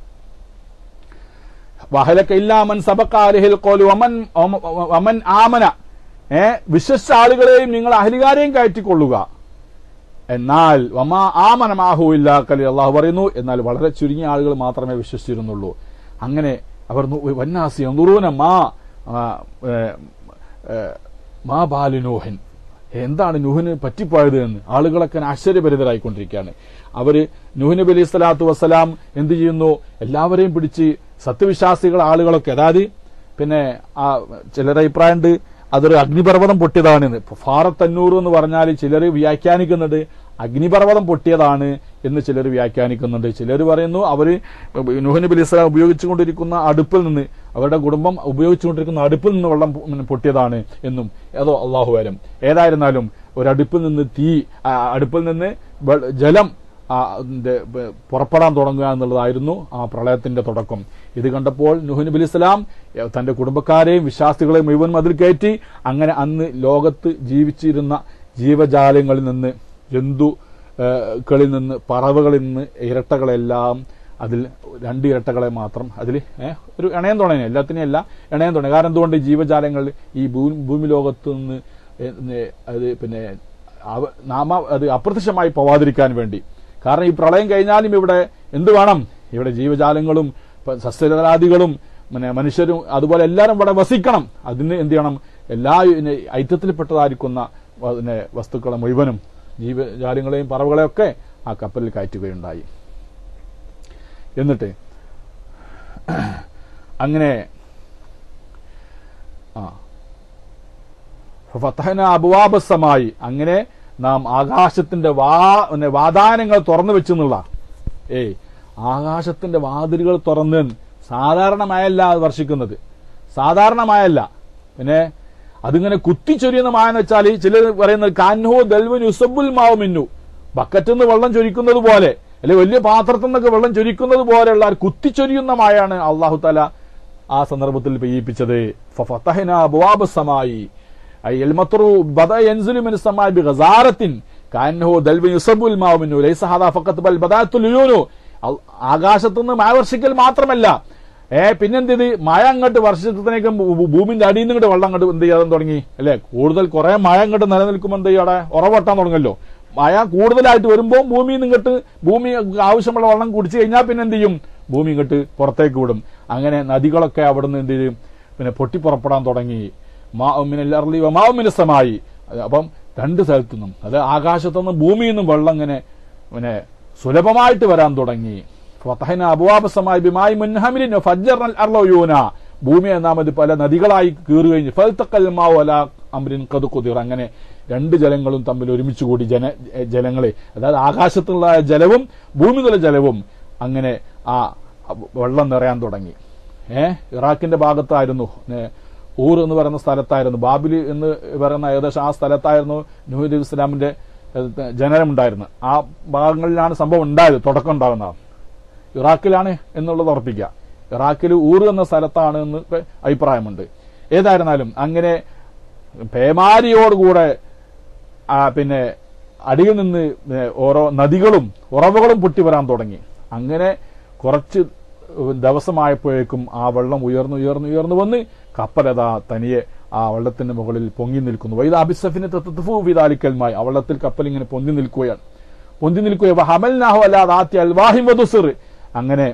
വഹലക്ക ഇല്ലാമൻ സബക്ക അലഹിൽ കോലു അമൻ അമൻ ആമന ഏ വിശ്വസിച്ച ആളുകളെയും നിങ്ങൾ അഹലികാരെയും കയറ്റിക്കൊള്ളുക എന്നാൽ വമാ ആമന മാഹു ഇല്ലാ കലി അള്ളാഹു പറയുന്നു എന്നാൽ വളരെ ചുരുങ്ങിയ ആളുകൾ മാത്രമേ വിശ്വസിച്ചിരുന്നുള്ളൂ അങ്ങനെ അവർ നു- വന്നാസി നുറൂന മാ ആ, ഏ, ഏ, മാ ബാലു നൂഹൻ എന്താണ് നൂഹിന് പറ്റിപ്പോയത് എന്ന് ആളുകളൊക്കെ ആശ്ചര്യഭരിതരായിക്കൊണ്ടിരിക്കുകയാണ് അവര് നൂഹ് നബി അലൈഹി സ്വലാത്തു വസ്സലാം എന്ത് ചെയ്യുന്നു എല്ലാവരെയും പിടിച്ച് സത്യവിശ്വാസികൾ ആളുകളൊക്കെ അതായത് പിന്നെ ആ ചിലരുടെ അഭിപ്രായമുണ്ട് അതൊരു അഗ്നിപർവ്വതം പൊട്ടിയതാണെന്ന് ഫാറത്തന്നൂർ എന്ന് പറഞ്ഞാൽ ചിലർ വ്യാഖ്യാനിക്കുന്നുണ്ട് അഗ്നിപർവ്വതം പൊട്ടിയതാണ് എന്ന് ചിലർ വ്യാഖ്യാനിക്കുന്നുണ്ട് ചിലർ പറയുന്നു അവര് നൂഹ് നബി അലൈഹി സ്വലാം ഉപയോഗിച്ചുകൊണ്ടിരിക്കുന്ന അടുപ്പിൽ നിന്ന് അവരുടെ കുടുംബം ഉപയോഗിച്ചുകൊണ്ടിരിക്കുന്ന അടുപ്പിൽ നിന്ന് വെള്ളം പൊ- ഉം, പൊട്ടിയതാണ് എന്നും ഏതോ അള്ളാഹു വരം ഏതായിരുന്നാലും ഒരടുപ്പിൽ നിന്ന് തീ ആ, അടുപ്പിൽ നിന്ന് വെ- ജലം ആ, ന്റെ, ബ- പുറപ്പെടാൻ തുടങ്ങുക എന്നുള്ളതായിരുന്നു ആ പ്രളയത്തിന്റെ തുടക്കം ഇത് കണ്ടപ്പോൾ നുഹ് നബി ഇസ്ലാം തന്റെ കുടുംബക്കാരെയും വിശ്വാസികളെയും മുഴുവൻ അതിൽ കയറ്റി അങ്ങനെ അന്ന് ലോകത്ത് ജീവിച്ചിരുന്ന ജീവജാലങ്ങളിൽ നിന്ന് ജന്തു ഏ, കളിൽ നിന്ന് പറവകളിൽ നിന്ന് ഇരട്ടകളെല്ലാം അതിൽ രണ്ട് ഇരട്ടകളെ മാത്രം അതിൽ ഒരു ഇണയം തുണനെ എല്ലാത്തിനെയും അല്ല ഇണയം തുണ കാരണം എന്തുകൊണ്ട് ഈ ജീവജാലങ്ങൾ ഈ ഭൂ- ഭൂമി ലോകത്ത് നിന്ന് ഏ, ഏ, അത് പിന്നെ അവ- നാമ അത് അപ്രത്യക്ഷമായി പോവാതിരിക്കാൻ വേണ്ടി കാരണം ഈ പ്രളയം കഴിഞ്ഞാലും ഇവിടെ എന്ത് വേണം ഇവിടെ ജീവജാലങ്ങളും പ- സസ്യജാതികളും പിന്നെ മനുഷ്യരും അതുപോലെ എല്ലാവരും ഇവിടെ വസിക്കണം അതിന് എന്ത് ചെയ്യണം എല്ലാ പിന്നെ ഐറ്റത്തിൽപ്പെട്ടതായിരിക്കുന്ന വ- പിന്നെ വസ്തുക്കളെ മുഴുവനും ജീവജാലങ്ങളെയും പറവുകളെയും ഒക്കെ ആ കപ്പലിൽ കയറ്റുകയുണ്ടായി എന്നിട്ട് അങ്ങനെ ആ ഫതഹന അബുവാബസമായി അങ്ങനെ നാം ആകാശത്തിന്റെ വാ പിന്നെ വാതാനങ്ങൾ തുറന്നു വെച്ചു എന്നുള്ള ഏയ് ആകാശത്തിന്റെ വാതിലുകൾ തുറന്ന് സാധാരണമായല്ല അത് വർഷിക്കുന്നത് സാധാരണമായല്ല പിന്നെ അതിങ്ങനെ കുത്തിച്ചൊരിയുന്ന മായ എന്ന് വെച്ചാൽ ചിലർ പറയുന്നത് കാൻഹോ ദൽവൻ യുസബുൽ മാവ് മിന്നു ബക്കറ്റിൽ നിന്ന് വെള്ളം ചൊരിക്കുന്നത് പോലെ അല്ലെ വലിയ പാത്രത്തിൽ നിന്നൊക്കെ വെള്ളം ചൊരിക്കുന്നത് പോലെയുള്ള ഒരു കുത്തിച്ചൊരിയുന്ന മഴയാണ് അള്ളാഹു താല ആ സന്ദർഭത്തിൽ പെയ്യിപ്പിച്ചത് ഫഫതഹ്ന അബ്വാബസ്സമായി ഐ അൽമത്റു ബദ യൻസിലു മിന السماء بغزارة كأنه دلو يصب الماء منه ليس هذا فقط بل بدات العيون ആകാശത്തു നിന്ന് മഴ വർഷിക്കൽ മാത്രമല്ല ഏ പിന്നെന്ത് ഇത് മഴ അങ്ങോട്ട് വർഷത്തിനേക്കും ഭൂമിന്റെ അടിയിൽ നിന്ന് ഇങ്ങോട്ട് വെള്ളം അങ്ങോട്ട് എന്ത് ചെയ്യാൻ തുടങ്ങി അല്ലെ കൂടുതൽ കുറെ മഴ അങ്ങോട്ട് നിലനിൽക്കുമ്പോൾ എന്ത് ചെയ്യും അവിടെ ഉറവട്ടാൻ തുടങ്ങല്ലോ മഴ കൂടുതലായിട്ട് വരുമ്പോൾ ഭൂമിയിൽ നിന്ന് ഇങ്ങോട്ട് ഭൂമി ആവശ്യമുള്ള വെള്ളം കുടിച്ചു കഴിഞ്ഞാൽ പിന്നെ എന്ത് ചെയ്യും ഭൂമി ഇങ്ങോട്ട് പുറത്തേക്ക് വിടും അങ്ങനെ നദികളൊക്കെ അവിടെ നിന്ന് എന്ത് ചെയ്യും പിന്നെ പൊട്ടിപ്പുറപ്പെടാൻ തുടങ്ങി മാവുമിനസമായി അപ്പം രണ്ട് സ്ഥലത്തു നിന്നും അത് ആകാശത്തുനിന്നും ഭൂമിയിൽ നിന്നും വെള്ളം ഇങ്ങനെ പിന്നെ സുലഭമായിട്ട് വരാൻ തുടങ്ങി ഫതഹന അബുവാബസമായി ബിമായി മുൻഹമിലിൻ ഫജ്ജർനൽ അർളയൂന ഭൂമി എന്നാമത് പല നദികളായി കീറി കഴിഞ്ഞ് ഫൽത്തക്കൽ മാവു അല അമ്രിൻ കതു കുതിർ അങ്ങനെ രണ്ട് ജലങ്ങളും തമ്മിൽ ഒരുമിച്ച് കൂടി ജന ജലങ്ങളെ അതായത് ആകാശത്തുള്ള ജലവും ഭൂമിയിലുള്ള ജലവും അങ്ങനെ ആ വെള്ളം നിറയാൻ തുടങ്ങി ഏ ഇറാഖിന്റെ ഭാഗത്തായിരുന്നു ഏ, ഊർ എന്ന് പറയുന്ന സ്ഥലത്തായിരുന്നു ബാബിലി എന്ന് പറയുന്ന ഏകദേശം ആ സ്ഥലത്തായിരുന്നു നൂഹ് ഇസ്ലാമിന്റെ ഏഹ്, ജനനമുണ്ടായിരുന്നത് ആ ഭാഗങ്ങളിലാണ് സംഭവം ഉണ്ടായത് തുടക്കം ഉണ്ടാകുന്നത് ഇറാഖിലാണ് എന്നുള്ളത് ഉറപ്പിക്കുക ഇറാഖിൽ ഊർ എന്ന സ്ഥലത്താണ് എന്ന് ഇപ്പൊ അഭിപ്രായമുണ്ട് ഏതായിരുന്നാലും അങ്ങനെ പേമാരിയോടുകൂടെ ആ, പിന്നെ അടിയിൽ നിന്ന് ഏ, ഓരോ നദികളും ഉറവകളും പൊട്ടി വരാൻ തുടങ്ങി അങ്ങനെ കുറച്ച് ദിവസമായപ്പോഴേക്കും ആ വെള്ളം ഉയർന്നു ഉയർന്നു ഉയർന്നു വന്ന് കപ്പലതാ തനിയെ ആ വെള്ളത്തിന്റെ മുകളിൽ പൊങ്ങി നിൽക്കുന്നു വൈദ അബിസഫിന് വിതാലിക്കൽമായി ആ വെള്ളത്തിൽ കപ്പൽ ഇങ്ങനെ പൊന്തി നിൽക്കുകയാണ് പൊന്തി നിൽക്കുക ഹമൽനാഹു അല്ലാതെ ആത്തി അൽവാഹിം വധുസിർ അങ്ങനെ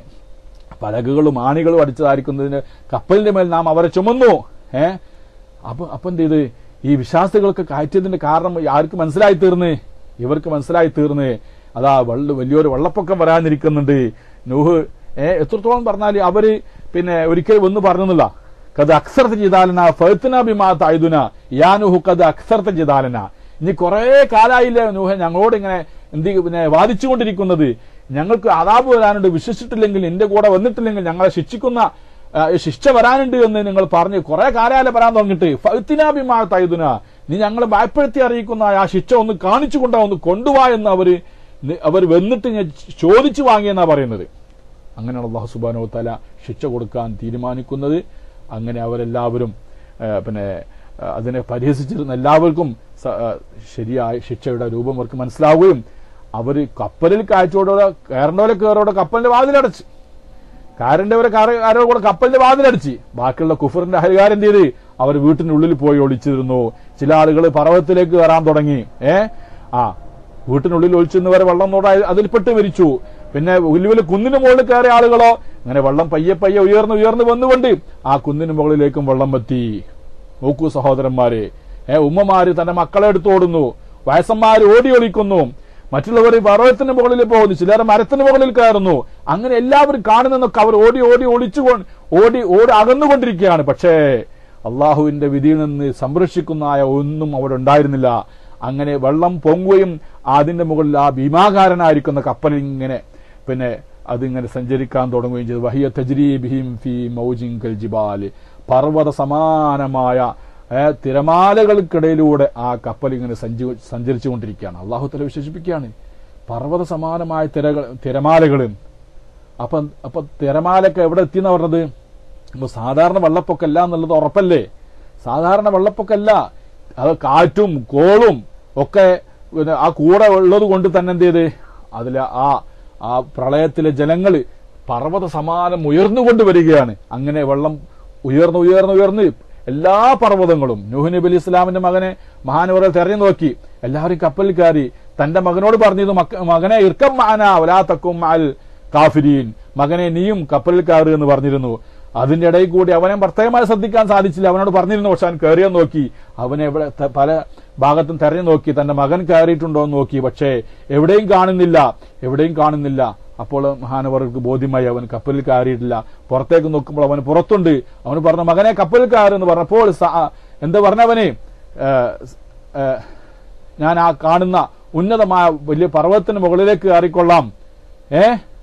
പലകകളും ആണികളും അടിച്ചതായിരിക്കുന്നതിന് കപ്പലിന്റെ മേൽ നാം അവരെ ചുമന്നു ഏ അപ്പൊ അപ്പൊ എന്ത് ചെയ്ത് ഈ വിശ്വാസികൾക്ക് കയറ്റിയതിന്റെ കാരണം ആർക്ക് മനസ്സിലായി തീർന്ന് ഇവർക്ക് മനസ്സിലായി തീർന്ന് അതാ വെള്ള വലിയൊരു വെള്ളപ്പൊക്കം വരാനിരിക്കുന്നുണ്ട് നൂഹ് ഏ എത്രത്തോളം പറഞ്ഞാൽ അവര് പിന്നെ ഒരിക്കൽ ഒന്ന് പറഞ്ഞില്ല കത് അക്സർത്ത് ചെയ്താലന ഫെത്തുന ബിമാ തായുധുന യാ നൂഹു കത് അക്സർത്ത് ചെയ്താലന ഇനി കുറെ കാലായില്ലേ നൂഹ ഞങ്ങളോട് ഇങ്ങനെ എന്ത് പിന്നെ വാദിച്ചുകൊണ്ടിരിക്കുന്നത് ഞങ്ങൾക്ക് അതാപ് വരാനുണ്ട് വിശ്വസിച്ചിട്ടില്ലെങ്കിൽ എന്റെ കൂടെ വന്നിട്ടില്ലെങ്കിൽ ഞങ്ങളെ ശിക്ഷിക്കുന്ന ആ, ശിക്ഷ വരാനുണ്ട് എന്ന് നിങ്ങൾ പറഞ്ഞു കുറെ കാലാലം വരാൻ തുടങ്ങിയിട്ട് ഫത്തിനാഭിമാ തൈതുന നീ ഞങ്ങളെ ഭയപ്പെടുത്തി അറിയിക്കുന്ന ആ ശിക്ഷ ഒന്ന് കാണിച്ചു കൊണ്ടാ ഒന്ന് കൊണ്ടുവാ എന്ന് അവര് നി- അവർ വന്നിട്ട് ഞാൻ ചോദിച്ചു വാങ്ങിയെന്നാ പറയുന്നത് അങ്ങനെയാണ് അള്ളാഹു സുബാനോ തല ശിക്ഷ കൊടുക്കാൻ തീരുമാനിക്കുന്നത് അങ്ങനെ അവരെല്ലാവരും ആ, പിന്നെ ആ, അതിനെ പരിഹസിച്ചിരുന്ന എല്ലാവർക്കും സ- ആ, ശരിയായ ശിക്ഷയുടെ രൂപം അവർക്ക് മനസ്സിലാവുകയും അവര് കപ്പലിൽ കാഴ്ചയോടെ കയറേണ്ടവരെ കയറോടെ കപ്പലിന്റെ വാതിലടച്ച് കാരണ്ടവരെ കാരോ കൂടെ കപ്പലിന്റെ വാതിലടിച്ച് ബാക്കിയുള്ള കുഫറിന്റെ അഹരികാരം എന്ത് ചെയ്ത് അവർ വീട്ടിനുള്ളിൽ പോയി ഒളിച്ചിരുന്നു ചില ആളുകൾ പർവ്വതത്തിലേക്ക് കയറാൻ തുടങ്ങി ഏ ആ വീട്ടിനുള്ളിൽ ഒളിച്ചിരുന്നവരെ വെള്ളം നോടാ അതിൽപ്പെട്ട് മരിച്ചു പിന്നെ വലിയ വലിയ കുന്നിന് മുകളിൽ കയറിയ ആളുകളോ അങ്ങനെ വെള്ളം പയ്യെ പയ്യെ ഉയർന്ന് ഉയർന്ന് വന്നുകൊണ്ട് ആ കുന്നിന് മുകളിലേക്കും വെള്ളം എത്തി നോക്കൂ സഹോദരന്മാരെ ഏ ഉമ്മമാര് തന്റെ മക്കളെ എടുത്തോടുന്നു വയസ്സന്മാര് ഓടി ഒളിക്കുന്നു മറ്റുള്ളവർ പർവ്വതത്തിന് മുകളിൽ പോകുന്നു ചിലർ മരത്തിന് മുകളിൽ കയറുന്നു അങ്ങനെ എല്ലാവരും കാണുന്നതൊക്കെ അവർ ഓടി ഓടി ഒളിച്ചു കൊ- ഓടി ഓടി അകന്നുകൊണ്ടിരിക്കുകയാണ് പക്ഷേ അള്ളാഹുവിന്റെ വിധിയിൽ നിന്ന് സംരക്ഷിക്കുന്നതായ ഒന്നും അവിടെ ഉണ്ടായിരുന്നില്ല അങ്ങനെ വെള്ളം പൊങ്ങുകയും അതിന്റെ മുകളിൽ ആ ഭീമാകാരനായിരിക്കുന്ന കപ്പൽ ഇങ്ങനെ പിന്നെ അതിങ്ങനെ സഞ്ചരിക്കാൻ തുടങ്ങുകയും ചെയ്തു വഹിയ തജ്രീബിഹിം ഫി മൗജിൻ കൽ ജിബാൽ പർവ്വത സമാനമായ ഏ, തിരമാലകൾക്കിടയിലൂടെ ആ കപ്പൽ ഇങ്ങനെ സഞ്ചി സഞ്ചരിച്ചുകൊണ്ടിരിക്കുകയാണ് അള്ളാഹു തല വിശേഷിപ്പിക്കുകയാണ് പർവ്വത സമാനമായ തിരകൾ തിരമാലകളും അപ്പൊ അപ്പൊ തിരമാലൊക്കെ എവിടെ എത്തിയെന്ന് പറഞ്ഞത് അപ്പൊ സാധാരണ വെള്ളപ്പൊക്കല്ല എന്നുള്ളത് ഉറപ്പല്ലേ സാധാരണ വെള്ളപ്പൊക്കല്ല അത് കാറ്റും കോളും ഒക്കെ പിന്നെ ആ കൂടെ ഉള്ളത് കൊണ്ട് തന്നെ എന്ത് ചെയ്ത് അതിലെ ആ ആ പ്രളയത്തിലെ ജലങ്ങള് പർവ്വത സമാനം ഉയർന്നുകൊണ്ട് വരികയാണ് അങ്ങനെ വെള്ളം ഉയർന്ന് ഉയർന്ന് ഉയർന്ന് എല്ലാ പർവ്വതങ്ങളും നൂഹ് നബി അലി ഇസ്ലാമിന്റെ മകനെ മഹാനവറെ തെരഞ്ഞു നോക്കി എല്ലാവരും കപ്പലിൽ കയറി തന്റെ മകനോട് പറഞ്ഞത് "മക്ക- മകനെ ഇർക്കം മാന വലാത്തക്കും അൽ കാഫിരീൻ മകനെ നീയും കപ്പലിൽ കയറി എന്ന് പറഞ്ഞിരുന്നു അതിന്റെ ഇടയിൽ കൂടി അവനെ പ്രത്യേകമായി ശ്രദ്ധിക്കാൻ സാധിച്ചില്ല അവനോട് പറഞ്ഞിരുന്നു പക്ഷെ അവൻ കയറിയെന്ന് നോക്കി അവനെ എവിടെ ത- പല ഭാഗത്തും തെരഞ്ഞു നോക്കി തന്റെ മകൻ കയറിയിട്ടുണ്ടോ എന്ന് നോക്കി പക്ഷേ എവിടെയും കാണുന്നില്ല എവിടെയും കാണുന്നില്ല അപ്പോൾ മഹാനവർക്ക് ബോധ്യമായി അവൻ കപ്പലിൽ കയറിയിട്ടില്ല പുറത്തേക്ക് നോക്കുമ്പോൾ അവൻ പുറത്തുണ്ട് അവൻ പറഞ്ഞു മകനെ കപ്പലിൽ കയറി എന്ന് പറഞ്ഞപ്പോൾ സ- എന്താ പറഞ്ഞവനെ ഏഹ്, ഏഹ്, ഞാൻ ആ കാണുന്ന ഉന്നതമായ വലിയ പർവ്വതത്തിന് മുകളിലേക്ക് കയറിക്കൊള്ളാം ഏ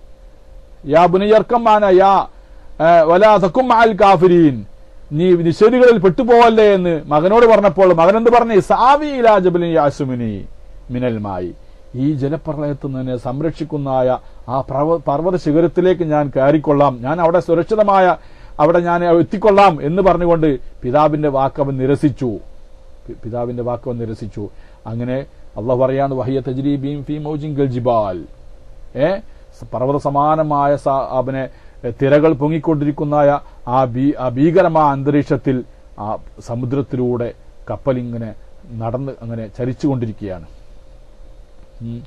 യാ ബുനയർക്കമ്മാന യാ ഏ, വലാ തക്കും അൽ കാഫിരീൻ നീ നിഷേധികളിൽ പെട്ടുപോവല്ലേ എന്ന് മകനോട് പറഞ്ഞപ്പോൾ മകൻ എന്ത് പറഞ്ഞു സാവി ഇലാ ജബലിൻ യാസുമിനി മിനൽ മായി ഈ ജലപ്രളയത്തിൽ നിന്ന് സംരക്ഷിക്കുന്നതായ ആ പ്രവ- പർവ്വത ശിഖരത്തിലേക്ക് ഞാൻ കയറിക്കൊള്ളാം ഞാൻ അവിടെ സുരക്ഷിതമായ അവിടെ ഞാൻ എത്തിക്കൊള്ളാം എന്ന് പറഞ്ഞുകൊണ്ട് പിതാവിന്റെ വാക്കവൻ നിരസിച്ചു പി- പിതാവിന്റെ വാക്കവൻ നിരസിച്ചു അങ്ങനെ അള്ളാഹ് പറയാണ് വഹിയ തജ്രീബീം ഫി മൗജിങ്കൽ ജിബാൽ ഏ സ- പർവ്വത സമാനമായ സ- അവനെ എ, തിരകൾ പൊങ്ങിക്കൊണ്ടിരിക്കുന്നതായ ആ ഭീ ആ ഭീകരമായ അന്തരീക്ഷത്തിൽ ആ സമുദ്രത്തിലൂടെ കപ്പലിങ്ങനെ നടന്ന് അങ്ങനെ ചരിച്ചുകൊണ്ടിരിക്കുകയാണ് ഉം.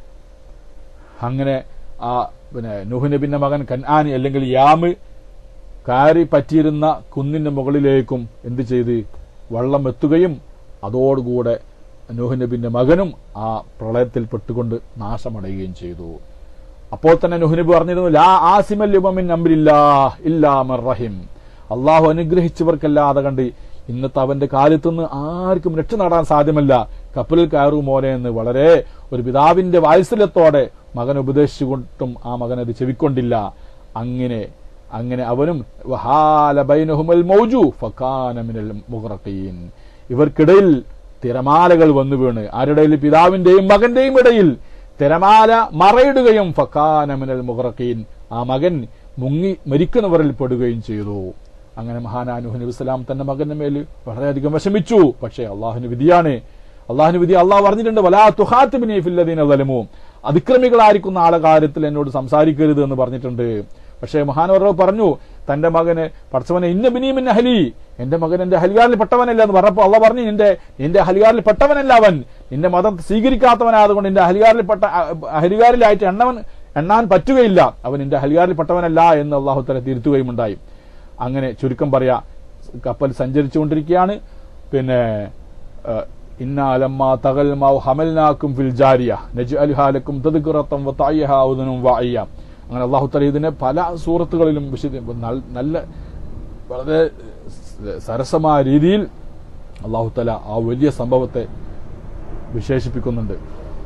അങ്ങനെ ആ പിന്നെ നുഹ് നബിന്റെ മകൻ കൻആനി അല്ലെങ്കിൽ യാമ് കയറി പറ്റിയിരുന്ന കുന്നിന്റെ മുകളിലേക്കും എന്ത് ചെയ്ത് വെള്ളം എത്തുകയും അതോടുകൂടെ നൂഹ് നബിന്റെ മകനും ആ പ്രളയത്തിൽ പെട്ടുകൊണ്ട് നാശമടയുകയും ചെയ്തു അപ്പോൾ തന്നെ നുഹ് നബി പറഞ്ഞിരുന്നു ലാ ആസിമൽ യുമമിൻ അംരില്ലാ ഇല്ലാ മർ റഹിം അള്ളാഹു അനുഗ്രഹിച്ചവർക്കല്ലാതെ കണ്ട് ഇന്നത്തെ അവന്റെ കാലത്തുനിന്ന് ആർക്കും രക്ഷ നേടാൻ സാധ്യമല്ല കപ്പലിൽ കയറൂ മോനെ എന്ന് വളരെ ഒരു പിതാവിന്റെ വാത്സല്യത്തോടെ മകൻ ഉപദേശിച്ചുകൊണ്ടും ആ മകൻ അത് ചെവിക്കൊണ്ടില്ല അങ്ങനെ അങ്ങനെ അവനും വഹാല ബൈനഹുമൽ മൗജു ഫകാന മിനൽ മുഗ്റഖീൻ ഇവർക്കിടയിൽ തിരമാലകൾ വന്നു വീണ് ആരുടെ ഇടയിൽ? പിതാവിന്റെയും മകന്റെയും ഇടയിൽ തിരമാല മറയിടുകയും ഫക്കാന മിനൽ മുഗ്റഖീൻ ആ മകൻ മുങ്ങി മരിക്കുന്നവരിൽ പെടുകയും ചെയ്തു അങ്ങനെ മഹാനാനുഹ് നബി സ്വലാം തന്റെ മകന്റെ മേൽ വളരെയധികം വിഷമിച്ചു പക്ഷേ അള്ളാഹുവിന് വിധിയാണ് അള്ളാഹുവിന് വിധി അള്ളാഹ് പറഞ്ഞിട്ടുണ്ട് വലാ തുഹാത്തിബിനെ ഫില്ലദീന വലമു അതിക്രമികളായിരിക്കുന്ന ആളെ കാര്യത്തിൽ എന്നോട് സംസാരിക്കരുത് എന്ന് പറഞ്ഞിട്ടുണ്ട് പക്ഷേ മഹാനവർ പറഞ്ഞു തന്റെ മകന് പഠിച്ചവനെ ഇന്ന ബിനീമിൻ അഹലി എന്റെ മകൻ എന്റെ ഹലികാരിൽ പെട്ടവനല്ല എന്ന് പറഞ്ഞപ്പോൾ അള്ള പറഞ്ഞു നിന്റെ നിന്റെ ഹലികാരിൽ പെട്ടവനല്ല അവൻ നിന്റെ മതം സ്വീകരിക്കാത്തവനായതുകൊണ്ട് നിന്റെ ഹലികാരിൽ പെട്ട ഹലികാരിലായിട്ട് എണ്ണവൻ എണ്ണാൻ പറ്റുകയില്ല അവൻ നിന്റെ ഹലികാരിൽ പെട്ടവനല്ല എന്ന് അള്ളാഹു തല തിരുത്തുകയും ഉണ്ടായി അങ്ങനെ ചുരുക്കം പറയാ കപ്പൽ സഞ്ചരിച്ചുകൊണ്ടിരിക്കുകയാണ് പിന്നെ ഏഹ്, ഇന്നാ ലമ്മാ തകൽ മാവ് ഹമൽനാക്കും ഫിൽ ജാരിയ നജ് അൽഹാലക്കും തദ്ഖുറത്തം വതഅയ്യഹാ ഉദനും വഅയ്യ അങ്ങനെ അള്ളാഹു തല ഇതിനെ പല സൂറത്തുകളിലും വിശദ നൽ- നല്ല വളരെ സ- സരസമായ രീതിയിൽ അള്ളാഹു തല ആ വലിയ സംഭവത്തെ വിശേഷിപ്പിക്കുന്നുണ്ട്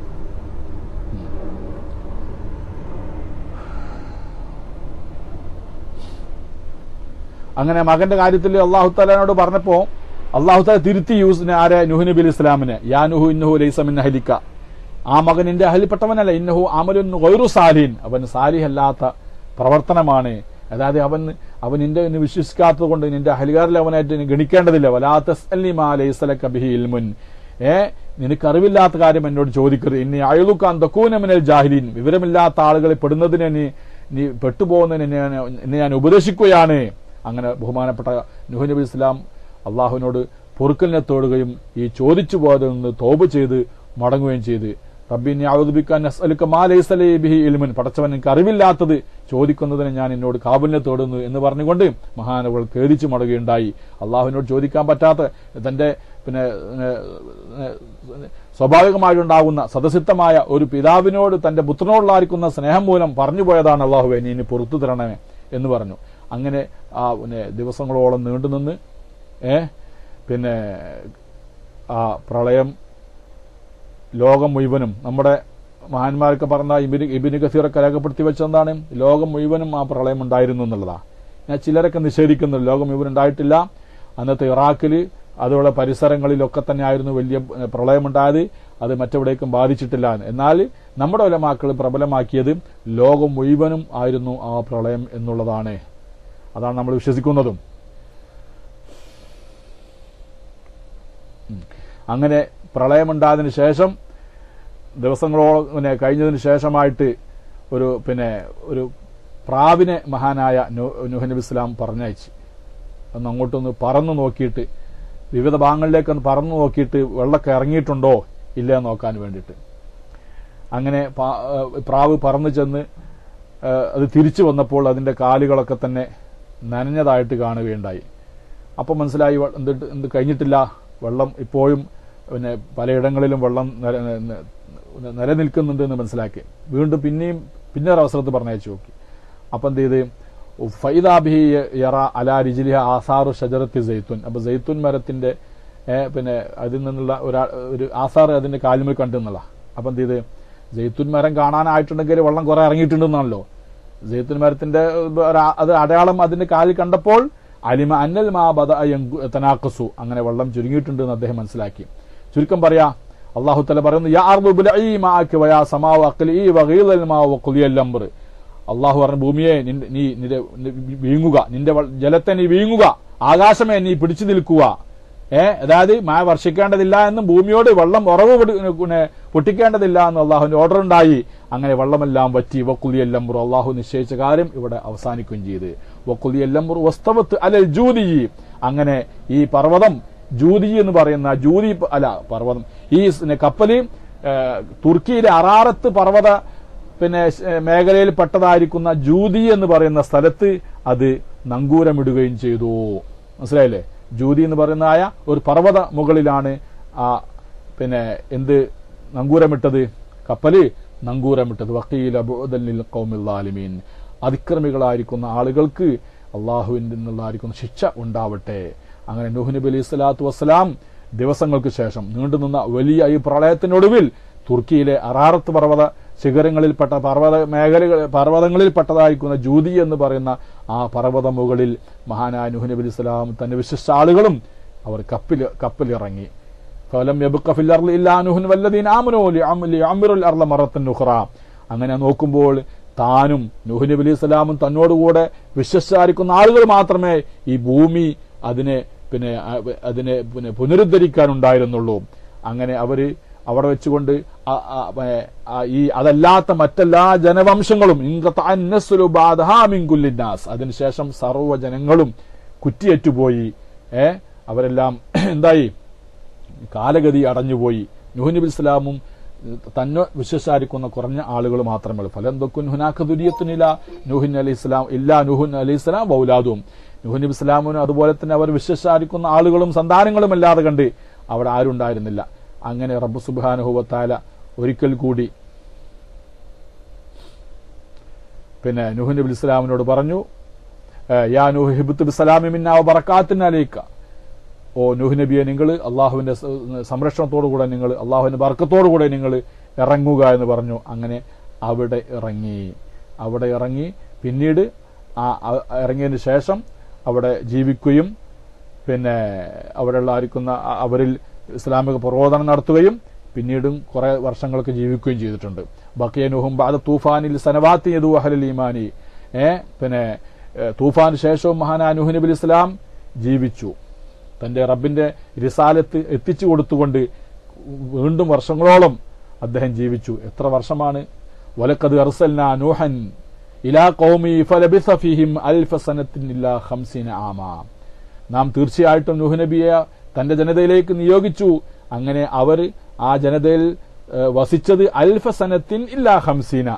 അങ്ങനെ മകന്റെ കാര്യത്തിൽ അള്ളാഹു താലാനോട് പറഞ്ഞപ്പോ അള്ളാഹു താല തിരുത്തി യൂസിനെ ആരെ നുഹ് നബി അലി ഇസ്ലാമിനെ യാ നുഹു ഇന്നഹു ലൈസമിൻ ഹലിക്ക ആ മകൻ എന്റെ അഹലിപ്പെട്ടവനല്ല ഇന്നഹു അമലുൻ ഗൈറു സാലിൻ അവൻ സാലിഹല്ലാത്ത പ്രവർത്തനമാണ് അതായത് അവൻ അവൻ നിന്റെ എന്നെ വിശ്വസിക്കാത്തത് കൊണ്ട് നിന്റെ അഹലികാരിൽ അവനായിട്ട് നീ ഗണിക്കേണ്ടതില്ല വലാത്തസ്ലിമാലൈസലക്ക ബിഹി ഇൽമുൻ ഏ നിനക്കറിവില്ലാത്ത കാര്യം എന്നോട് ചോദിക്കരുത് ഇനി അയലുക്കാൻ തക്കൂനമിനൽ ജാഹിലീൻ വിവരമില്ലാത്ത ആളുകളെ പെടുന്നതിനെ നീ നീ പെട്ടുപോകുന്നതിന് എന്നെ ഞാൻ- എന്നെ ഞാൻ ഉപദേശിക്കുകയാണ് അങ്ങനെ ബഹുമാനപ്പെട്ട നുഹ് നബി ഇസ്ലാം അള്ളാഹുവിനോട് പൊറുക്കലിനെ തോടുകയും ഈ ചോദിച്ചു പോയതിൽ നിന്ന് തോപ് ചെയ്ത് മടങ്ങുകയും ചെയ്ത് റബ്ബിനെ ഔദുബിക്കാൻ ബിഹി ഇൽമുൻ പടച്ചവൻ എനിക്ക് അറിവില്ലാത്തത് ചോദിക്കുന്നതിന് ഞാൻ എന്നോട് കാബുലിനെ തോടുന്നു എന്ന് പറഞ്ഞുകൊണ്ട് മഹാനവൾ ഖേദിച്ചു മടങ്ങുകയുണ്ടായി അള്ളാഹുവിനോട് ചോദിക്കാൻ പറ്റാത്ത തന്റെ പിന്നെ ഏഹ്, ഏഹ്, സ്വാഭാവികമായിട്ടുണ്ടാകുന്ന സദസിദ്ധമായ ഒരു പിതാവിനോട് തന്റെ പുത്രനോടുള്ളായിരിക്കുന്ന സ്നേഹം മൂലം പറഞ്ഞു പോയതാണ് അള്ളാഹുവെ നീ ഇനി പുറത്തു തരണമേ എന്ന് പറഞ്ഞു അങ്ങനെ ആ പിന്നെ ദിവസങ്ങളോളം നീണ്ടുനിന്ന് ഏ പിന്നെ ആ പ്രളയം ലോകം മുഴുവനും നമ്മുടെ മഹാന്മാരൊക്കെ പറഞ്ഞ ഇബിന് ഇബിന് കസീറൊക്കെ രേഖപ്പെടുത്തി വെച്ചെന്താണ് ലോകം മുഴുവനും ആ പ്രളയം ഉണ്ടായിരുന്നു എന്നുള്ളതാ ഞാൻ ചിലരൊക്കെ നിഷേധിക്കുന്നു ലോകം മുഴുവൻ ഉണ്ടായിട്ടില്ല അന്നത്തെ ഇറാഖില് അതുപോലെ പരിസരങ്ങളിലൊക്കെ തന്നെ ആയിരുന്നു വലിയ ഏഹ്, പ്രളയമുണ്ടായത് അത് മറ്റെവിടേക്കും ബാധിച്ചിട്ടില്ല എന്ന്. എന്നാൽ നമ്മുടെ ഒലമാക്കൾ പ്രബലമാക്കിയത് ലോകം മുഴുവനും ആയിരുന്നു ആ പ്രളയം എന്നുള്ളതാണ് അതാണ് നമ്മൾ വിശ്വസിക്കുന്നതും ഉം. അങ്ങനെ പ്രളയമുണ്ടായതിനു ശേഷം ദിവസങ്ങളോളം പിന്നെ കഴിഞ്ഞതിന് ശേഷമായിട്ട് ഒരു പിന്നെ ഒരു പ്രാവിനെ മഹാനായ നൂ- നൂഹ് നബി ഇസ്ലാം പറഞ്ഞയച്ച് ഒന്ന് അങ്ങോട്ടൊന്ന് പറന്നു നോക്കിയിട്ട് വിവിധ ഭാഗങ്ങളിലേക്ക് ഒന്ന് പറന്നു നോക്കിയിട്ട് വെള്ളമൊക്കെ ഇറങ്ങിയിട്ടുണ്ടോ ഇല്ല എന്ന് നോക്കാൻ വേണ്ടിയിട്ട് അങ്ങനെ പാ- ഏഹ് പ്രാവ് പറന്നു ചെന്ന് ഏഹ് അത് തിരിച്ചു വന്നപ്പോൾ അതിന്റെ കാലുകളൊക്കെ തന്നെ നനഞ്ഞതായിട്ട് കാണുകയുണ്ടായി അപ്പം മനസ്സിലായി വ- എന്തിട്ട് എന്ത് കഴിഞ്ഞിട്ടില്ല വെള്ളം ഇപ്പോഴും പിന്നെ പലയിടങ്ങളിലും വെള്ളം നില- ന- നിലനിൽക്കുന്നുണ്ട് എന്ന് മനസ്സിലാക്കി വീണ്ടും പിന്നെയും പിന്നെ ഒരു അവസരത്ത് പറഞ്ഞയച്ചു നോക്കി അപ്പം എന്ത് ചെയ്ത് ഫൈദാബിഹി യറ അലാ റിജിലിഹ ആസാറു ഷജറത്തി സൈത്തുൻ അപ്പൊ സൈത്തുൻ മരത്തിന്റെ ഏ, പിന്നെ അതിൽ നിന്നുള്ള ഒരാ ഒരു ആസാർ അതിന്റെ കാലുമേൽ കണ്ടെന്നുള്ള അപ്പം എന്ത് ചെയ്ത് ജെയ്ത്തുൻ മരം കാണാനായിട്ടുണ്ടെങ്കിൽ വെള്ളം കുറെ ഇറങ്ങിയിട്ടുണ്ടെന്നാണല്ലോ ജെയ്ത്തുൻ മരത്തിന്റെ ഒരു ആ- അത് അടയാളം അതിന്റെ കാലിൽ കണ്ടപ്പോൾ അലിമ അന്നൽ മാ ബദ തനാക്കസു അങ്ങനെ വെള്ളം ചുരുങ്ങിയിട്ടുണ്ട് എന്ന് അദ്ദേഹം മനസ്സിലാക്കി ചുരുക്കം പറയാ അള്ളാഹു തല പറയുന്നു യാ അർദു ബിൽഈ മാഅക വയാ സമാഉ അഖ്ലിഇ വഗീലൽ മാഉ വഖുലിയൽ അംർ അള്ളാഹു പറഞ്ഞു ഭൂമിയെ നിന്റെ- നീ നിന്റെ നി- വീങ്ങുക നിന്റെ വൾ- ജലത്തെ നീ വീങ്ങുക ആകാശമേ നീ പിടിച്ചു നിൽക്കുക ഏ അതായത് മഴ വർഷിക്കേണ്ടതില്ല എന്നും ഭൂമിയോട് വെള്ളം ഉറവ് പൊടി- പിന്നെ പൊട്ടിക്കേണ്ടതില്ല എന്ന് അള്ളാഹുവിന്റെ ഓർഡർ ഉണ്ടായി അങ്ങനെ വെള്ളമെല്ലാം വറ്റി വക്കുലിയല്ലംബുർ അള്ളാഹു നിശ്ചയിച്ച കാര്യം ഇവിടെ അവസാനിക്കുകയും ചെയ്ത് വക്കുലിയല്ലംബുർ വസ്തവത്ത് അലൽ ജൂതി അങ്ങനെ ഈ പർവ്വതം ജൂതി എന്ന് പറയുന്ന ജൂതി പ- അല്ല പർവ്വതം ഈ സ് കപ്പല് ഏ, തുർക്കിയിലെ അറാറത്ത് പർവ്വത പിന്നെ ഏ, മേഖലയിൽ പെട്ടതായിരിക്കുന്ന ജൂതി എന്ന് പറയുന്ന സ്ഥലത്ത് അത് നങ്കൂരമിടുകയും ചെയ്തു മനസ്സിലായില്ലേ ജൂതി എന്ന് പറയുന്നതായ ഒരു പർവ്വത മുകളിലാണ് ആ പിന്നെ എന്ത് നങ്കൂരമിട്ടത് കപ്പല് നങ്കൂരമിട്ടത് വക്കീല ബുഅദല്ലിൽ ഖൗമിൽ ആലിമീൻ അതിക്രമികളായിരിക്കുന്ന ആളുകൾക്ക് അള്ളാഹുവിൽ നിന്നുള്ളതായിരിക്കുന്ന ശിക്ഷ ഉണ്ടാവട്ടെ അങ്ങനെ നൂഹ് നബി അലൈഹി സ്വലാത്തു വസ്സലാം ദിവസങ്ങൾക്ക് ശേഷം നീണ്ടുനിന്ന വലിയ ഈ പ്രളയത്തിനൊടുവിൽ തുർക്കിയിലെ അറാറത്ത് പർവ്വത ശിഖരങ്ങളിൽപ്പെട്ട പർവ്വത മേഖലകൾ പർവ്വതങ്ങളിൽപ്പെട്ടതായിരിക്കുന്ന ജൂതി എന്ന് പറയുന്ന ആ പർവ്വത മുകളിൽ മഹാനായ നൂഹ് നബി അലൈഹി സ്വലാം തന്റെ വിശിഷ്ട ആളുകളും അവർ കപ്പിൽ കപ്പലിറങ്ങി ഫലം യബ്ഖ ഫിൽ അർളി ഇല്ലാ നൂഹുൻ വല്ലദീന ആമനൂ ലിഅം- ലിയഅ്മിറുൽ അർള മറത്തൻ ഉഖ്റ അങ്ങനെ നോക്കുമ്പോൾ താനും നൂഹ് നബി അലൈഹി സ്വലാമും തന്നോടുകൂടെ വിശ്വസിച്ചായിരിക്കുന്ന ആളുകൾ മാത്രമേ ഈ ഭൂമി അതിനെ പിന്നെ അ- അതിനെ പിന്നെ പുനരുദ്ധരിക്കാനുണ്ടായിരുന്നുള്ളൂ അങ്ങനെ അവര് അവിടെ വെച്ചുകൊണ്ട് ആ- ആ- ഏ, ആ ഈ അതല്ലാത്ത മറ്റെല്ലാ ജനവംശങ്ങളും ഇൻഖതഅൻ നസ്ലു ബഅദഹാ മിൻ കുല്ലി നാസ് അതിനുശേഷം സർവ്വ ജനങ്ങളും കുറ്റിയേറ്റുപോയി ഏ അവരെല്ലാം എന്തായി കാലഗതി അടഞ്ഞുപോയി നൂഹ് നബി ഇസ്ലാമും തന്നെ വിശ്വസാരിക്കുന്ന കുറഞ്ഞ ആളുകൾ മാത്രമേ ഉള്ളൂ ഫലം ദൊക്കുൻ ഹുനാഖ ദുരിയത്തുനില നൂഹിൻ അലി ഇസ്ലാം ഇല്ലാ നൂഹുൻ അലി ഇസ്ലാം ബൗലാദും നൂഹ് നബി ഇസ്ലാമിനും അതുപോലെ തന്നെ അവർ വിശ്വസാരിക്കുന്ന ആളുകളും സന്താനങ്ങളും അല്ലാതെ കണ്ട് അവിടെ ആരുണ്ടായിരുന്നില്ല അങ്ങനെ റബ്ബ് സുബാനുഹുവത്താല ഒരിക്കൽ കൂടി പിന്നെ നൂഹ് നബി ഇസ്ലാമിനോട് പറഞ്ഞു ഏ, യാ നൂഹ് ഹിബത്ത് ബിസ്സലാമി മിന്നാ ബറക്കാത്തിൻ അലൈക്ക ഓ നൂഹ് നബിയെ നിങ്ങൾ അള്ളാഹുവിന്റെ സ- സംരക്ഷണത്തോടുകൂടെ നിങ്ങൾ അള്ളാഹുവിന്റെ ബർക്കത്തോടുകൂടെ നിങ്ങൾ ഇറങ്ങുക എന്ന് പറഞ്ഞു അങ്ങനെ അവിടെ ഇറങ്ങി അവിടെ ഇറങ്ങി പിന്നീട് ആ അ- ഇറങ്ങിയതിന് ശേഷം അവിടെ ജീവിക്കുകയും പിന്നെ അവിടെയുള്ള ആയിരിക്കുന്ന അ- അവരിൽ ഇസ്ലാമിക പ്രബോധനം നടത്തുകയും പിന്നീടും കുറെ വർഷങ്ങൾക്ക് ജീവിക്കുകയും ചെയ്തിട്ടുണ്ട് ബക്കിയനുഹും ബാദ തൂഫാനിൽ സനവാത്തി യദു അഹലിൽ ഈമാനി ഏ പിന്നെ ഏ, തൂഫാന് ശേഷവും മഹാനാ നൂഹ് നബി ഇസ്ലാം ജീവിച്ചു തന്റെ റബ്ബിന്റെ റിസാലത്ത് എത്തിച്ചു കൊടുത്തുകൊണ്ട് വീണ്ടും വർഷങ്ങളോളം അദ്ദേഹം ജീവിച്ചു എത്ര വർഷമാണ് വലക്കത് അർസൽന നൂഹൻ ഇലാ കൗമി ഫലബിസ ഫീഹിം അൽഫ സനത്തിൻ ഇല്ലാ ഖംസീന ആമാ നാം തീർച്ചയായിട്ടും നൂഹ് നബിയെ തന്റെ ജനതയിലേക്ക് നിയോഗിച്ചു അങ്ങനെ അവർ ആ ജനതയിൽ ഏഹ്, വസിച്ചത് അൽഫ സനത്തിൻ ഇല്ലാ ഹംസീന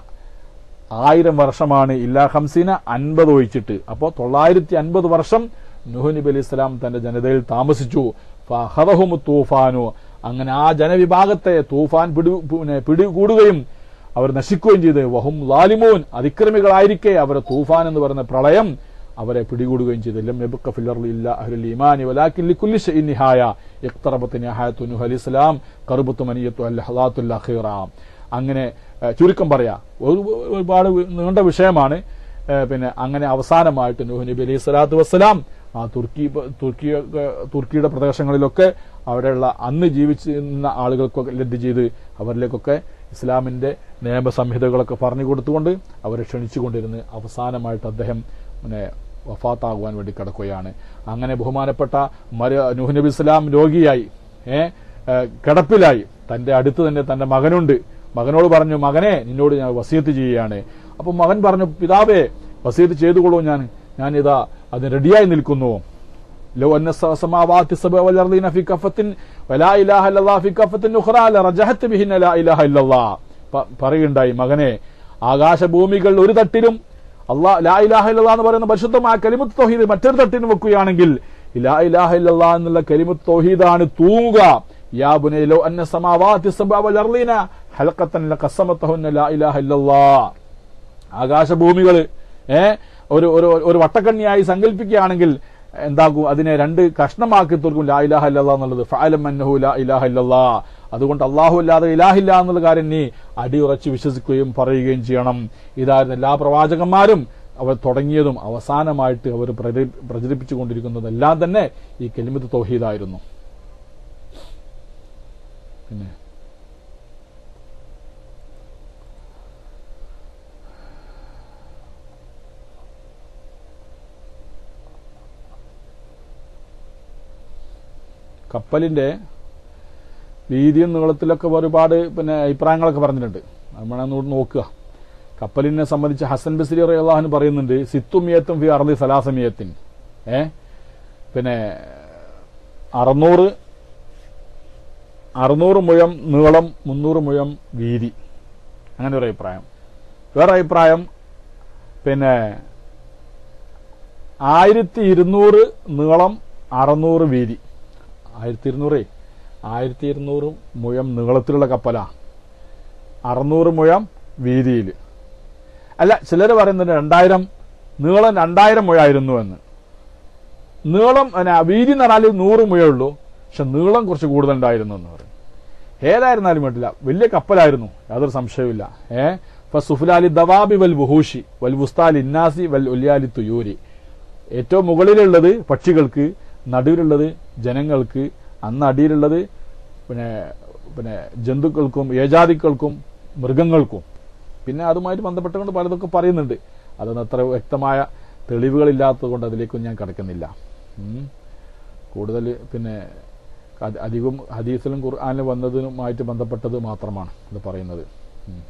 ആയിരം വർഷമാണ് ഇല്ലാ ഹംസീന അൻപത് ഒഴിച്ചിട്ട് അപ്പോൾ തൊള്ളായിരത്തി അൻപത് വർഷം നൂഹ് നബി അലൈഹി സ്വലാം തന്റെ ജനതയിൽ താമസിച്ചു ഫഹദഹുമു തൂഫാനു അങ്ങനെ ആ ജനവിഭാഗത്തെ തൂഫാൻ പിടി പിന്നെ പിടികൂടുകയും അവർ നശിക്കുകയും ചെയ്ത് വഹും ലാലിമൂൻ അതിക്രമികളായിരിക്കെ അവരെ തൂഫാൻ എന്ന് പറയുന്ന പ്രളയം അവരെ പിടികൂടുകയും ചെയ്തു ലം യബ്ഖ ഫിൽ അർളി ഇല്ലാ അഹ്ലുൽ ഈമാനി വലാകിൻ ലികുല്ലി ഷൈഇൻ നിഹായ ഇഖ്തറബത് നിഹായത്തു നൂഹ് അലൈഹി സ്വലാം ഖർബത്തു മനിയത്തു അൽ ലഹദാത്തുൽ അഖീറ അങ്ങനെ ഏഹ്, ചുരുക്കം പറയാ ഒരു- ഒരുപാട് നീണ്ട വിഷയമാണ് ഏഹ്, പിന്നെ അങ്ങനെ അവസാനമായിട്ട് നൂഹ് നബി അലൈഹി സ്വലാത്തു വസ്സലാം ആ തുർക്കി തുർക്കി തുർക്കിയുടെ പ്രദേശങ്ങളിലൊക്കെ അവിടെയുള്ള അന്ന് ജീവിച്ചിരുന്ന ആളുകൾക്കൊക്കെ ലഭ്യ ചെയ്ത് അവരിലേക്കൊക്കെ ഇസ്ലാമിന്റെ നിയമസംഹിതകളൊക്കെ പറഞ്ഞു കൊടുത്തുകൊണ്ട് അവരെ ക്ഷണിച്ചുകൊണ്ടിരുന്ന് അവസാനമായിട്ട് അദ്ദേഹം പിന്നെ വഫാത്താകുവാൻ വേണ്ടി കിടക്കുകയാണ് അങ്ങനെ ബഹുമാനപ്പെട്ട മര നൂഹ് നബി ഇസ്ലാം രോഗിയായി ഏ ഏ, കിടപ്പിലായി തന്റെ അടുത്ത് തന്നെ തന്റെ മകനുണ്ട് മകനോട് പറഞ്ഞു മകനെ നിന്നോട് ഞാൻ വസീത്ത് ചെയ്യുകയാണ് അപ്പൊ മകൻ പറഞ്ഞു പിതാവേ വസീത്ത് ചെയ്തുകൊള്ളൂ ഞാൻ ഞാൻ ഇതാ അതിന് റെഡിയായി നിൽക്കുന്നു لو أن السماوات السبع والأرضين في كفة ولا إله إلا الله في كفة أخرى لرجحت بهن لا إله إلا الله പ- പറയുണ്ടായി മകനെ ആകാശഭൂമികൾ ഒരു തട്ടിലും അള്ളാഹ് ലാ ഇലാഹ ഇല്ലല്ലാ എന്ന് പറയുന്ന പരിശുദ്ധമായ കലിമുത്ത് തൗഹീദ് മറ്റൊരു തട്ടിന് വെക്കുകയാണെങ്കിൽ ഈ ലാ ഇലാഹ ഇല്ലല്ലാ എന്നുള്ള കലിമുത്ത് തൗഹീദാണ് തൂങ്ങുക യാ ബുനൈ ലൗ അന്ന സമാവാതി സബ്അ വൽ അർളീന ഹലഖത്തൻ ലഖസമതഹുന്ന ലാ ഇലാഹ ഇല്ലല്ലാ ആകാശഭൂമികള് ഏ ഒരു ഒരു ഒരു വട്ടക്കണ്ണിയായി സങ്കല്പിക്കുകയാണെങ്കിൽ എന്താകും അതിനെ രണ്ട് കഷ്ണമാക്കി തീർക്കും ലാ ഇലാഹ ഇല്ലല്ലാ എന്നുള്ളത് ഫഅലം അന്നഹു ലാ ഇലാഹ ഇല്ലല്ലാ അതുകൊണ്ട് അള്ളാഹു അല്ലാതെ ഇലാഹില്ല എന്നുള്ള കാര്യം നീ അടിയുറച്ച് വിശ്വസിക്കുകയും പറയുകയും ചെയ്യണം ഇതായിരുന്നു എല്ലാ പ്രവാചകന്മാരും അവർ തുടങ്ങിയതും അവസാനമായിട്ട് അവർ പ്രചരി- പ്രചരിപ്പിച്ചുകൊണ്ടിരിക്കുന്നതെല്ലാം തന്നെ ഈ കെലിമത്ത് തൗഹീദായിരുന്നു പിന്നെ കപ്പലിന്റെ വീതിയും നീളത്തിലൊക്കെ ഒരുപാട് പിന്നെ അഭിപ്രായങ്ങളൊക്കെ പറഞ്ഞിട്ടുണ്ട് നമ്മളൊന്ന് നോക്കുക കപ്പലിനെ സംബന്ധിച്ച് ഹസൻ ബസ്രി അള്ളാഹുന് പറയുന്നുണ്ട് സിത്തുമിയത്തും ഫി അറലി സലാസമിയത്തിൻ ഏ പിന്നെ അറുന്നൂറ് അറുന്നൂറ് മുഴം നീളം മുന്നൂറ് മുഴം വീതി അങ്ങനെ ഒരു അഭിപ്രായം വേറെ അഭിപ്രായം പിന്നെ ആയിരത്തി ഇരുന്നൂറ് നീളം അറുന്നൂറ് വീതി ആയിരത്തി ഇരുന്നൂറേ ആയിരത്തി ഇരുന്നൂറ് മുഴം നീളത്തിലുള്ള കപ്പലാ അറുന്നൂറ് മുഴം വീതിയിൽ അല്ല ചിലർ പറയുന്നുണ്ട് രണ്ടായിരം നീളം രണ്ടായിരം മുഴായിരുന്നു എന്ന് നീളം പിന്നെ വീതി എന്ന് പറഞ്ഞാൽ നൂറ് മുഴേ ഉള്ളൂ പക്ഷെ നീളം കുറച്ച് കൂടുതലുണ്ടായിരുന്നു എന്ന് പറയും ഏതായിരുന്നാലും വേണ്ടില്ല വലിയ കപ്പലായിരുന്നു യാതൊരു സംശയവുമില്ല ഏ ഇപ്പൊ സുഫുലാലി ദവാബി വൽ ബുഹൂഷി വൽ ബുസ്താൽ ഇന്നാസി വൽ ഉല്യാലി തുയൂരി ഏറ്റവും മുകളിലുള്ളത് പക്ഷികൾക്ക് നടുവിലുള്ളത് ജനങ്ങൾക്ക് അന്ന് അടിയിലുള്ളത് പിന്നെ പിന്നെ ജന്തുക്കൾക്കും ഏജാതിക്കൾക്കും മൃഗങ്ങൾക്കും പിന്നെ അതുമായിട്ട് ബന്ധപ്പെട്ടുകൊണ്ട് പലതൊക്കെ പറയുന്നുണ്ട് അതൊന്നും അത്ര വ്യക്തമായ തെളിവുകളില്ലാത്തത് കൊണ്ട് അതിലേക്കും ഞാൻ കിടക്കുന്നില്ല ഉം. കൂടുതൽ പിന്നെ അധ- അധികം ഹദീസിലും ഖുർആാനിലും വന്നതിനുമായിട്ട് ബന്ധപ്പെട്ടത് മാത്രമാണ് ഇത് പറയുന്നത് ഉം.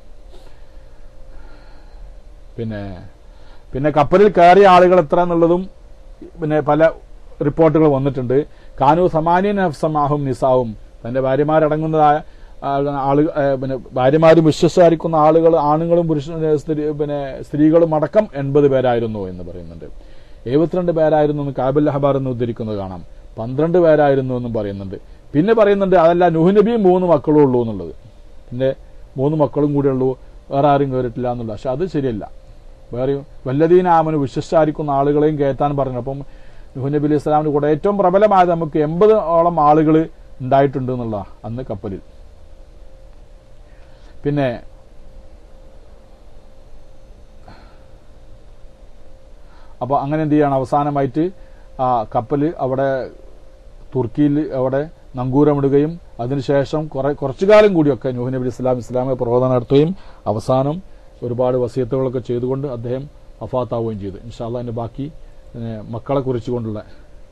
പിന്നെ പിന്നെ കപ്പലിൽ കയറിയ ആളുകൾ എത്ര എന്നുള്ളതും പിന്നെ പല റിപ്പോർട്ടുകൾ വന്നിട്ടുണ്ട് കാനു സമാനിയൻ നഫ്സമാഹും നിസാവും തന്റെ ഭാര്യമാരടങ്ങുന്നതായ ആളുകൾ പിന്നെ ഭാര്യമാരും വിശ്വസാരിക്കുന്ന ആളുകൾ ആണുങ്ങളും പുരുഷ സ്ത്രീ പിന്നെ സ്ത്രീകളും അടക്കം എൺപത് പേരായിരുന്നു എന്ന് പറയുന്നുണ്ട് എഴുപത്തിരണ്ട് പേരായിരുന്നു എന്ന് കാബുൽ ഹബാർ എന്ന് ഉദ്ധരിക്കുന്നത് കാണാം പന്ത്രണ്ട് പേരായിരുന്നു എന്നും പറയുന്നുണ്ട് പിന്നെ പറയുന്നുണ്ട് അതല്ല നുഹ് നബി മൂന്ന് മക്കളും ഉള്ളൂ എന്നുള്ളത് പിന്നെ മൂന്ന് മക്കളും കൂടെ ഉള്ളൂ വേറെ ആരും കയറിയിട്ടില്ല എന്നുള്ളത് പക്ഷെ അത് ശരിയല്ല വേറെ വല്ലതീന ആമന് വിശ്വസിച്ചായിരിക്കുന്ന ആളുകളെയും കയറ്റാൻ പറഞ്ഞു അപ്പം നുഹ് നബി അലൈഹി സ്വലാമിന്റെ കൂടെ ഏറ്റവും പ്രബലമായത് നമുക്ക് എൺപത് ഓളം ആളുകൾ ഉണ്ടായിട്ടുണ്ട് എന്നുള്ള അന്ന് കപ്പലിൽ പിന്നെ അപ്പോൾ അങ്ങനെ എന്ത് ചെയ്യാണ് അവസാനമായിട്ട് ആ കപ്പൽ അവിടെ തുർക്കിയിൽ അവിടെ നങ്കൂരമിടുകയും അതിനുശേഷം കുറെ കുറച്ചു കാലം കൂടിയൊക്കെ നൂഹ് നബി ഇസ്ലാം ഇസ്ലാമിക പ്രബോധനം നടത്തുകയും അവസാനം ഒരുപാട് വസീയത്തുകളൊക്കെ ചെയ്തുകൊണ്ട് അദ്ദേഹം വഫാത്താവുകയും ചെയ്തു ഇൻഷാല്ല അതിന്റെ ബാക്കി ഏ, മക്കളെ കുറിച്ചുകൊണ്ടുള്ള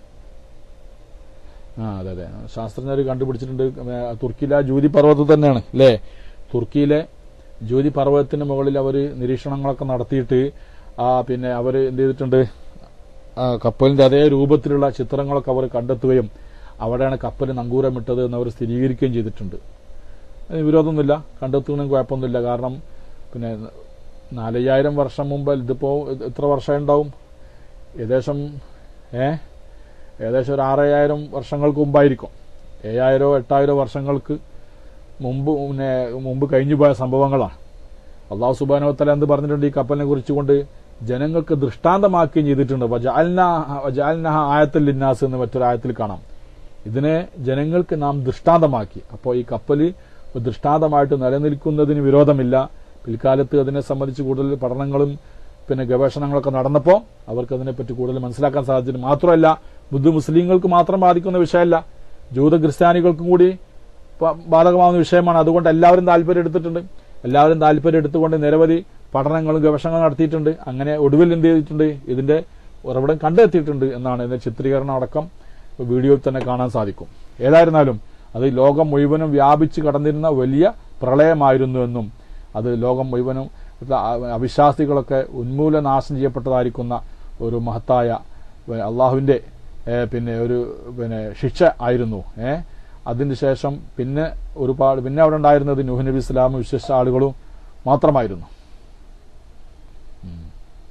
ആ അതെ അതെ ശാസ്ത്രജ്ഞർ കണ്ടുപിടിച്ചിട്ടുണ്ട് ഏ, തുർക്കിയിലെ ആ ജൂതി പർവ്വതം തന്നെയാണ് അല്ലേ തുർക്കിയിലെ ജ്യോതി പർവ്വതത്തിന് മുകളിൽ അവർ നിരീക്ഷണങ്ങളൊക്കെ നടത്തിയിട്ട് ആ പിന്നെ അവർ എന്ത് ചെയ്തിട്ടുണ്ട് ആ, കപ്പലിന്റെ അതേ രൂപത്തിലുള്ള ചിത്രങ്ങളൊക്കെ അവർ കണ്ടെത്തുകയും അവിടെയാണ് കപ്പൽ നങ്കൂരമിട്ടത് എന്ന് അവർ സ്ഥിരീകരിക്കുകയും ചെയ്തിട്ടുണ്ട് അതിന് വിരോധമൊന്നുമില്ല കണ്ടെത്തുന്നതിന് കുഴപ്പമൊന്നുമില്ല കാരണം പിന്നെ നാലയ്യായിരം വർഷം മുമ്പ് ഇതിപ്പോ എത്ര വർഷം ഉണ്ടാവും ഏകദേശം ഏ ഏകദേശം ഒരു ആറയ്യായിരം വർഷങ്ങൾക്ക് മുമ്പായിരിക്കും ഏഴായിരോ എട്ടായിരോ വർഷങ്ങൾക്ക് മുമ്പ് പിന്നെ മുമ്പ് കഴിഞ്ഞു പോയ സംഭവങ്ങളാണ് അള്ളാഹു സുബാനോത്തല എന്ത് പറഞ്ഞിട്ടുണ്ട് ഈ കപ്പലിനെ കുറിച്ചുകൊണ്ട് ജനങ്ങൾക്ക് ദൃഷ്ടാന്തമാക്കുകയും ചെയ്തിട്ടുണ്ട് വജാൽനഹ ആയത്തിൽ ലിന്നാസ് എന്ന് മറ്റൊരു ആയത്തിൽ കാണാം ഇതിനെ ജനങ്ങൾക്ക് നാം ദൃഷ്ടാന്തമാക്കി അപ്പോൾ ഈ കപ്പല് ഒരു ദൃഷ്ടാന്തമായിട്ട് നിലനിൽക്കുന്നതിന് വിരോധമില്ല പിൽക്കാലത്ത് അതിനെ സംബന്ധിച്ച് കൂടുതൽ പഠനങ്ങളും പിന്നെ ഗവേഷണങ്ങളൊക്കെ നടന്നപ്പോൾ അവർക്ക് അതിനെപ്പറ്റി കൂടുതൽ മനസ്സിലാക്കാൻ സാധിച്ചിട്ട് മാത്രമല്ല ബുദ്ധ മുസ്ലിങ്ങൾക്ക് മാത്രം ബാധിക്കുന്ന വിഷയമല്ല ജൂത ക്രിസ്ത്യാനികൾക്കും കൂടി പ- ബാധകമാവുന്ന വിഷയമാണ് അതുകൊണ്ട് എല്ലാവരും താല്പര്യം എടുത്തിട്ടുണ്ട് എല്ലാവരും താല്പര്യം എടുത്തുകൊണ്ട് നിരവധി പഠനങ്ങളും ഗവേഷണങ്ങളും നടത്തിയിട്ടുണ്ട് അങ്ങനെ ഒടുവിൽ എന്ത് ചെയ്തിട്ടുണ്ട് ഇതിന്റെ ഉറവിടം കണ്ടെത്തിയിട്ടുണ്ട് എന്നാണ് ഇതിന്റെ ചിത്രീകരണം അടക്കം വീഡിയോയിൽ തന്നെ കാണാൻ സാധിക്കും ഏതായിരുന്നാലും അത് ലോകം മുഴുവനും വ്യാപിച്ചു കടന്നിരുന്ന വലിയ പ്രളയമായിരുന്നു എന്നും അത് ലോകം മുഴുവനും അവിശ്വാസികളൊക്കെ ഉന്മൂലനാശം ചെയ്യപ്പെട്ടതായിരിക്കുന്ന ഒരു മഹത്തായ ഏഹ്, അള്ളാഹുവിന്റെ ഏഹ്, പിന്നെ ഒരു പിന്നെ ശിക്ഷ ആയിരുന്നു ഏഹ് അതിന് ശേഷം പിന്നെ ഒരുപാട് പിന്നെ അവിടെ ഉണ്ടായിരുന്നത് നൂഹ് നബി ഇസ്ലാം വിശ്വസിച്ച ആളുകളും മാത്രമായിരുന്നു ഉം.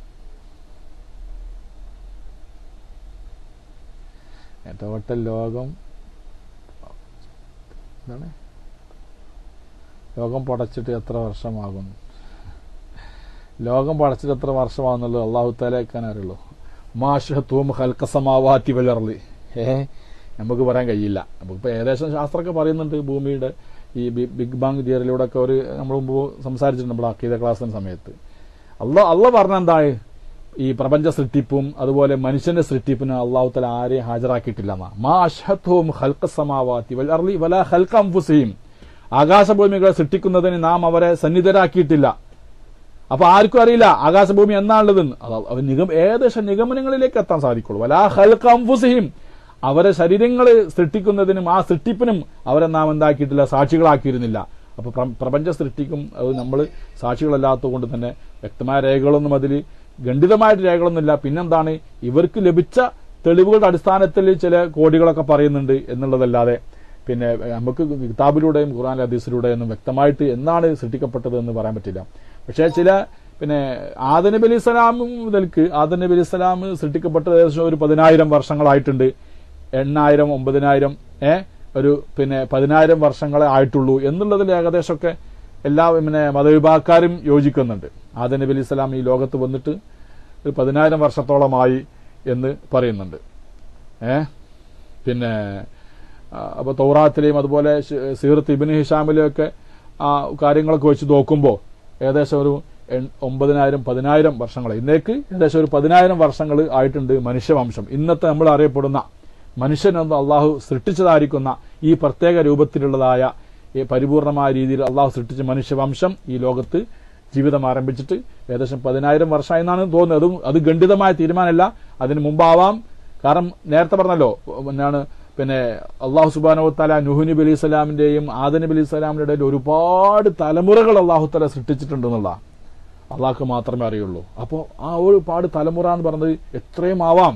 ടോട്ടൽ ലോകം എന്താണ് ലോകം പടച്ചിട്ട് എത്ര വർഷമാകും ലോകം പടച്ചിട്ട് എത്ര വർഷമാകുന്നുള്ളൂ അള്ളാഹു തലേക്കാൻ അറിയുള്ളൂ മാഷത്തും ഹൽക്കസമാവാത്തി വളർന്ന് ഏ നമുക്ക് പറയാൻ കഴിയില്ല നമുക്കിപ്പോൾ ഏകദേശം ശാസ്ത്രമൊക്കെ പറയുന്നുണ്ട് ഭൂമിയുടെ ഈ ബി- ബിഗ് ബാങ് തിയറിലൂടെ ഒക്കെ ഒരു നമ്മൾ മുമ്പ് സംസാരിച്ചിട്ടുണ്ട് നമ്മൾ അക്കീത ക്ലാസ്സിന് സമയത്ത് അള്ള അള്ള പറഞ്ഞ എന്താണ് ഈ പ്രപഞ്ച സൃഷ്ടിപ്പും അതുപോലെ മനുഷ്യന്റെ സൃഷ്ടിപ്പിന് അള്ളാഹു തല ആരെയും ഹാജരാക്കിയിട്ടില്ല എന്നാ മാ അഷ്ഹത്തും ഹൽക്കസമാവാത്തി വൽ അർളി വല ഹൽക്ക അംഫുസയും ആകാശഭൂമികളെ സൃഷ്ടിക്കുന്നതിന് നാം അവരെ സന്നിധരാക്കിയിട്ടില്ല അപ്പൊ ആർക്കും അറിയില്ല ആകാശഭൂമി എന്നാണുള്ളതെന്ന് അത് അവർ നിഗം ഏകദേശം നിഗമനങ്ങളിലേക്ക് എത്താൻ സാധിക്കുള്ളൂ വലാ ഹൽക്ക അംഫുസഹിം അവരെ ശരീരങ്ങൾ സൃഷ്ടിക്കുന്നതിനും ആ സൃഷ്ടിപ്പിനും അവരെ നാം എന്താക്കിയിട്ടില്ല സാക്ഷികളാക്കിയിരുന്നില്ല അപ്പൊ പ്ര- പ്രപഞ്ച സൃഷ്ടിക്കും അത് നമ്മൾ സാക്ഷികളല്ലാത്തത് കൊണ്ട് തന്നെ വ്യക്തമായ രേഖകളൊന്നും അതിൽ ഖണ്ഡിതമായിട്ട് രേഖകളൊന്നുമില്ല പിന്നെന്താണ് ഇവർക്ക് ലഭിച്ച തെളിവുകളുടെ അടിസ്ഥാനത്തിൽ ചില കോടികളൊക്കെ പറയുന്നുണ്ട് എന്നുള്ളതല്ലാതെ പിന്നെ നമുക്ക് കിതാബിലൂടെയും ഖുർആൻ ഹദീസിലൂടെയും ഒന്നും വ്യക്തമായിട്ട് എന്നാണ് സൃഷ്ടിക്കപ്പെട്ടത് എന്ന് പറയാൻ പറ്റില്ല പക്ഷേ ചില പിന്നെ ആദ നബി അലൈഹി സ്വലാം മുതൽക്ക് ആദ നബി അലൈഹി സ്വലാം സൃഷ്ടിക്കപ്പെട്ടത് ഏകദേശം ഒരു പതിനായിരം വർഷങ്ങളായിട്ടുണ്ട് എണ്ണായിരം ഒമ്പതിനായിരം ഏ ഒരു പിന്നെ പതിനായിരം വർഷങ്ങളെ ആയിട്ടുള്ളൂ എന്നുള്ളതിൽ ഏകദേശമൊക്കെ എല്ലാ പിന്നെ മതവിഭാഗക്കാരും യോജിക്കുന്നുണ്ട് ആദ നബി അലൈഹി സ്വലാം ഈ ലോകത്ത് വന്നിട്ട് ഒരു പതിനായിരം വർഷത്തോളമായി എന്ന് പറയുന്നുണ്ട് ഏ പിന്നെ ആ, അപ്പൊ തൗറാത്തിലെയും അതുപോലെ ഷ്- സീറത്ത് ഇബിന് ഹിഷാമിലെയും ഒക്കെ ആ കാര്യങ്ങളൊക്കെ വെച്ച് നോക്കുമ്പോൾ ഏകദേശം ഒരു എൺ- ഒമ്പതിനായിരം പതിനായിരം വർഷങ്ങൾ ഇന്നേക്ക് ഏകദേശം ഒരു പതിനായിരം വർഷങ്ങൾ ആയിട്ടുണ്ട് മനുഷ്യവംശം ഇന്നത്തെ നമ്മൾ അറിയപ്പെടുന്ന മനുഷ്യനെന്ന് അള്ളാഹു സൃഷ്ടിച്ചതായിരിക്കുന്ന ഈ പ്രത്യേക രൂപത്തിലുള്ളതായ ഈ പരിപൂർണമായ രീതിയിൽ അള്ളാഹു സൃഷ്ടിച്ച മനുഷ്യവംശം ഈ ലോകത്ത് ജീവിതം ആരംഭിച്ചിട്ട് ഏകദേശം പതിനായിരം വർഷമായി എന്നാണ് തോന്നുന്നത് അതും അത് ഖണ്ഡിതമായ തീരുമാനമല്ല അതിന് മുമ്പാവാം കാരണം നേരത്തെ പറഞ്ഞല്ലോ എന്നാണ് പിന്നെ അള്ളാഹു സുബാനോ തല നുഹു നബി അലൈഹി സ്വലാമിന്റെയും ആദ നബി അലൈഹി സ്വലാമിന്റെ ഇടയിൽ ഒരുപാട് തലമുറകൾ അള്ളാഹു തല സൃഷ്ടിച്ചിട്ടുണ്ടെന്നുള്ള അള്ളാഹ്ക്ക് മാത്രമേ അറിയുള്ളൂ അപ്പോൾ ആ ഒരുപാട് തലമുറ എന്ന് പറഞ്ഞത് എത്രയും ആവാം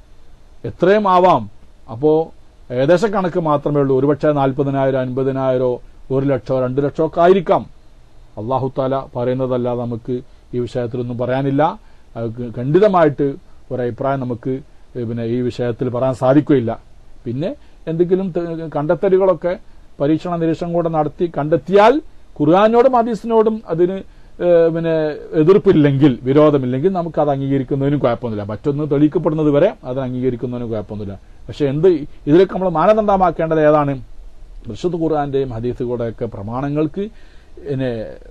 എത്രയും ആവാം അപ്പോ ഏകദേശ കണക്ക് മാത്രമേ ഉള്ളൂ ഒരുപക്ഷെ നാൽപ്പതിനായിരം അൻപതിനായിരോ ഒരു ലക്ഷമോ രണ്ട് ലക്ഷമോ ഒക്കെ ആയിരിക്കാം അള്ളാഹു താല പറയുന്നതല്ലാതെ നമുക്ക് ഈ വിഷയത്തിലൊന്നും പറയാനില്ല അത് ഖണ്ഡിതമായിട്ട് ഒരഭിപ്രായം നമുക്ക് പിന്നെ ഈ വിഷയത്തിൽ പറയാൻ സാധിക്കുകയില്ല പിന്നെ എന്തെങ്കിലും തെ- കണ്ടെത്തലുകളൊക്കെ പരീക്ഷണ നിരീക്ഷണം കൂടെ നടത്തി കണ്ടെത്തിയാൽ ഖുർആാനോടും ഹദീസിനോടും അതിന് ഏഹ്, പിന്നെ എതിർപ്പില്ലെങ്കിൽ വിരോധമില്ലെങ്കിൽ നമുക്ക് അത് അംഗീകരിക്കുന്നതിനും കുഴപ്പമൊന്നുമില്ല മറ്റൊന്ന് തെളിയിക്കപ്പെടുന്നത് വരെ അത് അംഗീകരിക്കുന്നതിനും കുഴപ്പമൊന്നുമില്ല പക്ഷെ എന്ത് ഇതിലൊക്കെ നമ്മൾ മാനദണ്ഡമാക്കേണ്ടത് ഏതാണ് വിശുദ്ധ ഖുർആന്റെയും ഹദീസുകളുടെയൊക്കെ പ്രമാണങ്ങൾക്ക് പിന്നെ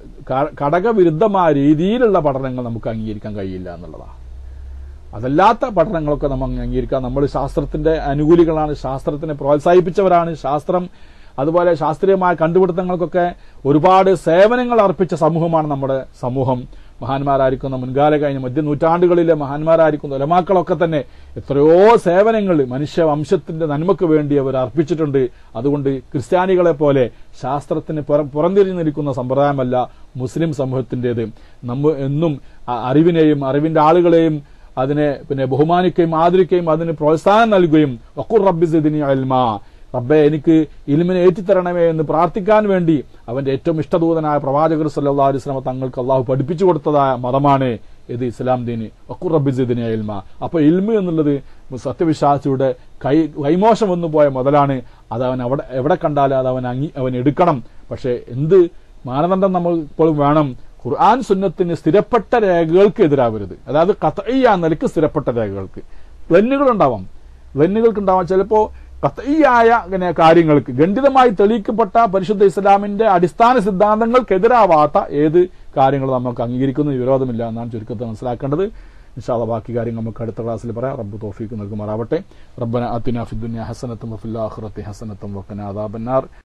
ക- ഘടകവിരുദ്ധമായ രീതിയിലുള്ള പഠനങ്ങൾ നമുക്ക് അംഗീകരിക്കാൻ കഴിയില്ല എന്നുള്ളതാണ് അതല്ലാത്ത പഠനങ്ങളൊക്കെ നമ്മൾ അംഗീകരിക്കാം നമ്മൾ ശാസ്ത്രത്തിന്റെ അനുകൂലികളാണ് ശാസ്ത്രത്തിനെ പ്രോത്സാഹിപ്പിച്ചവരാണ് ശാസ്ത്രം അതുപോലെ ശാസ്ത്രീയമായ കണ്ടുപിടുത്തങ്ങൾക്കൊക്കെ ഒരുപാട് സേവനങ്ങൾ അർപ്പിച്ച സമൂഹമാണ് നമ്മുടെ സമൂഹം മഹാന്മാരായിരിക്കുന്ന മുൻകാല കഴിഞ്ഞ മധ്യ നൂറ്റാണ്ടുകളിലെ മഹാന്മാരായിരിക്കുന്ന ഒലമാക്കളൊക്കെ തന്നെ എത്രയോ സേവനങ്ങൾ മനുഷ്യവംശത്തിന്റെ നന്മയ്ക്ക് വേണ്ടി അവർ അർപ്പിച്ചിട്ടുണ്ട് അതുകൊണ്ട് ക്രിസ്ത്യാനികളെ പോലെ ശാസ്ത്രത്തിന് പുറ- പുറംതിരിഞ്ഞു നിൽക്കുന്ന സമ്പ്രദായമല്ല മുസ്ലിം സമൂഹത്തിന്റേത് നമ്മ എന്നും അ- അറിവിനെയും അറിവിന്റെ ആളുകളെയും അതിനെ പിന്നെ ബഹുമാനിക്കുകയും ആദരിക്കുകയും അതിന് പ്രോത്സാഹനം നൽകുകയും വഖുർ റബ്ബി സിദ്നി അൽമാ റബ്ബെ എനിക്ക് ഇൽമിനെ ഏറ്റിത്തരണമേ എന്ന് പ്രാർത്ഥിക്കാൻ വേണ്ടി അവന്റെ ഏറ്റവും ഇഷ്ടദൂതനായ പ്രവാചകർ സല്ലല്ലാഹു അലൈഹി വസല്ലം തങ്ങൾക്ക് അള്ളാഹു പഠിപ്പിച്ചു കൊടുത്തതായ മതമാണ് ഇത് ഇസ്ലാം ദീന് വഖുർ റബ്ബി സിദ്നി ഇൽമ അപ്പൊ ഇൽമ എന്നുള്ളത് സത്യവിശ്വാസിയുടെ കൈ കൈമോശം വന്നു പോയ മുതലാണ് അത് അവൻ അവിടെ എവിടെ കണ്ടാലും അത് അവൻ അംഗീ അവൻ എടുക്കണം പക്ഷെ എന്ത് മാനദണ്ഡം നമ്മൾ ഇപ്പോൾ വേണം ഖുർആൻ സുന്നത്തിന് സ്ഥിരപ്പെട്ട രേഖകൾക്ക് എതിരാവരുത് അതായത് കത്തയ്യ നിലയ്ക്ക് സ്ഥിരപ്പെട്ട രേഖകൾക്ക് ലെന്നുകൾ ഉണ്ടാവാം ലെന്നുകൾക്ക് ഉണ്ടാവാം ചിലപ്പോ കത്തയ്യായ ഇങ്ങനെ കാര്യങ്ങൾക്ക് ഖണ്ഡിതമായി തെളിയിക്കപ്പെട്ട പരിശുദ്ധ ഇസ്ലാമിന്റെ അടിസ്ഥാന സിദ്ധാന്തങ്ങൾക്കെതിരാവാത്ത ഏത് കാര്യങ്ങൾ നമുക്ക് അംഗീകരിക്കുന്ന വിരോധമില്ല എന്നാണ് ചുരുക്കത്തിൽ മനസ്സിലാക്കേണ്ടത് ഇൻഷാല്ല ബാക്കി കാര്യങ്ങൾ നമുക്ക് അടുത്ത ക്ലാസ്സിൽ പറയാം റബ്ബ് തോഫീക്ക് നൽകുമാറാവട്ടെ റബ്ബന അത്തിന ഫിദ്ദുനിയ ഹസനത്തും വഫിൽ ആഖിറത്തി ഹസനത്തും വഖിന അദാബന്നാർ